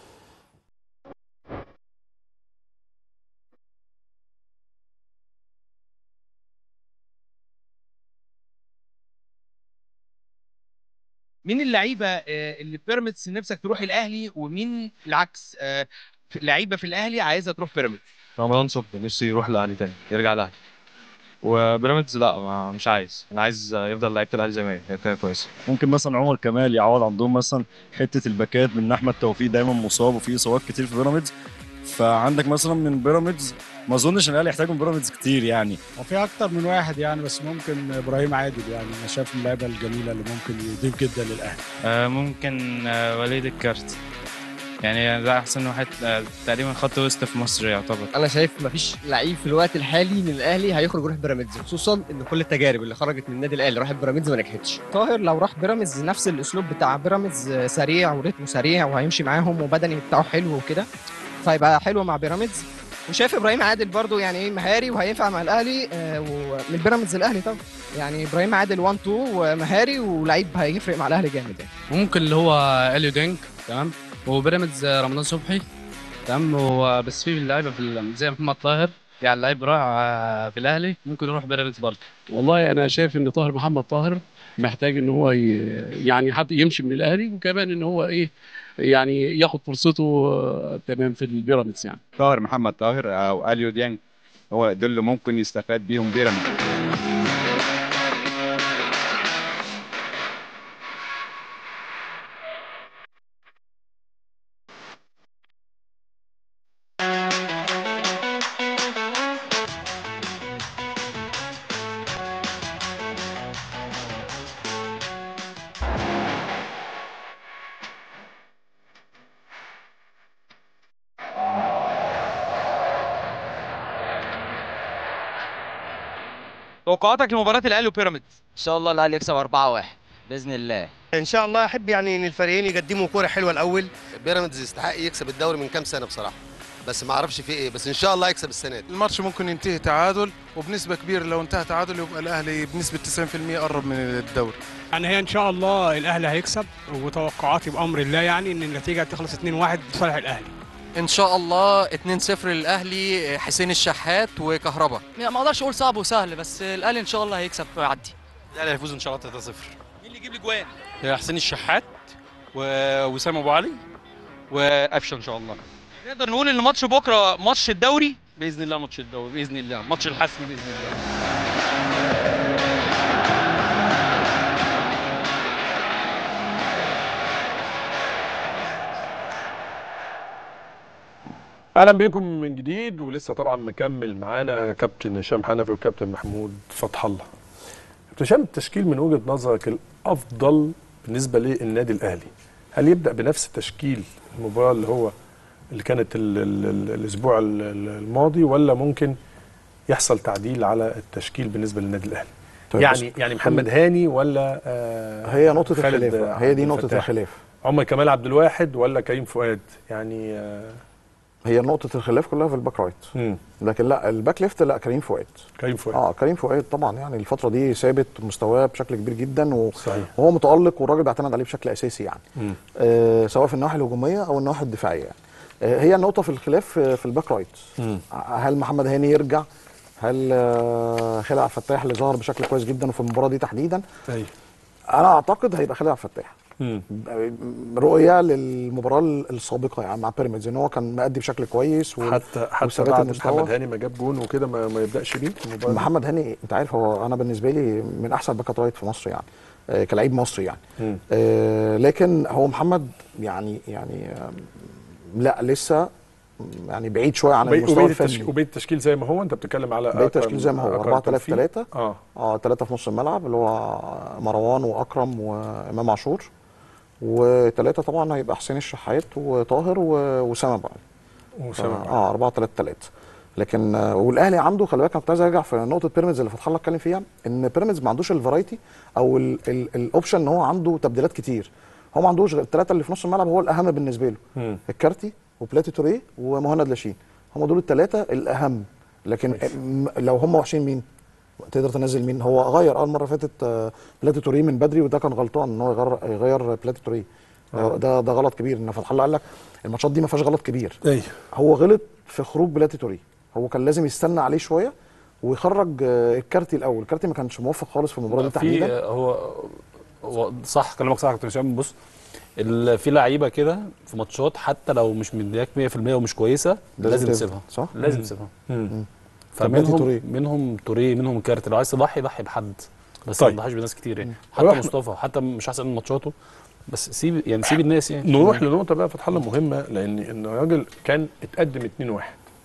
مين اللعيبه آه، اللي بيراميدز نفسك تروح الاهلي ومين العكس آه، في- لعيبه في الاهلي عايزه تروح بيراميدز رمضان صبحي نفسي يروح الاهلي تاني يرجع الاهلي وبيراميدز لا ما مش عايز انا عايز يفضل لعيبه الاهلي زي ما هي هي كده كويسه ممكن مثلا عمر كمال يعوض عندهم مثلا حته الباكات من احمد توفيق دايما مصاب وفي اصابات كتير في بيراميدز فعندك مثلا من بيراميدز ما اظنش ان الاهلي يحتاج من بيراميدز كتير يعني وفي اكتر من واحد يعني بس ممكن ابراهيم عادل يعني انا شايف من اللعيبه الجميله اللي ممكن يضيف جدا للاهلي آه ممكن آه وليد الكارت يعني ده احسن واحد آه تقريبا خط وسط في مصر يعتبر انا شايف مفيش لعيب في الوقت الحالي من الاهلي هيخرج يروح بيراميدز خصوصا ان كل التجارب اللي خرجت من النادي الاهلي راحت بيراميدز ما نجحتش طاهر لو راح بيراميدز نفس الاسلوب بتاع بيراميدز آه، سريع وريتمه سريع وهيمشي معاهم وبدني بتاعه حلو وكده فهيبقى حلو مع بيراميدز وشايف ابراهيم عادل برضو يعني ايه مهاري وهينفع مع الاهلي آه، ومن بيراميدز الاهلي طبعا يعني ابراهيم عادل 1 2 ومهاري ولعيب هيفرق مع الاهلي جامد يعني ممكن اللي هو اليو دينج تمام وبيراميدز رمضان صبحي تمام هو بس في لعيبه في ال- زي محمد طاهر يعني لعيب رائع في الاهلي ممكن يروح بيراميدز برضه والله انا شايف ان طاهر محمد طاهر محتاج ان هو ي... يعني حد يمشي من الاهلي وكمان ان هو ايه يعني ياخد فرصته آه، تمام في البيراميدز يعني طاهر محمد طاهر او اليو ديانج هو دول اللي ممكن يستفاد بيهم بيراميدز توقعاتك لمباراه الاهلي وبيراميدز ان شاء الله الاهلي يكسب 4-1 باذن الله ان شاء الله احب يعني ان الفريقين يقدموا كوره حلوه الاول بيراميدز يستحق يكسب الدوري من كام سنه بصراحه بس ما اعرفش في ايه بس ان شاء الله يكسب السنه دي الماتش ممكن ينتهي تعادل وبنسبة كبيرة لو انتهى تعادل يبقى الأهلي بنسبة 90% قرب من الدوري يعني هي ان شاء الله الاهلي هيكسب وتوقعاتي بامر الله يعني ان النتيجه تخلص 2-1 لصالح الاهلي ان شاء الله 2-0 للاهلي حسين الشحات وكهربا ما اقدرش اقول صعب وسهل بس الاهلي ان شاء الله هيكسب ويعدي الاهلي هيفوز ان شاء الله 3-0 مين اللي يجيب الاجوان حسين الشحات ووسام ابو علي وقفشه ان شاء الله نقدر نقول ان ماتش بكره ماتش الدوري باذن الله ماتش الدوري باذن الله ماتش الحسم باذن الله اهلا بكم من جديد ولسه طبعا مكمل معانا كابتن هشام حنفي وكابتن محمود فتح الله. كابتن هشام التشكيل من وجهه نظرك الافضل بالنسبه للنادي الاهلي هل يبدا بنفس تشكيل المباراه اللي هو اللي كانت ال ال ال الاسبوع ال- ال- الماضي ولا ممكن يحصل تعديل على التشكيل بالنسبه للنادي الاهلي؟ طيب يعني بص، يعني محمد هاني ولا آه هي نقطة خالد الخلاف هي دي عبد نقطة الفتاح؟ الخلاف عمر كمال عبد الواحد ولا كريم فؤاد؟ يعني آه هي نقطة الخلاف كلها في الباك رايت لكن لا الباك ليفت لا كريم فؤاد كريم فؤاد اه كريم فؤاد طبعا يعني الفترة دي ثابت مستواه بشكل كبير جدا و- صحيح. وهو متألق والراجل بيعتمد عليه بشكل أساسي يعني مم. آه سواء في الناحية الهجومية أو الناحية الدفاعية يعني. آه هي النقطة في الخلاف في, في الباك رايت مم. هل محمد هاني يرجع هل آه خالد عبد الفتاح اللي ظهر بشكل كويس جدا وفي المباراة دي تحديدا ايوه انا اعتقد هيبقى خالد عبد الفتاح مم. رؤيه للمباراه السابقه يعني مع بيراميدز ان هو كان مأدي بشكل كويس و... حتى حتى وثبات بعد المستوى. محمد هاني ما جاب جون وكده ما, ما يبداش بيه في المباراه دي؟ محمد هاني انت عارف هو انا بالنسبه لي من احسن باكات رايت في مصر يعني آه كلاعب مصري يعني مم. آه لكن هو محمد يعني يعني آه لا لسه يعني بعيد شويه عن وبي- المستوى وبيت الفني التشكيل وبيت التشكيل زي ما هو انت بتتكلم على بقيت التشكيل زي ما هو أكرم 4 3 توفيق. 3 اه اه ثلاثه في نص الملعب اللي هو مروان واكرم وامام عاشور وثلاثه طبعا هيبقى حسين الشحات وطاهر و- وسام ابو علي وأسامة أبو اه 4 3 3 لكن آه، والاهلي عنده خلي بالك انا كنت عايز ارجع في نقطه بيراميدز اللي فتح الله اتكلم فيها ان بيراميدز ما عندوش الفرايتي او ال- ال- الاوبشن ان هو عنده تبديلات كتير هو ما عندوش غير الثلاثه اللي في نص الملعب هو الاهم بالنسبه له مم. الكارتي وبلاتي توريه ومهند لاشين هم دول الثلاثه الاهم لكن م- لو هم وحشين مين تقدر تنزل مين هو غير اه المره اللي فاتت آه، بلاتي توريه من بدري وده كان غلطان ان هو يغير يغير بلاتي توريه آه. ده ده غلط كبير ان فتح الله قال لك الماتشات دي ما فيهاش غلط كبير ايوه هو غلط في خروج بلاتي توريه هو كان لازم يستنى عليه شويه ويخرج آه، الكارتي الاول الكارتي ما كانش موفق خالص في المباراه دي في تحديدا هو هو صح كلامك صح يا كابتن هشام بص ال- في لعيبه كده في ماتشات حتى لو مش مدياك 100% ومش كويسه لازم لازم تبقى، تسيبها صح؟ لازم مم. تسيبها مم. طب بلاتي فمنهم توريه. منهم توريه منهم كارت لو عايز تضحي ضحي بحد بس طيب. ما تضحيش بناس كتير يعني هو حتى إحنا- مصطفى حتى مش احسن من ماتشاته بس سيب يعني سيب الناس يعني نروح لنقطه بقى فتح الله مهمه لان ان الراجل كان اتقدم 2-1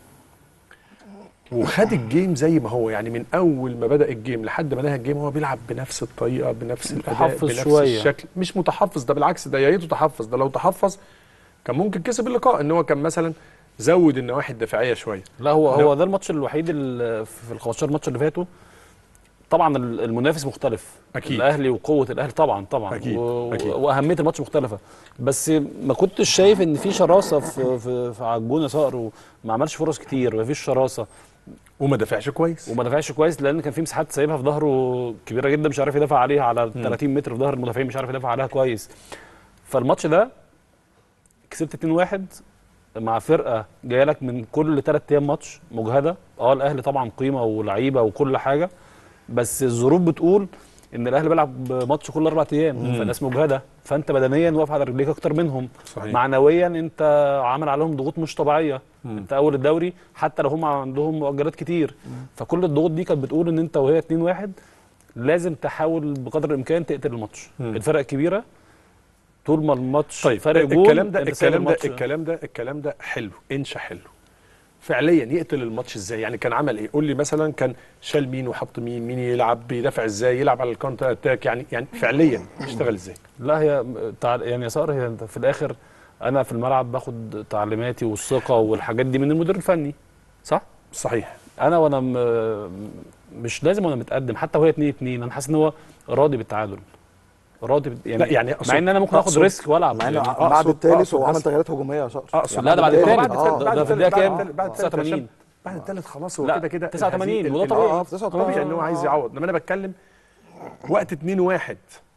وخد الجيم زي ما هو يعني من اول ما بدا الجيم لحد ما نهى الجيم هو بيلعب بنفس الطريقه بنفس الاداء متحفظ بنفس شوية. الشكل مش متحفظ ده بالعكس ده يا ريته تحفظ ده لو تحفظ كان ممكن كسب اللقاء ان هو كان مثلا زود النواحي الدفاعيه شويه لا هو لا. هو ده الماتش الوحيد اللي في ال 15 ماتش اللي فاتوا طبعا ال- المنافس مختلف أكيد. الاهلي وقوه الاهلي طبعا طبعا أكيد، و... أكيد. واهميه الماتش مختلفه بس ما كنتش شايف ان في شراسه في في, في على الجون يا صقر وما عملش فرص كتير ما فيش شراسه وما دافعش كويس وما دافعش كويس لان كان في مساحات سايبها في ظهره كبيره جدا مش عارف يدافع عليها على مم. 30 متر في ظهر المدافعين مش عارف يدافع عليها كويس فالماتش ده كسبت 2-1 مع فرقه جايه لك من كل ثلاث ايام ماتش مجهده اه الاهلي طبعا قيمه ولعيبه وكل حاجه بس الظروف بتقول ان الاهلي بيلعب ماتش كل اربع ايام مم. فالناس مجهده فانت بدنيا واقف على رجليك اكتر منهم صحيح. معنويا انت عامل عليهم ضغوط مش طبيعيه مم. انت اول الدوري حتى لو هم عندهم مؤجلات كتير فكل الضغوط دي كانت بتقول ان انت وهي 2-1 لازم تحاول بقدر الامكان تقتل الماتش مم. الفرق الكبيره طول ما الماتش طيب فرق جول الكلام ده انت سايب الكلام ده الماتش. الكلام ده الكلام ده حلو انشا حلو فعليا يقتل الماتش ازاي يعني كان عمل ايه قول لي مثلا كان شال مين وحط مين مين يلعب بيدافع ازاي يلعب على الكونتر اتاك يعني يعني فعليا اشتغل ازاي لا هي تع... يعني يا ساره هي انت في الاخر انا في الملعب باخد تعليماتي والثقه والحاجات دي من المدير الفني صح صحيح انا وانا م... مش لازم وانا متقدم حتى وهي 2 2 انا حاسس ان هو راضي بالتعادل راضي بال... يعني, لا، يعني أقصد- مع ان انا ممكن اخد أقصد- ريسك والعب مع انه يعني بعد أقصد- الثالث أقصد هو عمل بس- تغييرات هجوميه يا شخص اقصد لا، ده بعد التالت. بعد آه، التالت ده بعد في الدقيقة التالت كام؟ بعد التالت- بعد التالت 89. عشان- بعد الثالث خلاص هو لا، كده كده 89 هذه- وده ال- طبيعي. اه في 89 طبيعي ان هو عايز يعوض انما انا بتكلم وقت 2 1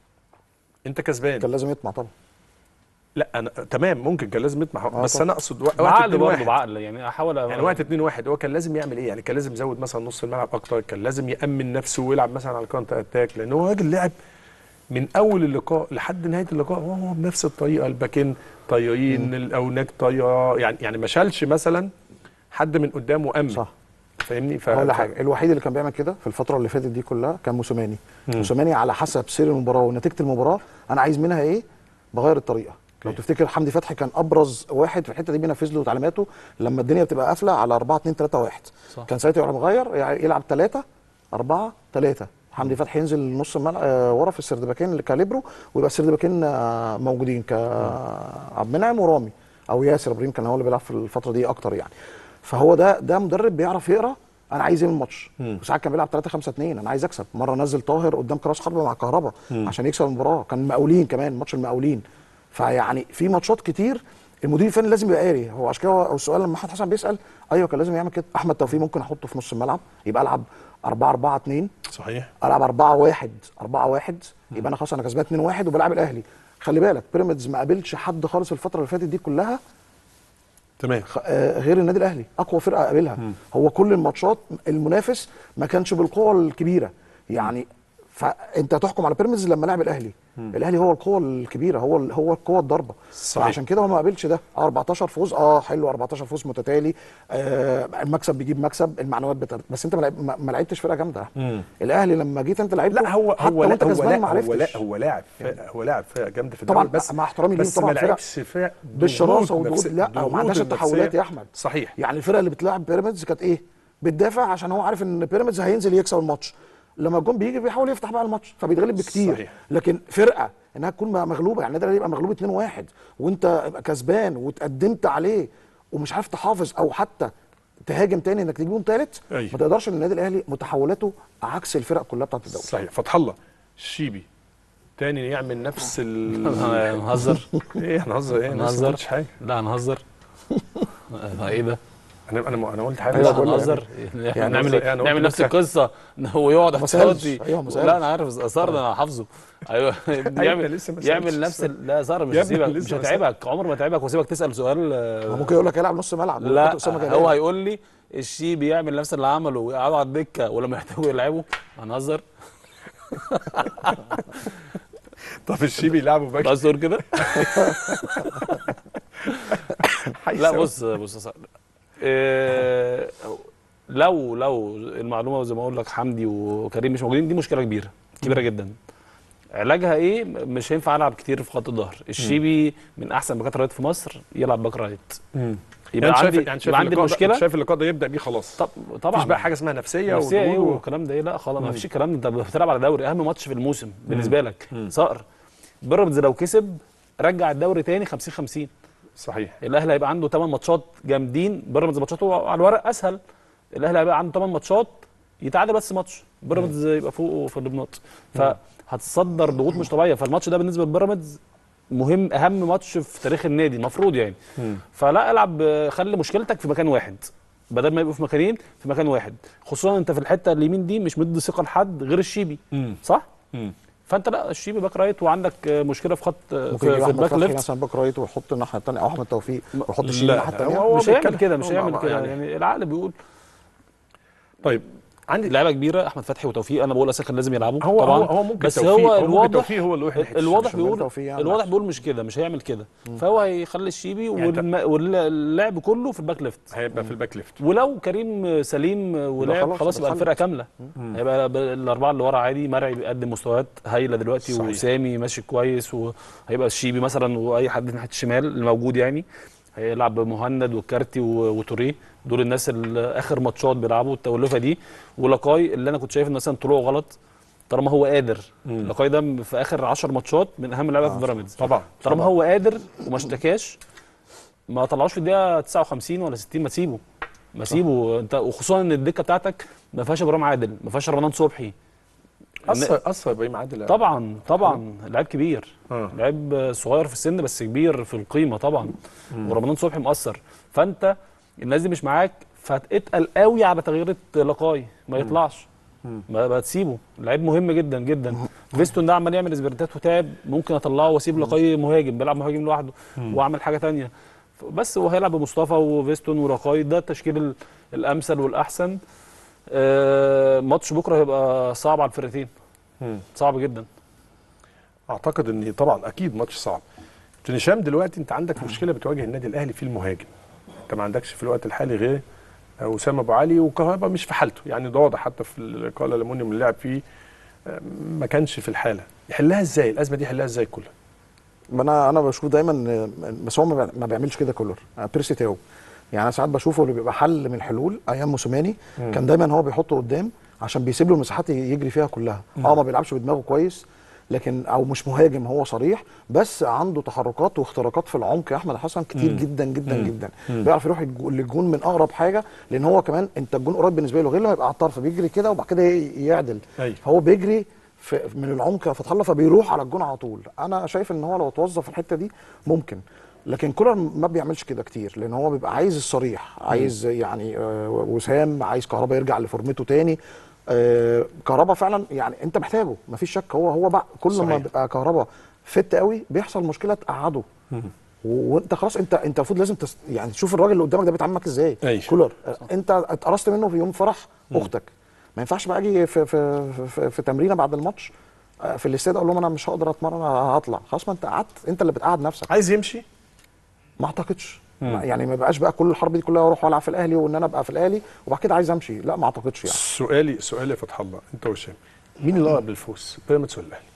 انت كسبان كان لازم يطمع طبعا لا انا تمام ممكن كان لازم يطمع بس طبعا. انا اقصد وقت بعقل 2 برضه 1 بعقل يعني احاول أ- يعني وقت 2 1 هو كان لازم يعمل ايه يعني كان لازم يزود مثلا نص الملعب اكتر كان لازم يامن نفسه ويلعب مثلا على الكونتر اتاك لان هو راجل لعب من اول اللقاء لحد نهايه اللقاء وهو بنفس الطريقه الباكين طايرين الاوناك طايره يعني يعني ما شالش مثلا حد من قدامه امن صح فاهمني ف... هقول لك ف- حاجه الوحيد اللي كان بيعمل كده في الفتره اللي فاتت دي كلها كان موسوماني مم. موسوماني على حسب سير المباراه ونتيجه المباراه انا عايز منها ايه بغير الطريقه لو تفتكر حمدي فتحي كان ابرز واحد في الحته دي بينفذ له تعليماته لما الدنيا بتبقى قافله على 4 2 3 1 صح. كان ساعتها يروح مغير يعني يلعب 3 4 3 حمدي فتحي ينزل نص الملعب آه ورا في السردباكين اللي كاليبرو ويبقى السردباكين آه موجودين كعبد المنعم ورامي او ياسر ابراهيم كان هو اللي بيلعب في الفتره دي اكتر يعني فهو ده ده مدرب بيعرف يقرا انا عايز ايه من الماتش مم. وساعات كان بيلعب 3 5 2 انا عايز اكسب مره نزل طاهر قدام كراس حربه مع كهربا مم. عشان يكسب المباراه كان مقاولين كمان ماتش المقاولين فيعني في ماتشات كتير المدير الفني لازم يبقى قاري هو عشان كده هو السؤال لما احمد حسن بيسال ايوه كان لازم يعمل كده احمد توفيق ممكن احطه في نص الملعب يبقى العب 4 4 2 صحيح العب 4 1 4 1 يبقى انا خلاص انا كسبان 2 1 وبلعب الاهلي خلي بالك بيراميدز ما قابلش حد خالص الفتره اللي فاتت دي كلها تمام آه، غير النادي الاهلي اقوى فرقه قابلها هو كل الماتشات المنافس ما كانش بالقوه الكبيره يعني فانت تحكم على بيراميدز لما لعب الاهلي مم. الاهلي هو القوه الكبيره هو ال- هو القوه الضاربه صحيح. فعشان كده هو ما قابلش ده آه، 14 فوز اه حلو 14 فوز متتالي آه المكسب بيجيب مكسب المعنويات بتر... بس انت ما لعب- ما ما لعبتش فرقه جامده مم. الاهلي لما جيت انت لعبته لا هو حتى هو لا وانت هو كسبان ما لا هو لا عرفتش هو لاعب فرقة- هو لاعب فرقه جامده في طبعا الدوري بس مع احترامي ليه بس طبعا ما فرق لعبش فرق بالشراسه ضغوط وضغوط نفسية- لا وما ضغوط عندهاش النفسية. التحولات يا احمد صحيح يعني الفرقه اللي بتلعب بيراميدز كانت ايه بتدافع عشان هو عارف ان بيراميدز هينزل يكسب الماتش لما الجون بيجي بيحاول يفتح بقى الماتش فبيتغلب بكتير صحيح. لكن فرقه انها تكون بقى مغلوبه يعني النادي الاهلي يبقى مغلوب 2-1 وانت يبقى كسبان وتقدمت عليه ومش عارف تحافظ او حتى تهاجم تاني انك تجيبهم ثالث أيوة. ما تقدرش ان النادي الاهلي متحولاته عكس الفرق كلها بتاعت الدوري صحيح فتح الله الشيبي تاني يعمل نفس ال هنهزر ايه هنهزر ايه انا لسه ما هنهزر قلتش حاجه لا هنهزر آه، ايه ده؟ انا انا انا قلت حاجه لا بس بقول لك هنهزر يعني يعني نعمل يعني ايه؟ أنا نعمل قلت نفس بس- القصه إن هو يقعد ما سألش. احتياطي أيوه، ما لا سألش. انا عارف اثار ده انا حافظه ايوه يعمل لسه ما يعمل سألتش نفس السؤال. ال- لا ساره مش يا ابني هسيبك لسه مش ما هتعبك عمر ما هتعبك واسيبك تسال سؤال آه، هو ممكن يقول لك يلعب نص ملعب لا ويحط أسامة جلال. هو هيقول لي الشيبي يعمل نفس اللي عمله ويقعدوا على الدكه ولما يحتاجوا يلعبوا هنهزر طب الشيبي يلعبوا باك بصور كده لا هيساوي. بص بص يا صاحبي. إيه لو لو المعلومه زي ما اقول لك حمدي وكريم مش موجودين دي مشكله كبيره كبيره جدا علاجها ايه مش هينفع العب كتير في خط الظهر الشيبي من احسن باكات رايت في مصر يلعب باك رايت مم. يبقى يعني عندي شايف يعني شايف يبقى عندي اللقاء ده- المشكله شايف اللقاء ده يبدا بيه خلاص طب طبعا مفيش بقى حاجه اسمها نفسيه نفسيه ايه وضغوط و- والكلام ده ايه لا خلاص ما مم. فيش الكلام ده انت بتلعب على دوري اهم ماتش في الموسم بالنسبه لك صقر بيراميدز لو كسب رجع الدوري تاني 50 50 صحيح الاهلي هيبقى عنده 8 ماتشات جامدين بيراميدز ماتشاته على الورق اسهل الاهلي هيبقى عنده 8 ماتشات يتعادل بس ماتش بيراميدز يبقى فوقه في النقط فهتصدر ضغوط مش طبيعيه فالماتش ده بالنسبه لبيراميدز مهم اهم ماتش في تاريخ النادي المفروض يعني فلا العب خلي مشكلتك في مكان واحد بدل ما يبقوا في مكانين في مكان واحد خصوصا انت في الحته اليمين دي مش مدي ثقه لحد غير الشيبي صح فانت لا الشيبي باك رايت وعندك مشكله في خط ممكن في, يجيب في احمد الباك فتحي ليفت مثلا باك رايت ويحط الناحيه الثانيه او احمد توفيق ويحط الشيبي لا، الناحيه الثانيه هو مش هيعمل بيتكلم- كده مش هو هيعمل ما- كده يعني- يعني العقل بيقول طيب عندي لعبه كبيره احمد فتحي وتوفيق انا بقول اساسا كان لازم يلعبوا هو- طبعا هو- هو ممكن بس توفيق- هو هو ممكن الواضح توفيق هو اللي يروح ناحية الواضح الشمال. بيقول توفيق يعني الواضح أحسن. بيقول مش كده مش هيعمل كده فهو هيخلي الشيبي يعني أنت- والم... واللعب كله في الباك ليفت هيبقى في الباك ليفت ولو كريم سليم ولعب خلاص، خلاص يبقى بتحل. الفرقه كامله هيبقى ب- الاربعه اللي ورا عادي مرعي بيقدم مستويات هايله دلوقتي صحيح. وسامي ماشي كويس وهيبقى الشيبي مثلا واي حد ناحيه الشمال الموجود يعني هيلعب مهند والكارتي و- وتوريه دول الناس اللي اخر ماتشات بيلعبوا التولفه دي ولاقاي اللي انا كنت شايف ان مثلا طلوعه غلط طالما هو قادر لاقاي ده في اخر 10 ماتشات من اهم اللعيبه في بيراميدز طبعا طالما هو قادر وما اشتكاش ما طلعوش في الدقيقه 59 ولا 60 ما تسيبه ما سيبه انت وخصوصا ان الدكه بتاعتك ما فيهاش ابراهيم عادل ما فيهاش رمضان صبحي اثر اثر ابراهيم عادل طبعا طبعا لعيب كبير آه. لعيب صغير في السن بس كبير في القيمه طبعا مم. ورمضان صبحي مؤثر فانت الناس دي مش معاك فاتقل قوي على تغيير لقاي ما مم. يطلعش ما ما تسيبه لعيب مهم جدا جدا فيستون ده عمال يعمل اسبرنتات وتعب ممكن اطلعه واسيب لقاي مهاجم بيلعب مهاجم لوحده مم. واعمل حاجه تانية بس هو هيلعب بمصطفى وفيستون ورقاي ده التشكيل ال- الامثل والاحسن آه، ماتش بكره هيبقى صعب على الفرقتين مم. صعب جدا اعتقد ان طبعا اكيد ماتش صعب كابتن هشام دلوقتي انت عندك مشكله بتواجه النادي الاهلي في المهاجم انت ما عندكش في الوقت الحالي غير اسامه ابو علي وكهربا مش في حالته يعني ده واضح حتى في اللقاء الالمونيوم اللي لعب فيه آه، ما كانش في الحاله يحلها ازاي الازمه دي يحلها ازاي كلها ما انا انا بشوف دايما بس هو ما بيع- ما بيعملش كده كولر آه، بيرسي تاو يعني انا ساعات بشوفه اللي بيبقى حل من الحلول ايام موسيماني مم. كان دايما هو بيحطه قدام عشان بيسيب له المساحات يجري فيها كلها مم. اه ما بيلعبش بدماغه كويس لكن او مش مهاجم هو صريح بس عنده تحركات واختراقات في العمق يا احمد حسن كتير مم. جدا جدا مم. جدا مم. بيعرف يروح الجو- للجون من اقرب حاجه لان هو كمان انت الجون قريب بالنسبه له غير لما يبقى على الطرف بيجري كده وبعد كده ي- يعدل أيوة. هو بيجري في من العمق يا فتح الله فبيروح على الجون على طول انا شايف ان هو لو توظف في الحته دي ممكن لكن كولر ما بيعملش كده كتير لان هو بيبقى عايز الصريح عايز يعني آه، وسام عايز كهربا يرجع لفورمته تاني آه، كهربا فعلا يعني انت محتاجه مفيش شك هو هو بقى كل ما صحيح. بيبقى كهربا فت قوي بيحصل مشكله تقعده و- وانت خلاص انت انت المفروض لازم تس يعني تشوف الراجل اللي قدامك ده بيتعامل معاك ازاي أيوة. كولر آه، انت اتقرصت منه في يوم فرح اختك ما ينفعش بقى اجي في في في, في تمرينه بعد الماتش آه، في الاستاد اقول لهم انا مش هقدر اتمرن أنا هطلع خلاص ما انت قعدت انت اللي بتقعد نفسك عايز يمشي ما اعتقدش مم. ما- يعني ما بقاش بقى كل الحرب دي كلها اروح والعب في الاهلي وان انا ابقى في الاهلي وبعد كده عايز امشي لا ما اعتقدش يعني سؤالي سؤالي يا فتح الله انت وهشام مين اللي اقرب للفوز بيراميدز ولا الاهلي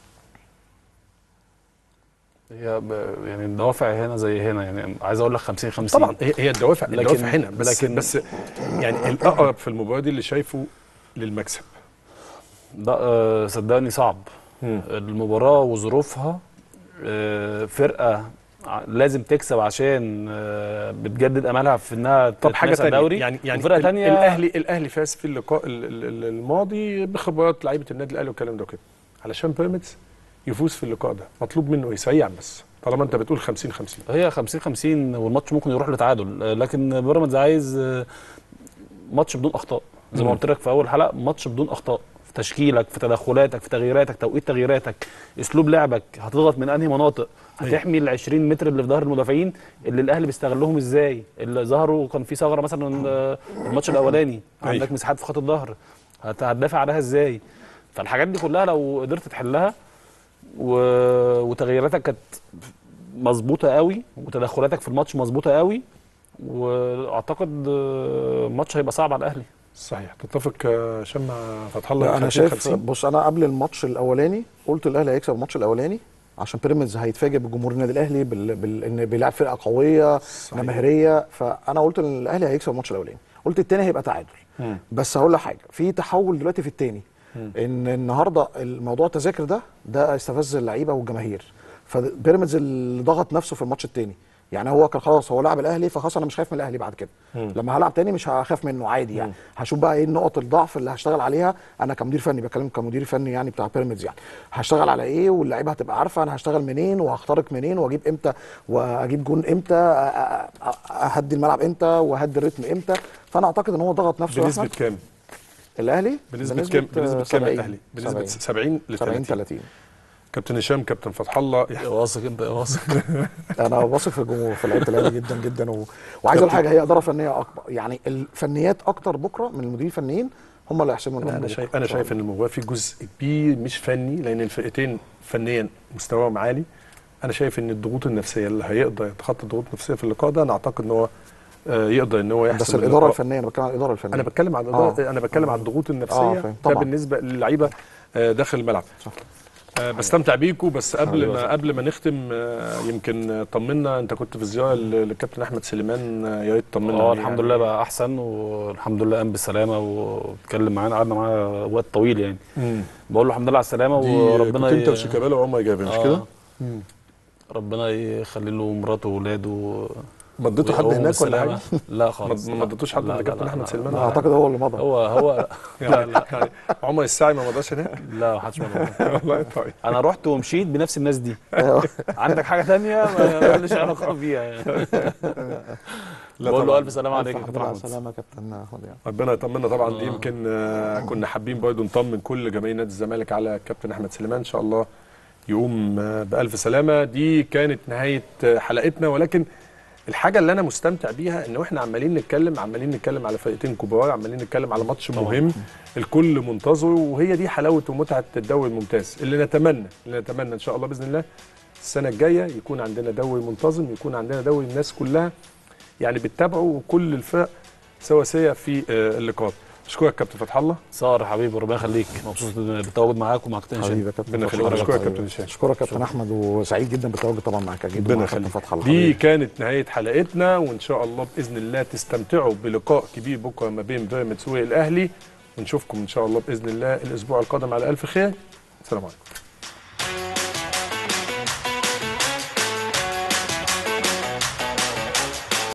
هي ب- يعني الدوافع هنا زي هنا يعني عايز اقول لك 50 50 طبعا هي هي الدوافع لكن- الدوافع هنا بس لكن- بس يعني الاقرب في المباراه دي اللي شايفه للمكسب ده آه، صدقني صعب مم. المباراة وظروفها آه، فرقة ع- لازم تكسب عشان آه، بتجدد املها في انها طب حاجه تتنافس على تانية الدوري يعني يعني وفرقة ال- تانية الاهلي الاهلي فاز في اللقاء ال- ال- ال- الماضي بخبرات لعيبه النادي الاهلي والكلام ده وكده علشان بيراميدز يفوز في اللقاء ده مطلوب منه ايه سريعا بس طالما انت بتقول 50 50 هي 50 50 والماتش ممكن يروح لتعادل آه، لكن بيراميدز عايز آه، ماتش بدون اخطاء زي ما مم. قلت لك في اول حلقه ماتش بدون اخطاء في تشكيلك في تدخلاتك في تغييراتك توقيت تغييراتك اسلوب لعبك هتضغط من انهي مناطق أيوة. هتحمي ال 20 متر اللي في ظهر المدافعين اللي الاهلي بيستغلهم ازاي اللي ظهروا كان في ثغره مثلا آه، الماتش الاولاني أيوة. عندك مساحات في خط الظهر هت- هتدافع عليها ازاي فالحاجات دي كلها لو قدرت تحلها و... وتغييراتك كانت مظبوطه قوي وتدخلاتك في الماتش مظبوطه قوي واعتقد آه، الماتش هيبقى صعب على الاهلي صحيح تتفق يا هشام مع فتح الله لا انا 50 شايف 50 بص انا قبل الماتش الاولاني قلت الاهلي هيكسب الماتش الاولاني عشان بيراميدز هيتفاجئ بجمهور النادي الاهلي بال... بال... ان بيلعب فرقه قويه جماهيريه فانا قلت ان الاهلي هيكسب الماتش الاولاني قلت التاني هيبقى تعادل مم. بس هقول لك حاجه في تحول دلوقتي في التاني مم. ان النهارده الموضوع التذاكر ده ده استفز اللعيبه والجماهير فبيراميدز اللي ضغط نفسه في الماتش التاني يعني هو كان خلاص هو لعب الاهلي فخلاص انا مش خايف من الاهلي بعد كده مم. لما هلعب تاني مش هخاف منه عادي يعني هشوف بقى ايه نقط الضعف اللي هشتغل عليها انا كمدير فني بكلم كمدير فني يعني بتاع بيراميدز يعني هشتغل على ايه واللعيبه هتبقى عارفه انا هشتغل منين وهخترق منين واجيب امتى واجيب جون امتى أ- أ- أ- اهدي الملعب امتى واهدي الريتم امتى فانا اعتقد ان هو ضغط نفسه يا بنسبه أحمد. كام؟ الاهلي بنسبه كام؟ بنسبه كام الاهلي؟ بنسبه 70 70 ل 70 30 30 كابتن هشام كابتن فتح الله يا واثق انت يا واثق انا واثق في الجمهور في لعيبه الاهلي جدا جدا و... وعايز اقول حاجه هي اداره فنيه اكبر يعني الفنيات اكتر بكره من المديرين الفنيين هم اللي هيحسموا انا الامر انا بكرة شايف انا إن شاء شايف ان المباراه في جزء كبير مش فني لان الفرقتين فنيا مستواهم عالي انا شايف ان الضغوط النفسيه اللي هيقدر يتخطى الضغوط النفسيه في اللقاء ده انا اعتقد ان هو آه، يقدر ان هو يحسم بس الاداره اللقاء. الفنيه انا بتكلم عن الاداره الفنيه انا بتكلم عن الإدارة- انا بتكلم عن الضغوط النفسيه آه، ده فاهم. طبعا. بالنسبه للعيبه آه، داخل الملعب آه، بستمتع بيكم بس قبل حبيبي ما يا قبل ما نختم آه، يمكن آه، طمنا انت كنت في زياره ل- للكابتن احمد سليمان آه، يا ريت تطمنا اه عليه الحمد يعني. لله بقى احسن والحمد لله قام بالسلامه واتكلم معانا قعدنا معاه وقت طويل يعني مم. بقول له الحمد لله على السلامه دي وربنا كنت انت ي- وشيكابالا وعمر جابر مش آه. كده؟ ربنا يخلي له مراته واولاده مضيتوا حد وأم هناك ولا سلامة. حاجه؟ لا خالص ما ما مضيتوش حد لا، من لا، كابتن لا، احمد لا، سليمان لا، ولا اعتقد هو اللي مضى هو هو لا يعني لا يعني عمر الساعي ما مضاش هناك؟ لا ما حدش مضى والله طيب انا رحت ومشيت بنفس الناس دي عندك حاجه ثانيه ما ليش علاقه بيها يعني لا بقول له طبعاً. الف سلامه عليك يا الحمد كابتن لله على احمد السلامه يا كابتن احمد يعني ربنا يطمنا طبعا دي آه. يمكن آه، كنا حابين برضه نطمن كل جماهير نادي الزمالك على كابتن احمد سليمان ان شاء الله يقوم آه، بالف سلامه دي كانت نهايه آه، حلقتنا ولكن الحاجه اللي انا مستمتع بيها ان احنا عمالين نتكلم عمالين نتكلم على فرقتين كبار عمالين نتكلم على ماتش طبعاً. مهم الكل منتظره وهي دي حلاوه ومتعه الدوري الممتاز اللي نتمنى اللي نتمنى ان شاء الله باذن الله السنه الجايه يكون عندنا دوري منتظم يكون عندنا دوري الناس كلها يعني بتتابعه وكل الفرق سواسيه في آه، اللقاء اشكرك كابتن فتح الله صار حبيبي ربنا يخليك مبسوط بالتواجد معاك ومع كابتن هشام حبيبي يا كابتن ربنا فتحي. يخليك اشكرك كابتن هشام اشكرك يا كابتن احمد وسعيد جدا بالتواجد طبعا معاك اكيد ربنا ومع كابتن يخليك فتح الله دي حبيبي. كانت نهايه حلقتنا وان شاء الله باذن الله تستمتعوا بلقاء كبير بكره ما بين بيراميدز والاهلي ونشوفكم ان شاء الله باذن الله الاسبوع القادم على الف خير السلام عليكم